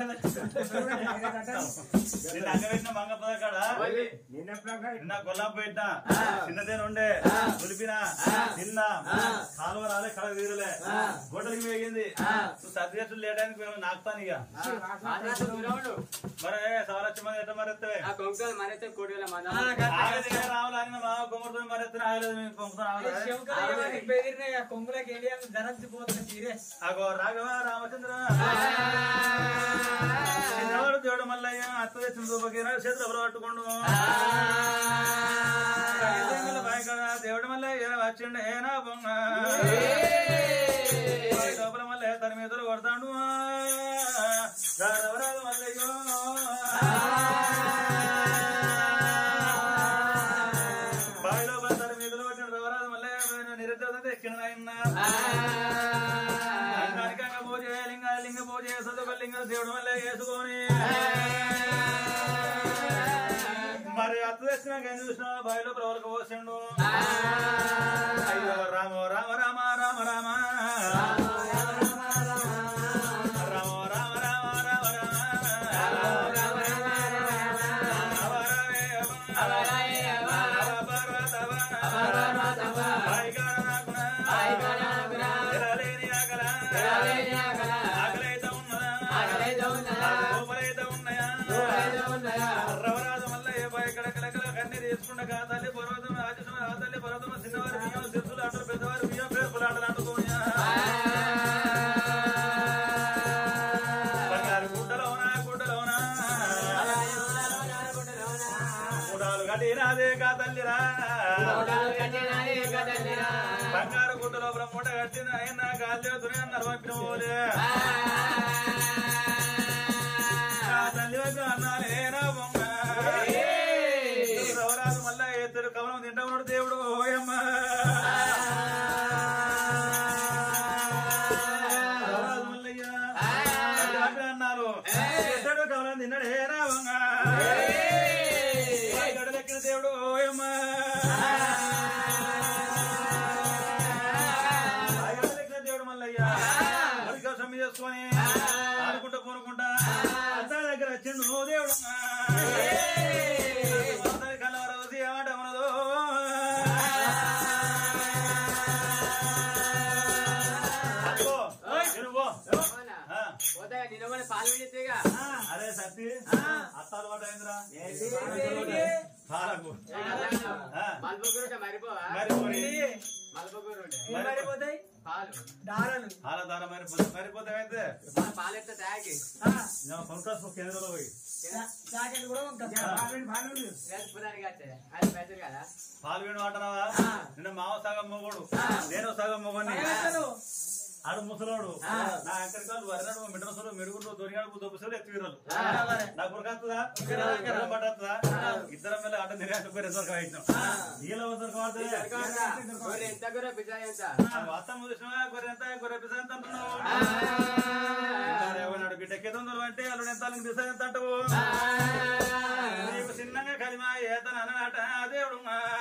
[SPEAKER 1] నిన్న అంగ పెట్టిన మంగ పదకాడ నిన్న గొల్లాం పెట్టిన చిన్నదేని ఉండే దులిపిన తిన్న కాలువ రాలే కడ తీరలే గొడ్డలకి వేగింది నువ్వు సర్దిగట్లు లేడానికి మేము నాకుతాను ఇక
[SPEAKER 2] మాట్లాడుతూ దూరం ఉండు.
[SPEAKER 1] మరి సవరచ్చ మంది ఎట్లా మరెత్తే
[SPEAKER 2] ఆ కొంకలు మరైతే కోడిల మంద
[SPEAKER 3] ఆ, గట్ల.
[SPEAKER 1] ఆగదు ఇక రావాలని మా కొమ్మరితో మరెత్తే ఆగలేదు మేము కొంకుతో ఆగలేదు
[SPEAKER 3] శంకర్ ఏమని బెదిరినాయి, ఆ కొంగులకి వెళ్ళి ఆమె ధరించిపోతుంది సీరియస్
[SPEAKER 1] అగో రాఘవ రామచంద్ర చిన్నవాడు దేవుడు మల్లయ్య అత్త తెచ్చిన రూపకీరా చేతులు పట్టుకోండు దేవుడు మల్లయ్య వచ్చిండు ఏనా బొమ్మ లోపల మల్లయ్య తన మీద కొడతాడు రాఘవరాజు మల్లయ్యో బావిలో తన మీద కొట్టిన రవరాజు మల్లయ్య నిరుద్యోగం ఎక్కిన ఆయన అంగానికంగా పూజ లింగ లింగ పూజ చదువు లింగ దేవుడు వల్ల వేసుకొని మరి అత్త తెచ్చినాక ఏం చూసినా బావిలో ప్రవరకు పోసిండు అయ్యో రామ రామ రామ రామ రామ రామ రామ రామ రామ తీసుకుండగా తల్లి పర్వతం రాజసం ఆ తల్లి పర్వతం చిన్నవారి బియ్యం శిశులు అటు పెద్దవారి బియ్యం పేర్పులు ఆటలు అంటుకోనియా బంగారు గుడ్డలోనా గుడ్డలోనా గుడాలు కట్టినాదే కా తల్లిరా బంగారు గుడ్డ లోపల మూట కట్టిన ఆయన గాలి దునియన్నారు పంపిన పోలే ఆ తల్లి వద్ద అన్నాలేనా బొమ్మ రవరాజు మళ్ళా ఎత్తుడు కవనం తింటా ఉన్నాడు దేవుడు ఓయమ్మ రవరాజు మల్లయ్య తల్లి వద్ద అన్నారు ఎత్తడు కవనం తిన్నాడు ఏ రావంగ గడలెక్కిన దేవుడు ఓయమ్మ ఆ గడలెక్కిన దేవుడు మల్లయ్య మరిగా సమ్మె చేసుకొని ఆడుకుంటా పోనుకుంటా అత్త దగ్గర వచ్చిండు ఓ దేవుడు కలవరవసి ఏమాట ఉన్నదో అదిగో, తిరుగు. ఆ,
[SPEAKER 2] పోతే నిన్న పాలు చేస్తేగా
[SPEAKER 1] అరే సత్తి అత్తాలు పడ్డ ఏంద్రా పాలకు
[SPEAKER 2] మల్పకూరు మరిపోవా
[SPEAKER 1] మరి మరి
[SPEAKER 2] మల్పకూరు ఉంటే
[SPEAKER 3] ఏం పడిపోతాయి
[SPEAKER 2] పాలు
[SPEAKER 3] దారాలు
[SPEAKER 1] పాల దార మరిపోతే మరిపోతే అయితే
[SPEAKER 2] మన పాలు ఎత్తే తాగి
[SPEAKER 1] కొనుక్కోసు కేంద్రంలో పోయి
[SPEAKER 3] జా- జాకెట్ కూడా ఒక
[SPEAKER 2] పునానికి వచ్చే అది పెద్దది కదా
[SPEAKER 1] పాలు వేణు అంటున్నావా నిన్న మావ సగం మొగోడు నేను సగం మొగని ఆడు ముసలోడు నా అంకర్ కాళ్ళు వరనాడు మిడసలు మెడుగుడు దొరికాడు దొబ్బసలు ఎత్తిరాలు నా కురకత్తుదా పట్టద్దా ఇద్దరం మీద ఆట నిర్యాసం రిజర్వ్ అయినాం నీళ్ళ వద్దరు
[SPEAKER 2] గొర్రె ఎంత గొర్రె పిజ్జా ఎంత
[SPEAKER 1] వాస్తవం చూసినా గొర్రె ఎంత గొర్రె పిసా ఎంత అంటున్నావు ఏమన్నాడు బిడ్డ కింద అంటే అల్లుడు ఎంత అల్లుడు పిసా ఎంత అంటావు నీకు చిన్నగా కలిమా ఏతన అన్నట దేవుడు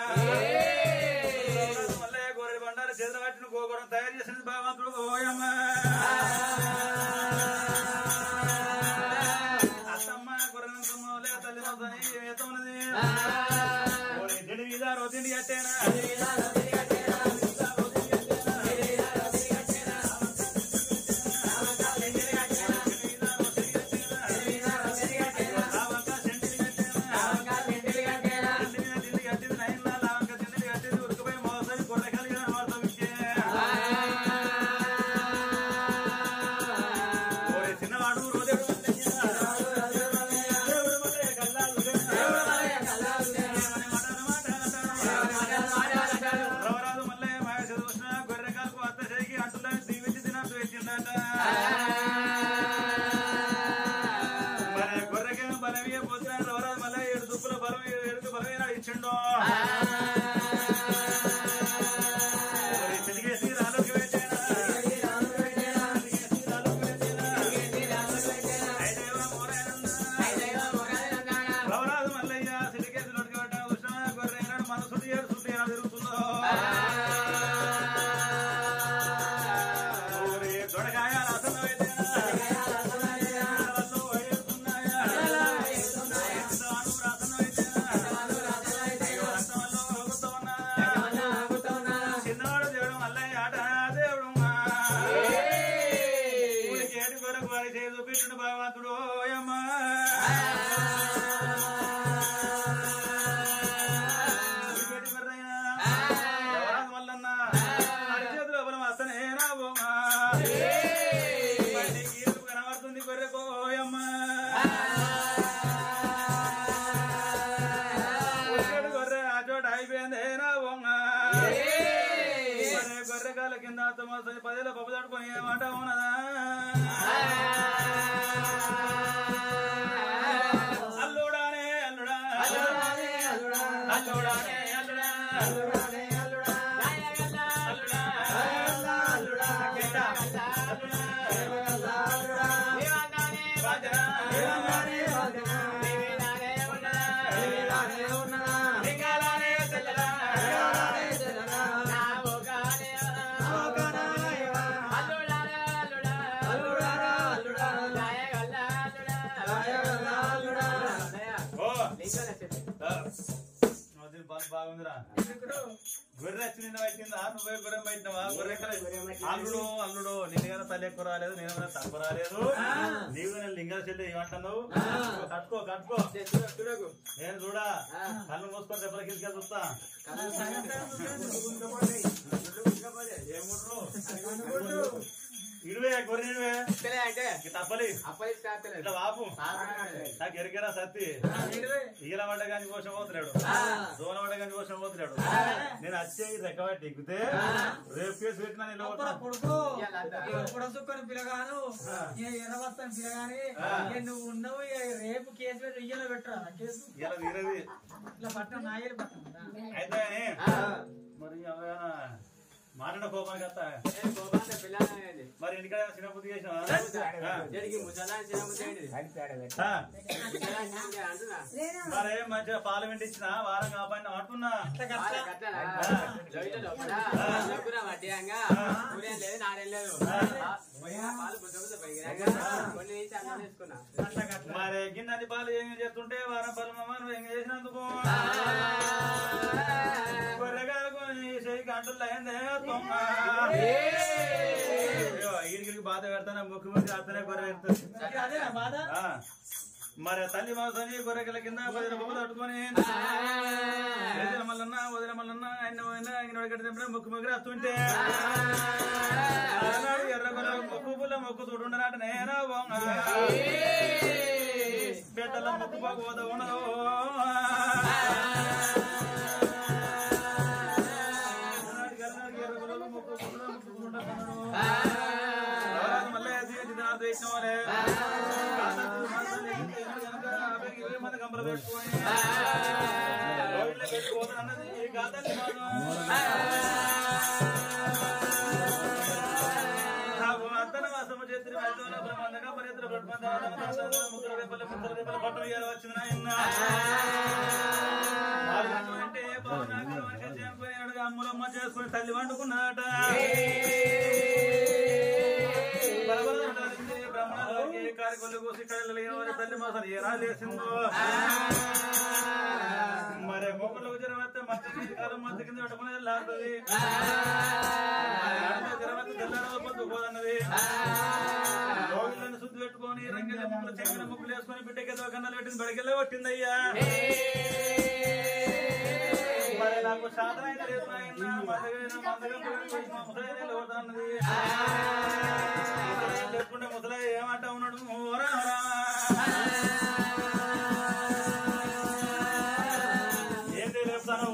[SPEAKER 1] మళ్ళీ గొర్రె బండారు చేతులు పట్టిన గోగురం తయారు చేసింది భగవంతుడు ఓయమ్మ అత్తమ్మ గొర్రె తల్లి మొత్తని ఏత ఉన్నది ఓరి తిండి మీద రో తిండి కట్టేనా తోట అయిపోయింది నా బొంగ మరి గొర్రెకాల కింద తొమ్మిది పదేళ్ళ పప్పు తట్టుకొని ఏమంట ఉన్నదా అల్లుడానే అల్లుడా అల్లుడానే అల్లుడా అల్లుడానే అల్లుడా అల్లుడా అల్లుడా కింద అల్లుడా బాజరా లింగాలానే తెల్లరా ఓ ఆ. అది బా- బాగుందిరా గొర్రె వచ్చి నిన్న పట్టిందా నువ్వే గొర్రె పట్టినవా గొర్రె ఎక్కడ? అల్లుడు అల్లుడు నిన్న తల్లి ఎక్కువ రాలేదు నేను తక్కువ రాలేదు నీవు నేను లింగాల చెల్లి ఏమంటున్నావు కట్టుకో కట్టుకో నేను చూడా కళ్ళు మూసుకొని దెబ్బల కిందకి చూస్తా ఏముండ్రు ఇడువే గొర్రె ఇడువే ఇక తప్పలి ఇట్లా బాపు నాకు ఎరికేరా సత్తి ఈల వంట కానీ కోసం పోతున్నాడు దోన వంట కానీ కోసం పోతున్నాడు నేను వచ్చే ఈ రెక్కబట్టి ఎక్కితే రేపు కేసు పెట్టినా నేను
[SPEAKER 3] అప్పుడు కొడుకు పొడసుకొని పిలగాను ఏ ఎర్రవస్తాను పిలగాని ఏ నువ్వు ఉన్నావు ఏ రేపు కేసు పెట్టి ఇయ్యలో పెట్టరా కేసు
[SPEAKER 1] ఇలా తీరది
[SPEAKER 3] ఇట్లా పట్టణం నాయలు పట్టణం
[SPEAKER 1] అయితే మరి అవగాహన మాట్లాడ కోపానికి వస్తా మరి ఇంటికాడ చిన్న బుద్ధి చేసినావా? ఆ. మరి మంచిగా పాలు వెండి ఇచ్చిన వారం కాపాడిన అంటున్నా మరి గిన్నెని పాలు ఏం చేస్తుంటే వారం పాలు మామ నువ్వు ఏం చేసినందుకు గొర్రెగాలకు చేయి గంటలు అయిందే తొమ్మ ఈడికి బాధ పెడతాను ముక్కు ముక్కు అతనే గొర్రె పెడుతుంది
[SPEAKER 3] అదేనా బాధ
[SPEAKER 1] ఆ. మరి తల్లి మాసని గొర్రెల కింద పది రూపాయలు తట్టుకొని వదిన మల్లన్న వదిన మల్లన్న ఆయన పోయినా ఆయన కట్టినప్పుడు ముక్కు ముగ్గురు వస్తుంటే ఆనాడు ఎర్ర గొర్రె ముక్కు పుల్ల ముక్కు చూడుండనాట నేనా బొంగ బిడ్డల ముక్కు పోద ఉండదు ఆనాడు ఎర్ర ఎర్ర గొర్రెలు ముక్కు పుల్ల ముక్కు చూడుండన్నాడు. ఎవరాదు మళ్ళీ అది ఇది నాకు తెచ్చిన వాళ్ళే. కాదప్పుడు మనసులో ఏంటి కనుక ఆమెకి ఇరవై మంది కంపలు పెట్టుకొని రోడ్లు పెట్టుకోవద్దు అన్నది ఈ కాదండి నాకు అద్దన వాసము చేతిని వైద్యుల బ్రహ్మాండంగా పరిత్ర బ్రహ్మాండ ముగ్గురు రేపల ముగ్గురు రేపల పట్టు ఇయ్యాలి వచ్చింది నాయన అంటే పవనాకరమని చనిపోయినాడు అమ్ములమ్మ చేసుకుని తల్లి వండుకున్నాట బ్రహ్మణాలకి కారికొల్లు కోసి కళ్ళు లేని వారి తల్లి మాసాలు ఏ రాలేసిందో మరి మొక్కలకు జ్వరం వస్తే మధ్య కాలం మధ్య కింద పెట్టుకుని లాగుతుంది జ్వరం వస్తే తెల్లారో పొద్దు పోదన్నది రోగులను శుద్ధి పెట్టుకొని రంగల ముక్కులు చెక్కిన ముక్కులు వేసుకొని బిడ్డకి ఏదో కన్నాలు పెట్టింది బడికెళ్ళే కొట్టిందయ్యా మరి నాకు శాతం అయితే లేదు నాయన మందగా మందగా పోయి మా ముసలి లేవుతాన్నది చెప్పుకుంటే ముసలి ఏమంట ఉన్నాడు ఓరా ఓరా. ఏం తెలియస్తాను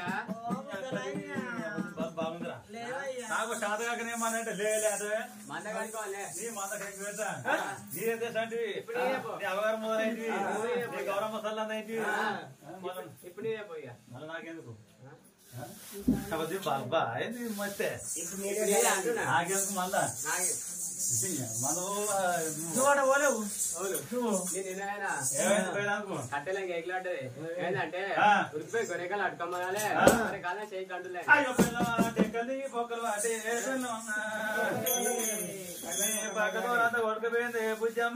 [SPEAKER 1] బాగుందిరా
[SPEAKER 3] లేవయ్యా
[SPEAKER 1] నాకు శాతగాక ఏమన్నంటే లేదు
[SPEAKER 2] మంద కనుకోవాలి
[SPEAKER 1] నీ మంద కైకి పెడతా నీ ఏం చేస్తా అంటే
[SPEAKER 2] ఇప్పుడు నీవే పో.
[SPEAKER 1] నీ అవగాహన మొదలైంది నీ గౌరవ మసాలా అయింది
[SPEAKER 2] ఇప్పుడు నీవే పోయిగా
[SPEAKER 1] మళ్ళీ నాకెందుకు కాబట్టి బాబా ఏంది మస్తే
[SPEAKER 2] ఇప్పుడు నేనే అంటున్నా
[SPEAKER 1] నాకెందుకు మళ్ళా
[SPEAKER 2] నాకే
[SPEAKER 1] మనం
[SPEAKER 3] చూడ పోలేవు
[SPEAKER 2] అవును
[SPEAKER 3] నువ్వు
[SPEAKER 2] నేను నిన్నైనా
[SPEAKER 1] ఏమైంది పోయినాకు
[SPEAKER 2] కట్టెలంగా ఎగిలాంటది ఏంటంటే
[SPEAKER 1] ఆ.
[SPEAKER 2] ఉరికిపోయి గొర్రెకాలు అట్టుకోమగానే
[SPEAKER 1] ఆ.
[SPEAKER 2] గొర్రెకాలే చేయి కంటులే
[SPEAKER 1] అయ్యో పిల్ల టెక్కలి పొక్కలు అటే ఏసలు నీ పక్కలో అంత ఉడకపోయింది బుజ్జమ్మ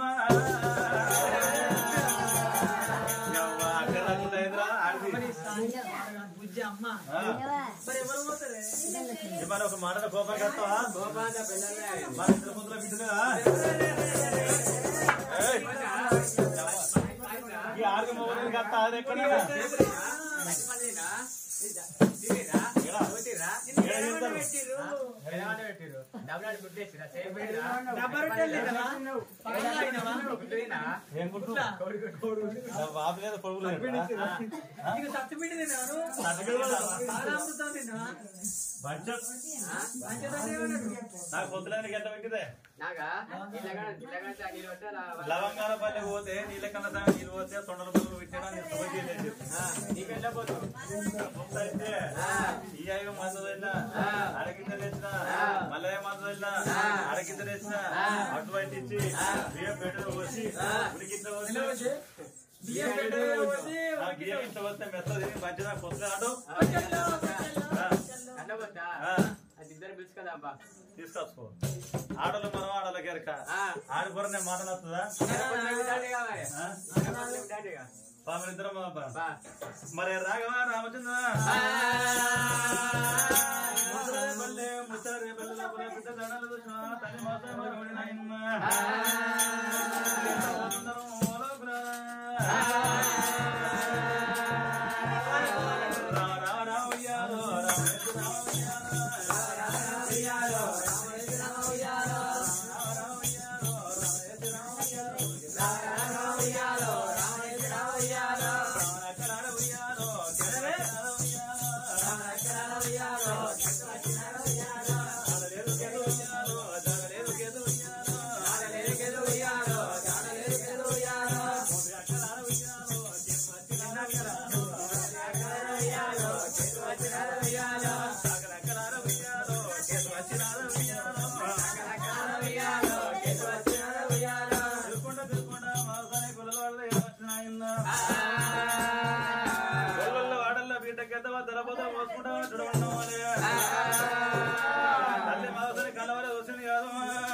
[SPEAKER 1] యవ్వ, అక్కడ రాకుందైందిరా, ఆడిది.
[SPEAKER 3] బుజ్జి అమ్మ
[SPEAKER 1] ఆ,
[SPEAKER 3] మరి ఎవరు పోతారే
[SPEAKER 1] ఇవాళ ఒక మాటలో కోపం కడతావా
[SPEAKER 2] గోపాల పిల్లలే
[SPEAKER 1] మన ఇద్దరు ముందులో బిడ్డలేదా ఏయ్, ఈ ఆరు మొగలు కడతా అది ఎక్కడ
[SPEAKER 2] మంచి పనినా? తిరిగిరా?
[SPEAKER 1] ఏడా?
[SPEAKER 2] పోతిరా?
[SPEAKER 1] ఏడ చేస్తారు?
[SPEAKER 3] డబ్బా రొట్టెలు లేవా? పక్కన అయినవా?
[SPEAKER 1] ఏం గుర్తు బాబు లేదు పొడుగు లేదు
[SPEAKER 3] నీకు సత్తుపిండి తిన్నాను బాలామృతం తిన్నావా పంచదార ఏమన్నాడు?
[SPEAKER 1] నాకు పొద్దులని గంట పెట్టిదే
[SPEAKER 2] నాగా ఇల్లగా ఇల్లగా నీళ్ళు పట్టారా
[SPEAKER 1] లవంగాల పల్లె పోతే నీళ్ళ కన్నా సగం నీళ్ళు పోతే తొండల పనులు పెట్టాను
[SPEAKER 2] నీకు ఎట్లా పోతావు
[SPEAKER 1] అయితే ఈ అయ్య మందు వెళ్ళినా అరకింత తెచ్చిన మళ్ళీ మందు వెళ్ళినా అరకింత తెచ్చిన అటువంటి ఇచ్చి బియ్యం పెట్టు వచ్చి ఉడికింత వచ్చి
[SPEAKER 3] బియ్యం పెట్టు పోసి,
[SPEAKER 1] ఆ బియ్యం ఇంత వస్తే మెత్త తిని మంచిగా పొద్దున అటు
[SPEAKER 3] పచ్చళ్ళు, పచ్చళ్ళు.
[SPEAKER 1] ఆ,
[SPEAKER 2] అట్లా పోతా
[SPEAKER 1] ఆ,
[SPEAKER 2] అది ఇద్దరు పిలుచు కదా అబ్బా
[SPEAKER 1] తీసుకొచ్చుకో ఆడలు మనం ఆడలకి ఎరక
[SPEAKER 2] ఆ.
[SPEAKER 1] ఆడిపోరు నేను మాట నచ్చుదా
[SPEAKER 2] కావాలి
[SPEAKER 1] ఆ? పామరిద్దరం అబ్బా.
[SPEAKER 2] బా
[SPEAKER 1] మరి రాఘవ రామచంద్ర ముసరే బల్లె, ముసరే బల్లె లోపల బిడ్డ దండలు చూసినా, తల్లి మాత్రం మగవాడి నాయన్న. ఎంత పోతుందరో లోపల. రా, రా, రా, ఉయ్యాలో, రామేశ్వర రామ ఉయ్యాలో. రా, రా, ఉయ్యాలో, రామేశ్వర రామ ఉయ్యాలో. రా, రా, ఉయ్యాలో, రామేశ్వర రామ ఉయ్యాలో. రా, రా, ఉయ్యాలో, రామేశ్వర రామ ఉయ్యాలో. రామనక్కరాల ఉయ్యాలో, కెరవెక్కరాల ఉయ్యాలో. రామనక్కరాల ఉయ్యాలో, కెరవెక్కరాల ఉయ్యాలో. జాడలేదు కెదు ఉయ్యాలో, జాడలేదు కెదు ఉయ్యాలో. జాడలేదు కెదు ఉయ్యాలో, జాడలేదు కెదు ఉయ్యాలో. మూడు అక్కరాల ఉయ్యాలో, చెట్టు వచ్చినాల ఉయ్యాలో. అక్కరక్కరాల ఉయ్యాలో, చెట్టు వచ్చినాల ఉయ్యాలో. అక్కరక్కరాల ఉయ్యాలో, చెట్టు వచ్చినాల ఉయ్యాలో. తిరుక్కుంటా తిరుక్కుంటా మాసాని గుళ్ళల వాళ్ళ వచ్చినాయన్న. గొల్లల్లో ఆడల్లో బీటకెద్దవా తెలపోత పోసుకుంటా చూడవడం వలే. తల్లి మాసాని కలవలే వచ్చింది కాదు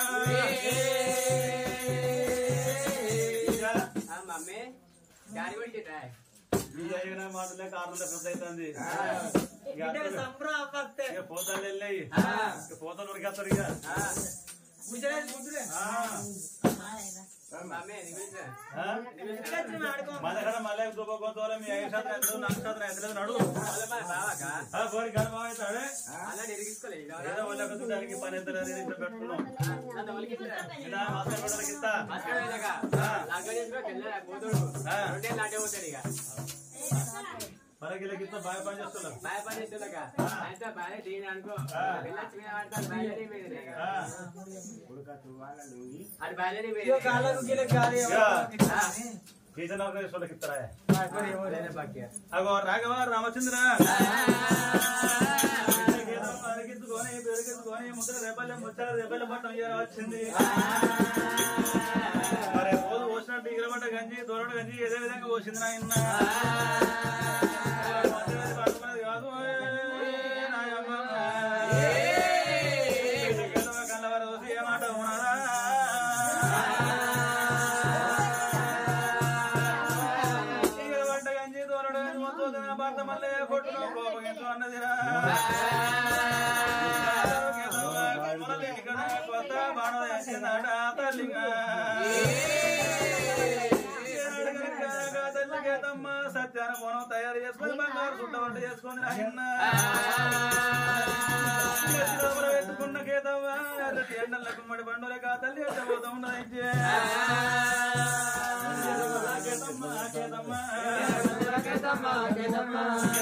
[SPEAKER 1] ఇక
[SPEAKER 2] ఆ మమ్మీ డాడీ కొట్టిరా
[SPEAKER 1] ఈ అయిన మాటలే కారణంలో పెద్ద అవుతుంది
[SPEAKER 3] బిడ్డకు సంబరం అవ్వస్తే.
[SPEAKER 1] ఇక పోతాలు వెళ్ళాయి ఇక పోతాలు ఉరికేస్తారు ఇక
[SPEAKER 3] ముసలి ముద్దులే.
[SPEAKER 1] ఆ,
[SPEAKER 2] మమ్మీ నీ గురించి
[SPEAKER 1] ఆ?
[SPEAKER 3] ఎట్లా వచ్చినావు ఆడుకో?
[SPEAKER 1] మన దగ్గర మళ్ళీ దుబ్బకోతోలే మీ ఐదు శాతం ఎంత నాకు శాతం ఎంత లేదు నడు
[SPEAKER 2] వాళ్ళ మన బావాక
[SPEAKER 1] ఆ, పోరి గర్భమవుతాడే
[SPEAKER 2] అలా ఎరిగించుకోలే
[SPEAKER 1] ఏదో వాళ్ళకి దానికి పని ఎంత లేదు ఇంట్లో పెట్టుకున్నాం
[SPEAKER 2] నన్ను ఒలికిట్లా
[SPEAKER 1] ఇలా మాస్టర్ బిడ్డలకి ఇస్తా
[SPEAKER 2] అక్కడ వెళ్ళగా లాగా చేసుకో కెళ్ళా పోతాడు రెండే నాటే పోతాడు ఇక
[SPEAKER 1] పరగిలకి ఇస్తా బాగా పని చేస్తున్నాం
[SPEAKER 2] బాయ్ పని చేస్తుండగా అయితే బాగా దీని అనుకో వెళ్ళొచ్చి మీద పడతాడు బయలుదేరి మీద
[SPEAKER 1] ఆ,
[SPEAKER 2] అది బయలుదేరి
[SPEAKER 3] ఇగో కాళ్ళకు గీళ్ళకు గాలి
[SPEAKER 1] ఇక సీజన్ వాళ్ళకి ఇస్తారా
[SPEAKER 2] వేరే బాక్య
[SPEAKER 1] అగో రాఘవ రామచంద్ర గీతం అరిగించుకొని పెరిగించుకొని ముద్ర రేపల్లె ముచ్చట రేపల్లె పట్టం ఇయ్యాల వచ్చింది మరి రోజు పోసినట్టు ఇగరబడ్డ గంజి దూరడు గంజి ఏదే విధంగా పోసింది నాయన పడుకున్నది కాదు నాయమ్మ కళ్ళ వారు చూసి ఏమాట ఉన్నారా ఇగరబడ్డ గంజి దూరడు గంజి మొత్తం భర్త మళ్ళీ కొట్టును కోపగించు అన్నదిరా కొత్త బాణం వేసిందట తల్లిగా తల్లికేతమ్మ సత్యాన పోనం తయారు చేసుకొని బంగారు సుట్ట వంట చేసుకొని నాయన్న ఎత్తుకున్న కేతవ్వ ఎర్రటి ఎండలకు మడి బండులక తల్లి ఎత్తబోతా ఉన్నది కేతమ్మ కేతమ్మ కేతమ్మ కేతమ్మ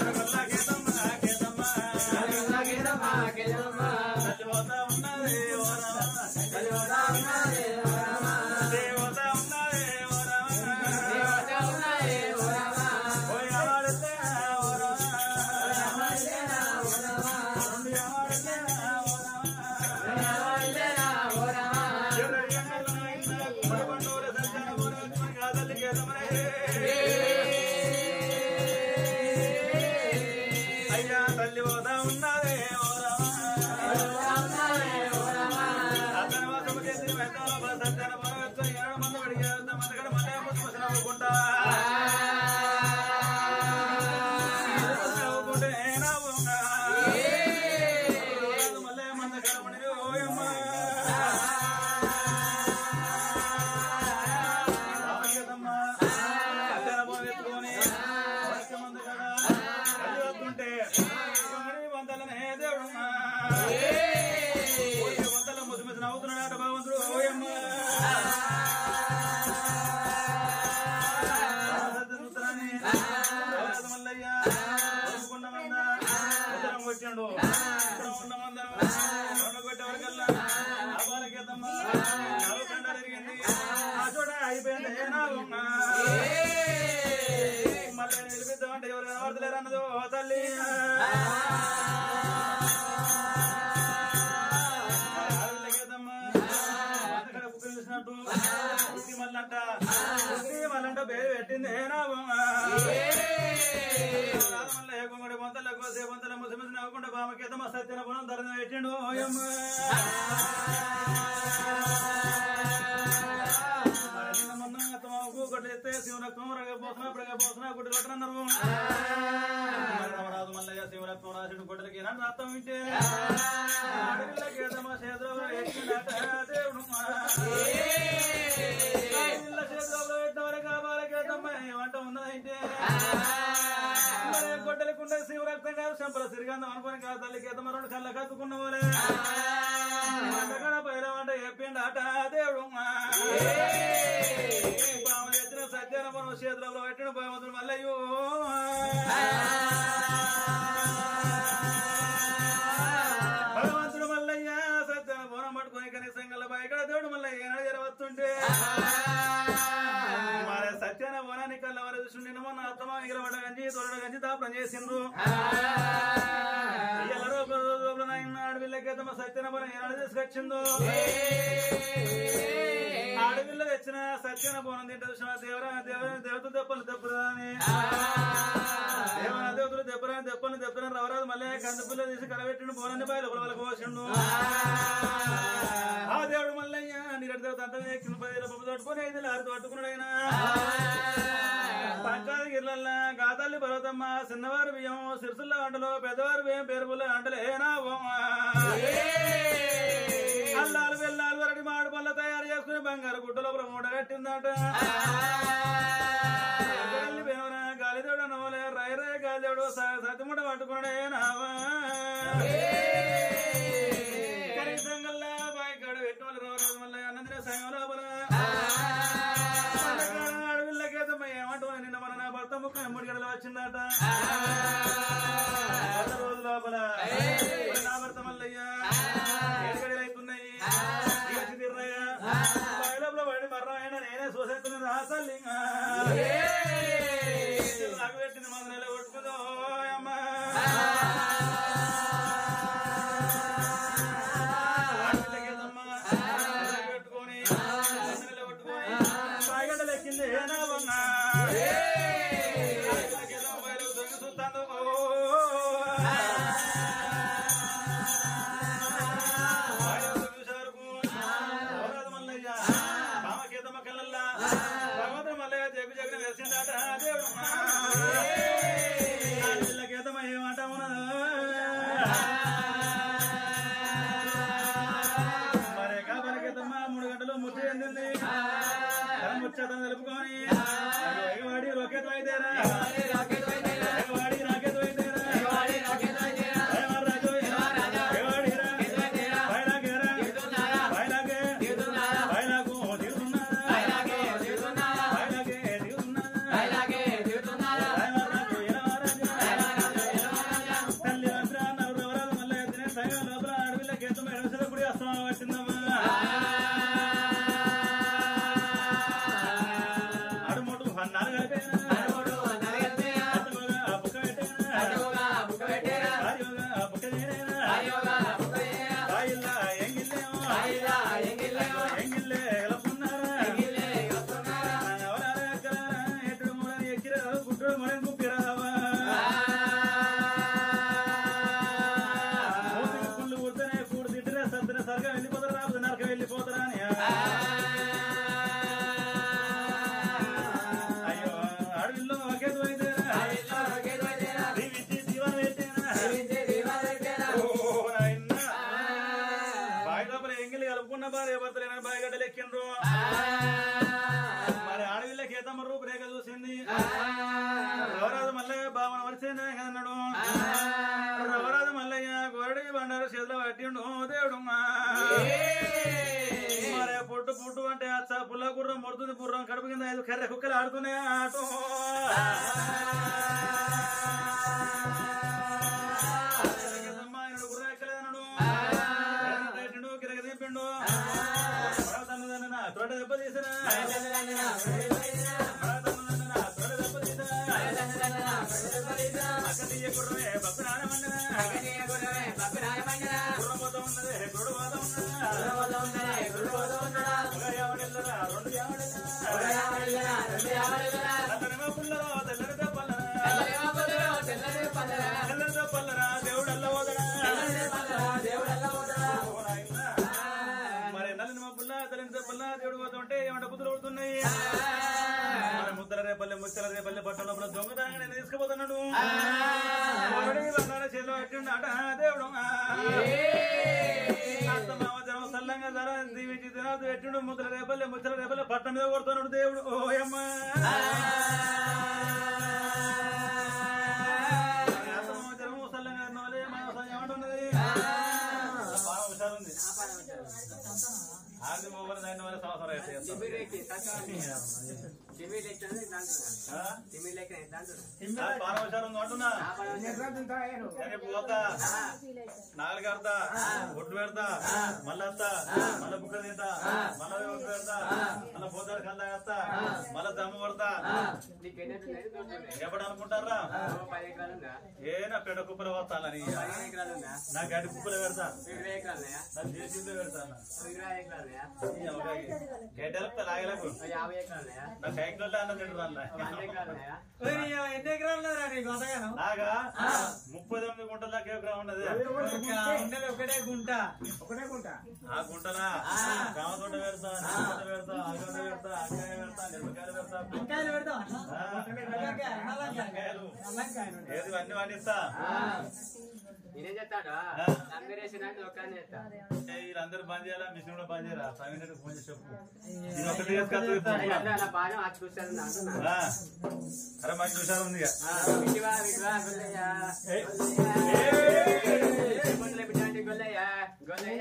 [SPEAKER 1] కేతమ్మ చచ్చిపోతా ఉన్నది ఓ రామ. చచ్చిపోతా ఉన్నది ఓ రామ. దేవత ఉన్నది ఓ రామ. ఓయ్ ఆవాడితే ఓ రామ. రెండు ఆవాడితే ఓ రామ. ఎర్రటి ఎండల నాయన కుమ్మడి బండోల సంచార పోరాటం కాదల్లి కేతమనే. అయ్యా తల్లి పోతా ఉన్నదే ఓ రామ. అతని వాసము చేసిన వెంటనే బల సత్యాన పొరవెత్తుకొని ఏడు మంది అడిగేద్దాం అందుకని మళ్ళీ పుష్పసిన నవ్వుకుంటా నవ్వుకుంటే నవ్వుగా. మళ్ళీ మంద కనబడి ఓయమ్మ. రామయ్యదమ్మ. సత్యాన పొరవెత్తుకొని వరస మంది కదా కళ్ళు వస్తుంటే మరి వందలనే దేవుడమ్మా వచ్చిండు ఇక్కడ ఉన్న మందరం రెండు కొట్టేవరకల్లా ఆ బాలకేతమ్మ నాలుగు గంటలు తిరిగింది ఆ చోట అయిపోయింది ఏ నాగమ్మ మళ్ళీ నిలిపిద్దామంటే ఎవరు కనబడతలేరు అన్నదో ఓ తల్లి ఆడపిల్లకేదమ్మా అక్కడ కుక్క చూసినట్టు కుక్కి మళ్ళంట కుక్కి మళ్ళంట పేరు పెట్టింది ఏ నాగమ్మ రామల్ల ఏకొంగడి బొంతల కోసే బొంతల ముసిమిసి నవ్వకుండా బామకేతమ్మ సత్యన గుణం ధరణ పెట్టిండు ఓయమ్మ మరి నిన్న మొన్న అత్తమామకు కొట్లు ఎత్తే శివరక్తం రగపోసిన ప్రగపోసిన గుడ్డి కొట్టనన్నారు మరి రామరాజు మల్లయ్య శివరక్తం రాసిన గుడ్డలకి నన్ను అర్థం వింటే అడవిల్లకేతమ్మ చేతిలో ఎక్కినట దేవుడు అడవిల్ల చేతిలో పెట్టినవరే కావాలకేతమ్మ ఏమంట ఉన్నదంటే గొడ్డలకుండ శివరక్తం కాదు శంపల సిరిగంధం అనుకుని కాదు తల్లికి ఎత్తమ రెండు కళ్ళ కత్తుకున్న పోలే అంతకడ పైరవంట చెప్పిండు అట దేవుడు పాము తెచ్చిన సత్యాన మనం చేతులలో పెట్టిన భగవంతుడు మల్లయ్యో భగవంతుడు మల్లయ్య సత్యాన బోనం పట్టుకొని కనీసం గల బయకడ దేవుడు మల్లయ్య ఏనాడు జరవస్తుంటే మరి సత్యాన బోనాన్ని కళ్ళ వారు చూసిండి మొన్న అత్తమా ఎగరబడ్డ గంజి తొలడ గంజి తాపనం చేసిండ్రు ఎల్లరో రోజులు నాయన ఆడపిల్లకేతమ్మ సత్యన బోనం ఏనాడు తీసుకొచ్చిందో ఆడపిల్ల తెచ్చిన సత్యన బోనం తింటే చూసిన దేవరా దేవరా దేవతలు దెబ్బలు దెబ్బరాని దేవన దేవతలు దెబ్బరాని దెబ్బలు దెబ్బరాని రవరాదు మళ్ళీ కంది పిల్ల తీసి కడబెట్టిన బోనాన్ని బయలు వాళ్ళకి పోసిండు ఆ దేవుడు మల్లయ్య నీరటి దేవత అంతా ఎక్కిన పది బొమ్మ తట్టుకొని ఐదు ఆరు తట్టుకున్నాడైనా పంచాది గిర్లల్లా గాతల్లి పర్వతమ్మ చిన్నవారు బియ్యం సిరుసుల్ల వంటలు పెద్దవారు బియ్యం పేరుపుల్ల వంటలేనా అల్లాలు వెళ్ళాలు వరటి మాడు పళ్ళ తయారు చేసుకుని బంగారు గుడ్డలో మూట కట్టిందట వెళ్ళి పోయినవరా గాలిదేవుడు నవ్వలే రై రై గాలిదేవుడు సతిముట పట్టుకున్నాడే నావా కనీసం గల్లా బాయికాడు పెట్టుకోవాలి రోజు మళ్ళీ అన్నందిన సంగం లోపల అడవిల్లకేతమ్మ ఏమంటావు నిన్న మన నా భర్త ముక్క మూడు గడలు వచ్చిందట వంద రోజుల లోపల నా భర్త మల్లయ్య ఏడు గడిలు అవుతున్నాయి ఇక తిర్రయ్య బయలులో పడి మర్రమైన నేనే చూసేస్తున్నాను రాసల్లింగా నాకు పెట్టింది మందు నెల కొట్టుకుందో అమ్మా ఆడపిల్లకేదమ్మా పెట్టుకొని మందు నెల కొట్టుకొని పాయగడ్డలు ఎక్కింది ఏనా ఉన్నా ఆడపిల్లకేదమ్మా బయలుకు దొంగ చూస్తాను భగవంతుడు మల్లయ్య జగు జగన్ వేసిందట దేవుడు ఆడపిల్లకేదమ్మా ఏమంటా ఉన్నదో మరి కాబరికేదమ్మా మూడు గంటలు ముట్టి ఎందింది తన ముచ్చతను తెలుపుకొని ఎగవాడి రోకెత్ వైద్యరా ఎగవాడి రాకెత్ వైద్యరా ఎగవాడి రాజు ఎగవాడిరా బయలాగేరా బయలాగే బయలాగు తీరుతున్నారా బయలాగే తీరుతున్నారా రాయవారాజు ఎలవారాజు తల్లి వంద్ర నవ్వు ఎవరాలు మళ్ళీ ఎత్తిన సైవం లోపల అడవిలో కేతం ఎడసల గుడి అస్తం పట్టిందమ్మా అడుమోటు నాలుగు గడిపేనా అత్తగోగా బుక్క పెట్టేనా ఆర్యోగా బుక్క చేరేనా బాయిల్లా ఎంగిల్లేమో ఎంగిల్లే ఎలపున్నారా ఎవరారా ఎక్కరారా ఎట్టుడు మూడని ఎక్కిరా గుట్టుడు మూడని గుప్పిరావా మూతికి పుల్లు ఊరితేనే కూడు తిట్టినా సత్తిన సరిగా వెళ్ళిపోతారా రాబోదు నరక వెళ్ళిపోతారా అని అయ్యో అడవిలో ఒకే దొరికితేనా దీవిచ్చి జీవన పెట్టేనా ఓ నాయనా బావి లోపల ఎంగిలి కలుపుకున్న భార్య భర్తలేనని బావిగడ్డలు ఎక్కిండ్రు మరి ఆడవిళ్ళకి ఏతమ్మ రూపురేఖ చూసింది రవరాజు మల్లయ్య బావన వరిసేనే అన్నాడు రవరాజు మల్లయ్య గోరడి బండారు చేతిలో పట్టిండు దేవుడు మరి పుట్టు పుట్టు అంటే అచ్చ పుల్ల గుర్రం ముడుతుంది గుర్రం కడుపు కింద ఐదు కర్రె కుక్కలు ఆడుతున్నాయి ఆటో గుర్రం పోతా ఉన్నది గురుడు పోతా ఉన్నదా ఒక యావడెల్లరా, రెండు యావడెల్లరా. అతనేమో పుల్లరా, తెల్లరితో పల్లరా. తెల్లరితో పల్లరా, దేవుడల్ల పోతడా. ఓ నాయనా. మరి నల్లని మబ్బుల్లా తెల్లని పుల్ల దేవుడు పోతా ఉంటే ఏమంట బుద్ధులు పడుతున్నాయి మరి ముద్దల రేపల్లె ముచ్చల రేపల్లె పట్టణ లోపల దొంగతనంగా నేను తీసుకుపోతున్నాడు ఒకటి బంగారు చేతిలో పెట్టిండు అట దేవుడు అత్తమామ జనం సల్లంగా ధర దీవించి తినాదు పెట్టిండు ముద్దల రేపల్లె ముచ్చల రేపల్లె పట్టణ మీద కొడుతున్నాడు దేవుడు ఓయమ్మ అత్తమామ జనం సల్లంగా నోలే మన ఏమంటున్నది బాగా హుషారుంది ఆది మొబైల్ దాని వల్ల సంవత్సరం అయితే ఆ? ఆ, బాగా హుషారుంది అంటున్నా రేపు పోతా నాలుగు కడతా ఒడ్డు పెడతా మళ్ళీ వస్తా మళ్ళీ బుక్క తింటా మళ్ళీ ఒడ్డు పెడతా మళ్ళీ పోతాడు కల్లా వేస్తా మళ్ళీ దమ్ము కొడతా ఎప్పుడు అనుకుంటారా ఏ నా పెద్ద కుప్పలు వస్తానని నా గడ్డి కుప్పలు పెడతా నా జేసీలో పెడతా గడ్డలకు లాగలకు నా సైకిల్ అన్న తింటారు
[SPEAKER 3] ఓయ్, నీ ఎన్ని ఎకరాలు ఉన్నదిరా నీకు అంతగానం?
[SPEAKER 1] నాగా ముప్పై తొమ్మిది గుంటల దాకా ఎకరం ఉన్నది
[SPEAKER 3] ఒక ఉన్నది ఒకటే గుంట
[SPEAKER 1] ఆ గుంటలా కామ తోట పెడతా నిమ్మ తోట పెడతా ఆగడ పెడతా అంకాయ పెడతా నిమ్మకాయలు పెడతా
[SPEAKER 3] వంకాయలు పెడతావా
[SPEAKER 1] ఆ.
[SPEAKER 3] నల్లకాయ, నల్లకాయ.
[SPEAKER 1] వంకాయలు.
[SPEAKER 3] నల్లకాయలు.
[SPEAKER 1] ఏది అన్ని పండిస్తా
[SPEAKER 2] నేనేం చెప్తాడు అందరేసినట్టు ఒక్కనే చెప్తా
[SPEAKER 1] ఏ, వీళ్ళందరూ బంద్ చేయాలా మిషన్ కూడా బంద్ చేయరా సమీర్ ఫోన్ చేసి చెప్పు ఇది ఒకటి తీసుకొస్తా ఇప్పుడు.
[SPEAKER 2] అలా బాగా అది చూశాను అంటున్నా
[SPEAKER 1] ఆ. అరే మంచి చూసారు ఉంది ఇక.
[SPEAKER 2] విటివా విటివా గొల్లయ్య
[SPEAKER 1] ఏయ్.
[SPEAKER 2] గొల్లయ్య బిడ్డ గొల్లయ్య గొల్లయ్య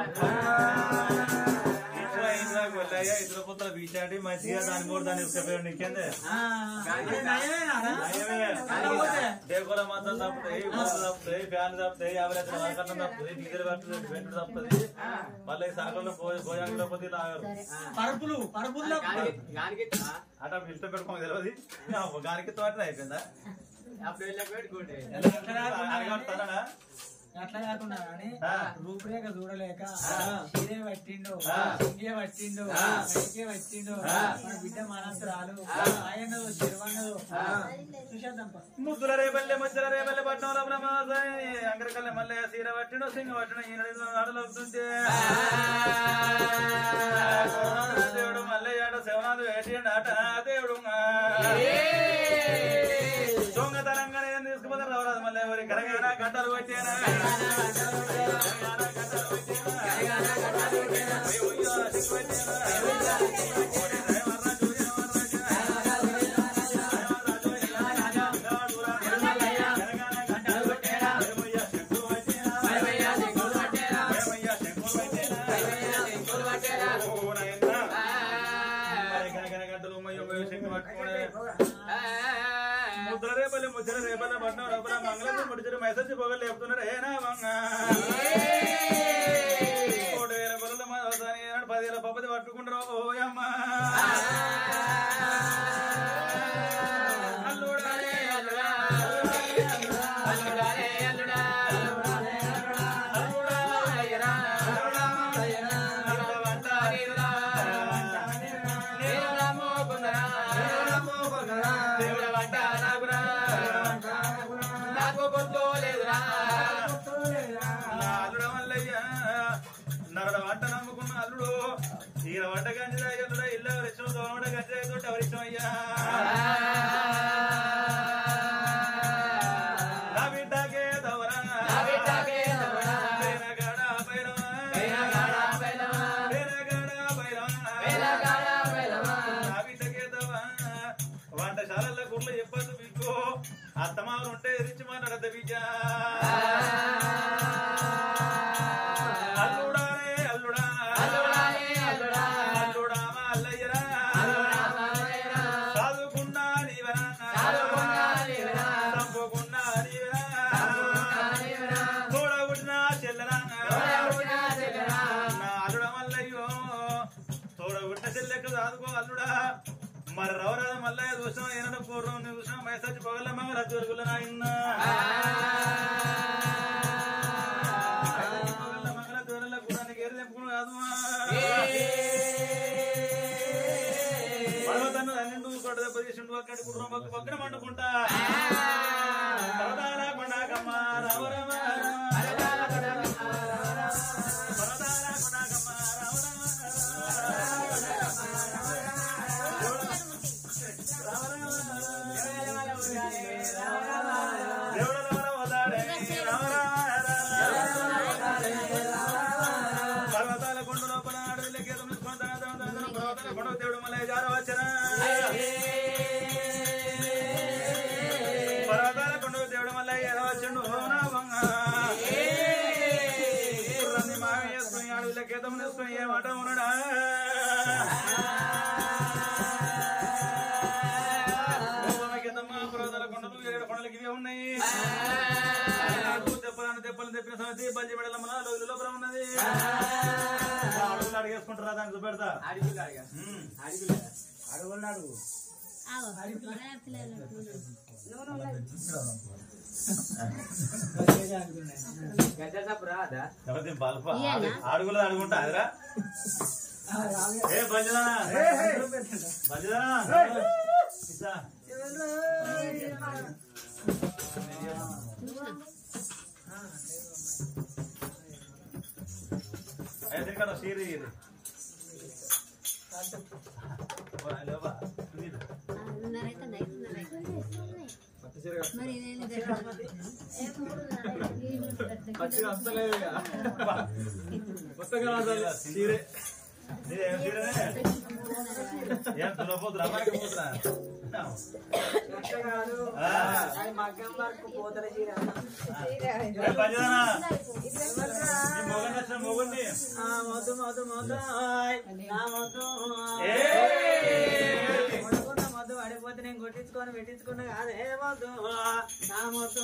[SPEAKER 1] ఇంట్లో ఇంట్లో గొల్లయ్య ఇద్దరు పుత్ర బీచాడి మంచిగా దాని కూడా దాన్ని తీసుకుపోయాడు నీకేందే
[SPEAKER 3] ఆ, ఇది నయమేనారా? కాకపోతే
[SPEAKER 1] డేకోల మాత్రం తప్పుతాయి ఊరు తప్పుతాయి ఫ్యాన్ తప్పుతాయి యాభై లక్షల వరకట్నం తప్పుతుంది డీజిల్ పడుతుంది పెట్రోల్ తప్పుతుంది మళ్ళీ ఈ సరుకుల్లో పోయాక లేకపోతే లాగరు
[SPEAKER 3] పరుపులు పరుపుల్లో
[SPEAKER 2] గానికి
[SPEAKER 1] అట ఫిల్టర్ పెట్టుకోమని తెలియదు నా గానికి తోట అయిపోయిందా
[SPEAKER 2] అప్పుడు వెళ్ళకు పెట్టుకోండి
[SPEAKER 1] అడగడుతున్నాడా
[SPEAKER 3] అట్లా కాకుండా కానీ
[SPEAKER 1] ఆ.
[SPEAKER 3] రూపురేఖ చూడలేక
[SPEAKER 1] ఆ.
[SPEAKER 3] చీరే పట్టిండు
[SPEAKER 1] ఆ.
[SPEAKER 3] సింగే పట్టిండు
[SPEAKER 1] ఆ.
[SPEAKER 3] మెడికే పట్టిండు
[SPEAKER 1] ఆ.
[SPEAKER 3] మన బిడ్డ మానంతరాలు ఆయనదు శిరవన్నదు చూసేద్దాం పా.
[SPEAKER 1] ముద్దుల రేపల్లె ముచ్చల రేపల్లె పట్నంలో బ్రహ్మసాయి అంగరకల్లె మల్లె సీర పట్టిన సింగ పట్టిన ఈయన ఆడలవుతుంటే దేవుడు మల్లయ్యాడు శివనాథు వేటి ఆట దేవుడు దొంగతనంగా నేను తీసుకుపోతాను రావరాదు మళ్ళీ ఎవరి కరగాన గంటలు వచ్చేనా ముద్ర రేపల్లి ముద్ర రేపల్లి పట్నం లోపల మంగళం ముడిచిన మెసేజ్ పొగలు లేపుతున్నారు ఏనా మంగ కోటి వేల గొర్రెల మాదాని పదివేల పప్పది పట్టుకుంటారు ఓయమ్మ అల్లుడాలే అల్లుడా
[SPEAKER 2] అల్లుడాలే అల్లుడా
[SPEAKER 1] అల్లుడాలయ్యరా అల్లుడవంట
[SPEAKER 2] నేను రామో కొందరా
[SPEAKER 1] దేవుడ వంట నాకురా
[SPEAKER 2] నాకు కొట్టు లేదురా
[SPEAKER 1] నా అల్లుడ వల్లయ్య నరడ వంట నమ్ముకున్న అల్లుడు ఈయన వంట గంజి తాగలుడా ఇల్లు ఎవరిష్టం దోమడ గంజి తాగుతుంటే ఎవరిష్టం అయ్యా నా బిడ్డకే దవరా
[SPEAKER 2] నా బిడ్డకే దవరా.
[SPEAKER 1] పేనగాడ పైరవా.
[SPEAKER 2] పేనగాడ పైరవా.
[SPEAKER 1] పేనగాడ పైరవా.
[SPEAKER 2] వేలగాడ వేలవా.
[SPEAKER 1] నా బిడ్డకే దవరా. వంటశాలల్లో గుర్లు చెప్పదు మీకు అత్తమాలు ఉంటే ఎదిరించి మాట్లాడద్ద బిడ్డ అల్లుడానే అల్లుడా
[SPEAKER 2] అల్లుడానే అల్లుడా.
[SPEAKER 1] అల్లుడా మా అల్లయ్యరా
[SPEAKER 2] అల్లుడా మావయ్యరా.
[SPEAKER 1] చదువుకున్నా నీవరా
[SPEAKER 2] చదువుకున్నా నీవరా.
[SPEAKER 1] చంపుకున్నా నీవరా
[SPEAKER 2] చంపుకున్నా నీవరా.
[SPEAKER 1] తోడబుట్టిన చెల్లరా
[SPEAKER 2] తోడబుట్టిన చెల్లెరా.
[SPEAKER 1] నా అల్లుడ మల్లయ్యో తోడబుట్టిన చెల్లెక్క చదువుకో అల్లుడా మరి రవరాజు మల్లయ్య చూసాం ఏనాడు పూర్వం చూసాం మైసచ్చి పొగల మంగళ దొరుకుల నాయన్న ఒక్కటి కుటుంబం పక్క పక్కన పండుకుంటా పరదాల కొండాకమ్మ రామ రామ పరదాల కొండాకమ్మ రామ రామ దేవుడు రామ వదాడే రామ రామ పర్వతాల కొండ లోపల అడవిలోకి ఎదురు తీసుకొని తన తన తన తన పర్వతాల కొండ దేవుడు మళ్ళీ జార వచ్చిన పర్వతాల కొండ దేవుడు మళ్ళీ ఎర వచ్చిండు రంది మావి వేసుకుని అడవిలోకి ఎదురు తీసుకుని ఏ మాట ఉన్నాడా పర్వతాల కొండలు ఏడు కొండలకి ఇవే ఉన్నాయి తెప్పలను తెప్పలు తెప్పిన సంగతి బల్లి మెడలమ్మల లోయల లోపల ఉన్నది అడుగులు అడిగేసుకుంటారా దాన్ని చూపెడతా ఉమ్. ఎవరిది బల్బ అడుగులు అడుగుంటా అదిరా ఏ బంజనా బంజనా ఇసా. అయితే ఇక్కడ సీరి ఇది ఓ, లేవా? ఇది.
[SPEAKER 5] మరి నేను
[SPEAKER 1] సీరే ఇది ఏం సీరేనే? ఏం దున్నపోతురా? అమ్మాయికి పోతురా? ఆ. ఏ బంజనా నీ మొగన్ నచ్చిన మొగుడిని
[SPEAKER 3] మొద్దు మొద్దు మొద్దు ఆయ్. నా మొద్దు
[SPEAKER 1] ఏయ్!
[SPEAKER 3] కొడుకున్న మొద్దు పడిపోతే నేను కొట్టించుకొని పెట్టించుకున్నా కాదే మొద్దు నా మొద్దు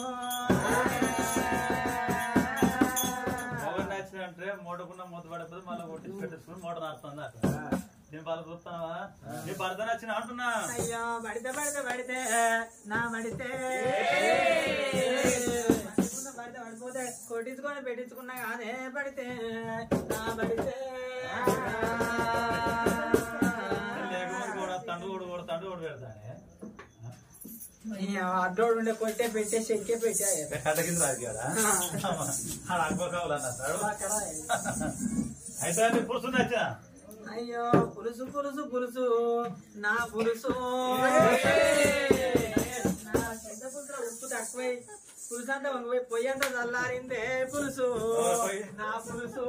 [SPEAKER 1] మొగన్ నచ్చిన అంటే మూటకున్న మూత పడిపోతే మళ్ళీ కొట్టించి పెట్టేసుకుని మూట నడుతుంది అట్లా నేను బాగా చూస్తావా నీ భర్త నచ్చిన అంటున్నా
[SPEAKER 3] అయ్యో పడితే పడితే పడితే నా పడితే పడితే పడిపోతే కొట్టించుకొని పెట్టించుకున్నా కాదే పడితే నా పడితే
[SPEAKER 1] లేకపోతే కూడా తండ్రి కూడా కూడా తండ్రి కూడా పెడతానే
[SPEAKER 3] అడ్డోడు ఉండే కొట్టే పెట్టే చెక్కే పెట్టా
[SPEAKER 1] కట్ట కింద రాజుగాడా ఆడ అక్బర్ కావాలి అన్నాడు అయితే నీ పురుషుని నచ్చా
[SPEAKER 3] అయ్యో పులుసు పులుసు పులుసు నా పులుసు నా చింత పులుసులో ఉప్పు తక్కువై పులుసు అంతా వంగిపోయి పొయ్యి అంతా చల్లారిందే పులుసు నా పులుసు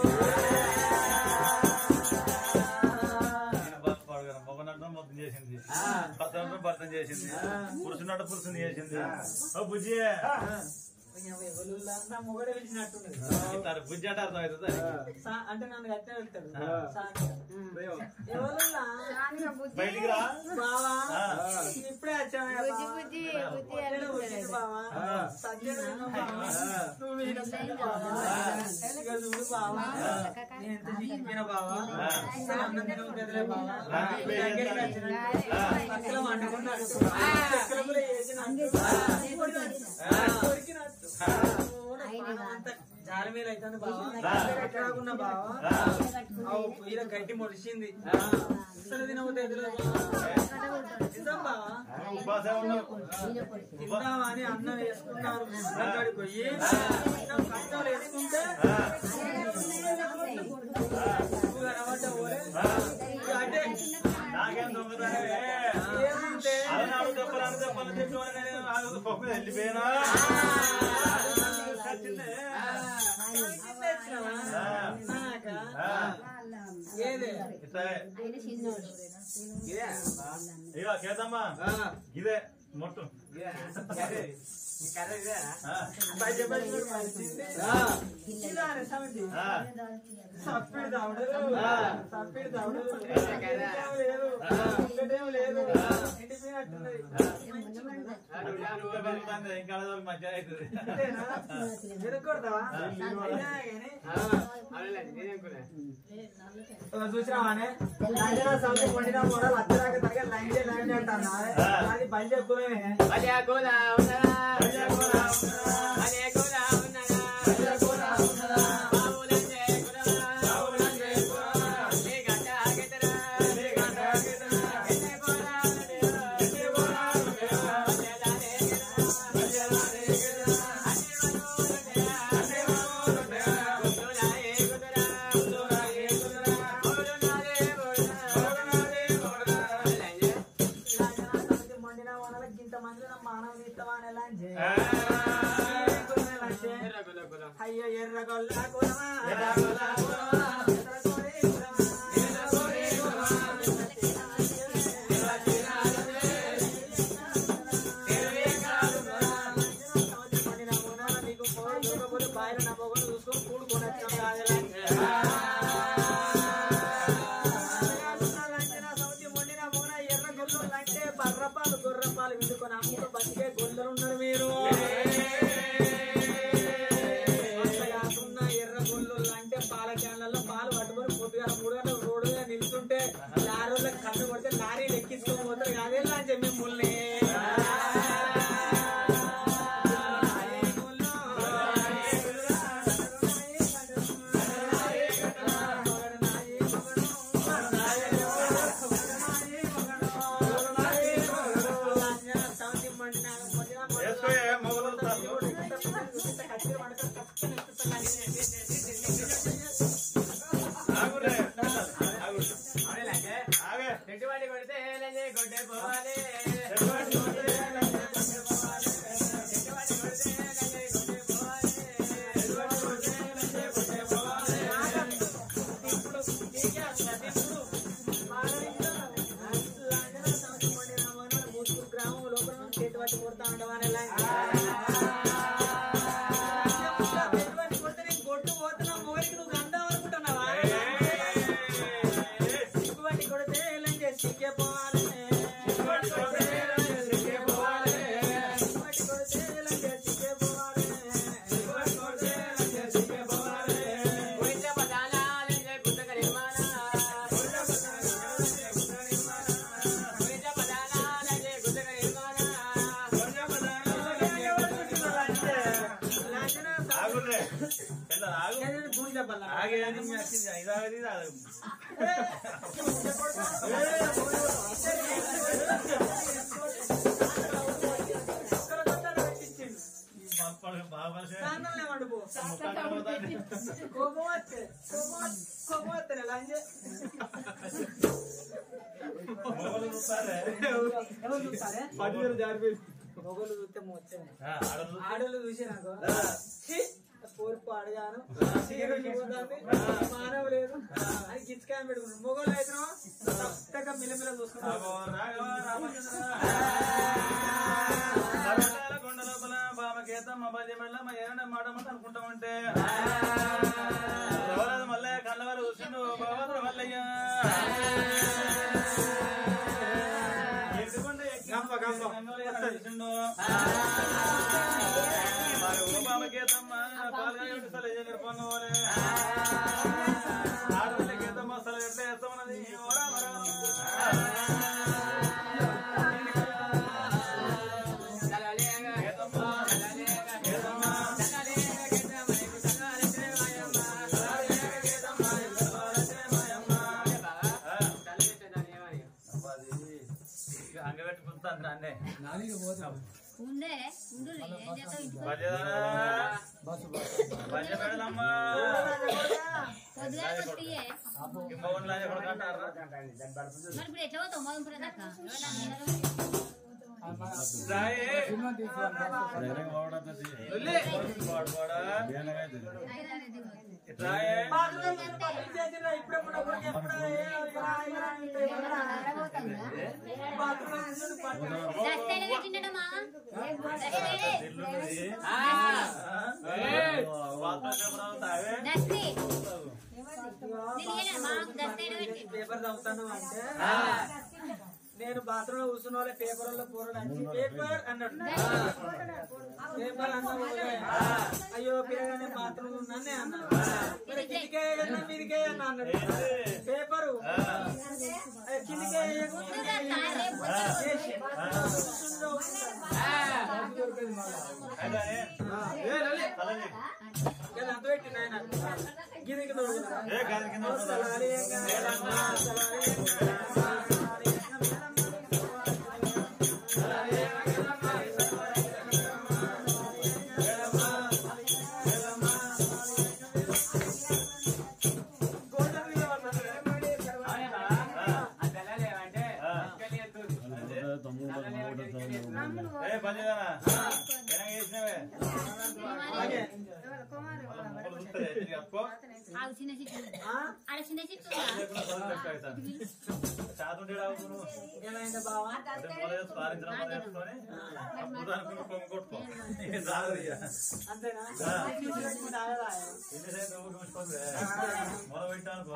[SPEAKER 1] మొగనట్టు మొత్తం చేసింది భర్త భర్తం చేసింది పురుషునట్టు పురుషుని చేసింది ఓ బుజ్జి
[SPEAKER 3] ఎవరుల్లా నా మొగడే పిలిచినట్టున్నది
[SPEAKER 1] ఇస్తారు బుజ్జి అంటే అర్థం అవుతుంది
[SPEAKER 3] సా- అంటే నన్ను కట్టే వెళ్తాడు సాయంత్రం. ఎవరుల్లా?
[SPEAKER 1] బయటికి రా
[SPEAKER 3] బావా
[SPEAKER 1] ఆ.
[SPEAKER 3] ఇప్పుడే వచ్చావా
[SPEAKER 5] బుజ్జి బుజ్జి బుజ్జి అని
[SPEAKER 3] వచ్చింది బావా సజ్జలు ఉన్నావు బావా నువ్వు ఈడ సజ్జలు బావా ఇక చూడు బావా నేను ఎంత చెప్పిన బావా అసలు అన్నం తినవు కదలే బావా
[SPEAKER 1] ఆ.
[SPEAKER 3] నీ దగ్గరికి వచ్చిన పక్కన వండుకున్నాడు చక్కెర కూడా వేసినట్టు కొరికినట్టు అంతా జారి మీద అవుతుంది బావా ఎక్కడ ఉన్న బావా ఆ పొయ్యిలో గడ్డి మొలిచింది అసలు తినవుతాయి తిందాం బావా
[SPEAKER 1] ఉపాసం ఉన్నావు
[SPEAKER 3] తిందామా అని అన్నం వేసుకున్నారు అక్కడికి పోయి అన్నం కష్టాలు వేసుకుంటే నువ్వు కనబడ్డ పోలే. ఇక అంటే
[SPEAKER 1] నాకేం దొంగతనమే
[SPEAKER 3] ఏముంటే
[SPEAKER 1] అలనాడు దెబ్బలు అన్న దెబ్బలు చెప్పేవాడు నేను ఆ రోజు పప్పు వెళ్ళిపోయినా చచ్చిందే.
[SPEAKER 3] తెచ్చినావా? నాకా? ఏది
[SPEAKER 1] ఇట్లా ఇగో కేతమ్మా ఇదే మొట్టు ఆ,
[SPEAKER 3] బయట బయట మంచింది ఇలా అనే సమితి
[SPEAKER 1] ఆ.
[SPEAKER 3] సప్పిడి దావడలు సప్పిడి దావడలు లేదు ఒక్కటేం లేదు ఎండిపోయినట్టున్నది
[SPEAKER 1] ఇంకా పెరుగుతుంది, ఇంకా అడగదు మధ్య అవుతుంది
[SPEAKER 3] అంతేనా ఎదుర్కొడతావా అయినా కానీ చూసినావానే లంజన సౌతి పండిన కూడా లచ్చదాకా తగ్గ లంజే లంజే అంటాను అది బల్లి ఎక్కువమే
[SPEAKER 2] ఆ
[SPEAKER 3] అయ్యో ఎర్ర గొల్ల కులమా
[SPEAKER 1] ఎర్ర గొల్ల కులమా.
[SPEAKER 3] ఎర్ర కోడి కులమా.
[SPEAKER 1] ఎర్ర కోడి కులమా. ఎర్ర చిన్నారమే. ఎర్ర ఎకరాలుగా.
[SPEAKER 3] పండిన మూనాల మీకు పోరు దూరపోతే బాయిల నా మొగలు చూసుకొని కూడుకొని వచ్చాం కాదురా. మొండిన మూన ఎర్ర గొల్లలు అంటే బర్రపాలు గొర్రపాలు విందుకొని అమ్ముతూ బతికే గొల్లలు ఉన్నారు మీరు అట్లా కాకుండా ఎర్ర గొల్లలు అంటే పాల క్యాన్లలో పాలు పట్టుకొని పొద్దుగా మూడు గంటలు రోడ్డు మీద నిల్చుంటే లారీలకు కన్ను కొడితే లారీలు ఎక్కించుకొని పోతారు కాదే అని చెప్పి మిమ్మల్ని
[SPEAKER 1] వేసుకోయే మొగలు వస్తారు. ఆగురే. ఆగు. ఆగే.
[SPEAKER 2] పెట్టుబడి కొడితే ఏలంజే కొట్టే పోవాలి
[SPEAKER 1] ఎటువంటి కొడితే
[SPEAKER 2] పెట్టుబడి కొడితే ఏలంజే కొట్టే పోవాలి
[SPEAKER 1] ఎటువంటి కొడితే లంచే కొట్టే పోవాలి.
[SPEAKER 3] గ్రామం లోపల చేతి పట్టి కొడతా ఉండవాని కొట్టు పోతున్నా మొగలికి నువ్వు అందాం అనుకుంటున్నావా సిగ్గుబట్టి కొడితే ఏం చేసి సిగ్గే పోవాలి
[SPEAKER 1] ఎటువంటి కొడితే లంచే పోవాలి.
[SPEAKER 3] సిగ్గుబట్టి కొడితే ఏం చేసి సిగ్గే పోవాలి
[SPEAKER 1] ఎటువంటి కొడితే లంచే పోవాలి.
[SPEAKER 2] కొడితే పదాలా లేంజే గుండక నిర్మాణ కొడితే పదాలా లేంజే గుండక నిర్మాణ
[SPEAKER 1] ఆగురే. పిల్ల ఆగు.
[SPEAKER 3] భూమి చెప్పాలా
[SPEAKER 1] ఆగే అని మీ అచ్చింది. ఇది ఆగదు, ఇది ఆగదు. పాపడు బాబా సే.
[SPEAKER 3] సాయంత్రం వండుకో
[SPEAKER 1] ముఖానికి పోతాండి.
[SPEAKER 3] కోపం వస్తే కోపం వస్తే- కోపం వస్తే లంచ్
[SPEAKER 1] మొగలు చూస్తారే.
[SPEAKER 3] ఎవరు చూస్తారే మొగలు చూస్తే మొత్తం
[SPEAKER 1] ఆ, ఆడలు
[SPEAKER 3] ఆడోళ్ళు చూసినాకో పోర్పు అడగాను మానవ లేదు అని గిచ్చకాయ పెట్టుకున్నాడు మొగోళ్ళు అయితే చక్కగా మిలమిల చూసుకుంటారు
[SPEAKER 1] రాఘవ, రాఘవ, రామచంద్ర. సర్వకాల కొండ లోపల బామకేతం అబ్బాయి మెల్ల మా ఏమైనా మాట మాట అనుకుంటా ఉంటే ఎవరది మల్లయ్య కళ్ళవారు చూసిండు బాబాద్ర మల్లయ్య ఎత్తుకుంటే ఎక్కి గంగలో ఏదో చూసిండు. మరి ఓ బామకేతమ్మ పాలుగా ఏమిటి సలహా చేయలేరు పొంగోలే. ఆడపిల్లకేతమ్మ సలహా ఎట్లా చేస్తామన్నది ఓ రామ రామ.
[SPEAKER 2] తలలేగా
[SPEAKER 1] కేతమ్మ,
[SPEAKER 2] తలలేగా
[SPEAKER 1] కేతమ్మ,
[SPEAKER 2] తలలేగా కేతమ్మ నీకు తలవాలే మాయమ్మ తలలేగా కేతమ్మ నీకు తలవాలే మాయమ్మ బాగా
[SPEAKER 1] ఆ,
[SPEAKER 2] తలపెట్టేదాన్ని ఏమని
[SPEAKER 1] అబ్బా అది ఇక అంగబెట్టుకుంటాను అన్నే
[SPEAKER 4] ఉండే ఉండు ఏం చేస్తావు ఇంటికి
[SPEAKER 1] బల్యదానా బల్య పెడదమ్మా
[SPEAKER 4] పొద్దుగా కొట్టియే
[SPEAKER 1] ఇంకోటి లాగా కొడుకుంటారా
[SPEAKER 4] మరి ఇప్పుడు ఎట్లా పోతావు మొదలు పురదాకా
[SPEAKER 1] రాయే రాయే
[SPEAKER 3] ఇప్పుడెప్పుడు
[SPEAKER 4] దస్తైన పెట్టిండమ్మా
[SPEAKER 1] ఇల్లున్నది
[SPEAKER 2] ఏయ్!
[SPEAKER 1] వార్తా చెప్పడం తావే
[SPEAKER 4] దస్తి తెలియలే మాకు దస్తైన పెట్టి
[SPEAKER 3] పేపర్ చదువుతాను అంటే నేను బాత్రూమ్ లో కూర్చున్న వాళ్ళ పేపర్ లో కూరడు అంచి పేపర్ అన్నాడు పేపర్ అన్నాడు అయ్యో పిల్లగా నేను బాత్రూమ్ ఉన్నానే అన్నాడు మరి కిందికే వేయన్నా మీదికే వేయన్నా అన్నాడు పేపరు ఏ, కిందికే వేయకు, మీదికే వేయకు. వేసి, కూర్చుండు. ఇక అంత పెట్టి నాయన గిరికి తోడుకున్నా
[SPEAKER 1] ఏ కాదు కింద ఉంటుందా?
[SPEAKER 2] అంటే
[SPEAKER 1] ఆ. ఏ పనిదానా ఎలా చేసినవే
[SPEAKER 5] కుమారు
[SPEAKER 1] మొక్కలు చూస్తే ఎత్తి అప్పుకో.
[SPEAKER 4] ఆగు చిన్న చిట్టు
[SPEAKER 3] ఆ?
[SPEAKER 4] ఆడ చిన్న చిట్టు
[SPEAKER 1] లేకుండా చదువు ఎక్కువ అవుతాను. చాతుంటే రావు నువ్వు.
[SPEAKER 3] ఏమైంది బావా
[SPEAKER 1] అంటే మొల వేసి పారించడం మొల వేసుకొని, అప్పుడు అనుకుని పొంగి కొట్టుకో. ఏం రాదు ఇక.
[SPEAKER 3] అంతేనా
[SPEAKER 1] ఆ.
[SPEAKER 3] తీసి పెట్టుకుంటే ఆగదా?
[SPEAKER 1] ఎన్ని సేపు నువ్వు చూసుకోవద్దు. మొల పెట్టానుకో.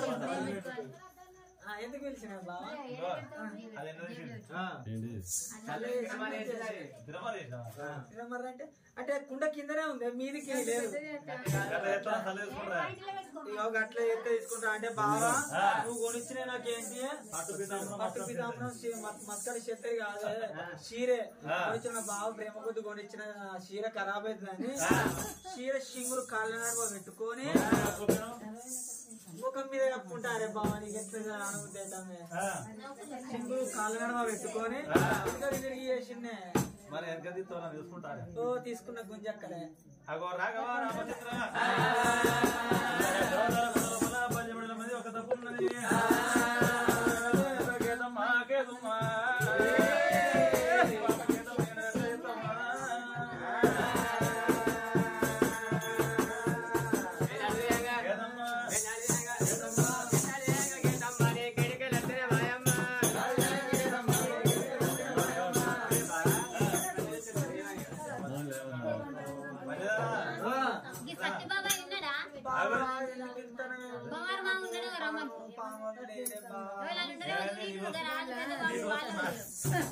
[SPEAKER 3] ఆ, ఎందుకు పిలిచిన బావా
[SPEAKER 1] ఇదిగో, అది ఎన్నో తీసిండు.
[SPEAKER 3] చల్లే
[SPEAKER 1] తినమని చేసినావా?
[SPEAKER 3] మరి అంటే అంటే కుండ కిందనే ఉంది మీదికి లేదు
[SPEAKER 1] గట్ల ఎట్లా తల వేసుకుంటారా?
[SPEAKER 3] ఇక ఒక అట్లా ఎక్క తీసుకుంటా అంటే బావా
[SPEAKER 1] ఆ.
[SPEAKER 3] నువ్వు కొనిచ్చిన నాకేంటి
[SPEAKER 1] పట్టు పీతాంబరం,
[SPEAKER 3] పట్టు పితాంబరం మస్కడి చెత్తరి కాదే చీరే
[SPEAKER 1] ఆ.
[SPEAKER 3] కొనిచ్చిన బావ ప్రేమ కొద్ది కొనిచ్చిన చీర ఖరాబ్ అవుతుందని చీర షింగులు కాళ్ళ నడుమ పెట్టుకొని ముఖం మీద కప్పుకుంటారే బావ నీకు ఎట్లా అనుకుంటే
[SPEAKER 1] ఆ,
[SPEAKER 3] షింగులు కాళ్ళ నడుమ పెట్టుకొని తిరిగి తిరిగి చేసిండే
[SPEAKER 1] మరి వెనక తీస్తావు నాకు చూసుకుంటాను
[SPEAKER 3] ఓ తీసుకున్న గుంజక్కలే
[SPEAKER 1] అగో రాఘవ రామచంద్ర పల్లెబడిల మీద ఒక తప్పు ఉన్నది కేతమ్మా, కేతమ్మా. కేతమ్మా. కేతమ్మా. మర్యాద.
[SPEAKER 4] ఈ సత్య బాబాయ్ ఉన్నాడా బొమ్మారు మా ఉన్నాడు రమ్మని ఎవరు ఉన్నారో చూడు, ఇప్పుడు జర ఆలు పెద్ద వాళ్ళు వాళ్ళు ఉన్నారు.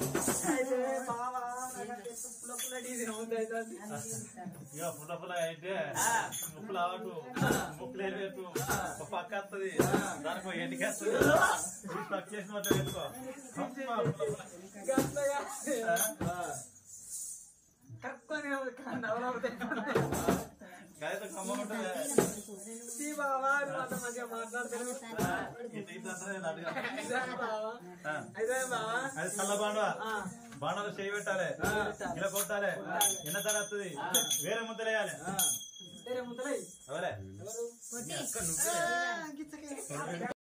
[SPEAKER 1] ఇక పుల్ల పుల్ల అయితే ముక్కులు అవటు ముక్కులు ఎలివేటు ఒక పక్క వస్తుంది దానికి ఒక ఎంటికి వస్తుంది పక్క చేసిన మొత్తం పెట్టుకో అమ్మా, పుల్ల పుల్ల. గాయతో కమ్మ ఉంటుంది
[SPEAKER 3] మాట్లాడతాను
[SPEAKER 1] ఇట్లా ఇట్లా అంటారే నడుగా. ఆ.
[SPEAKER 3] అయితే బావా
[SPEAKER 1] అది చల్ల బాండవా
[SPEAKER 3] ఆ.
[SPEAKER 1] బాణాలు చేయి పెట్టాలి ఇలా కొట్టాలి ఎన్న తర వస్తుంది వేరే ముద్దలేయాలి
[SPEAKER 3] వేరే ముందర
[SPEAKER 1] అవలే
[SPEAKER 4] కొట్టి
[SPEAKER 3] గిచ్చకే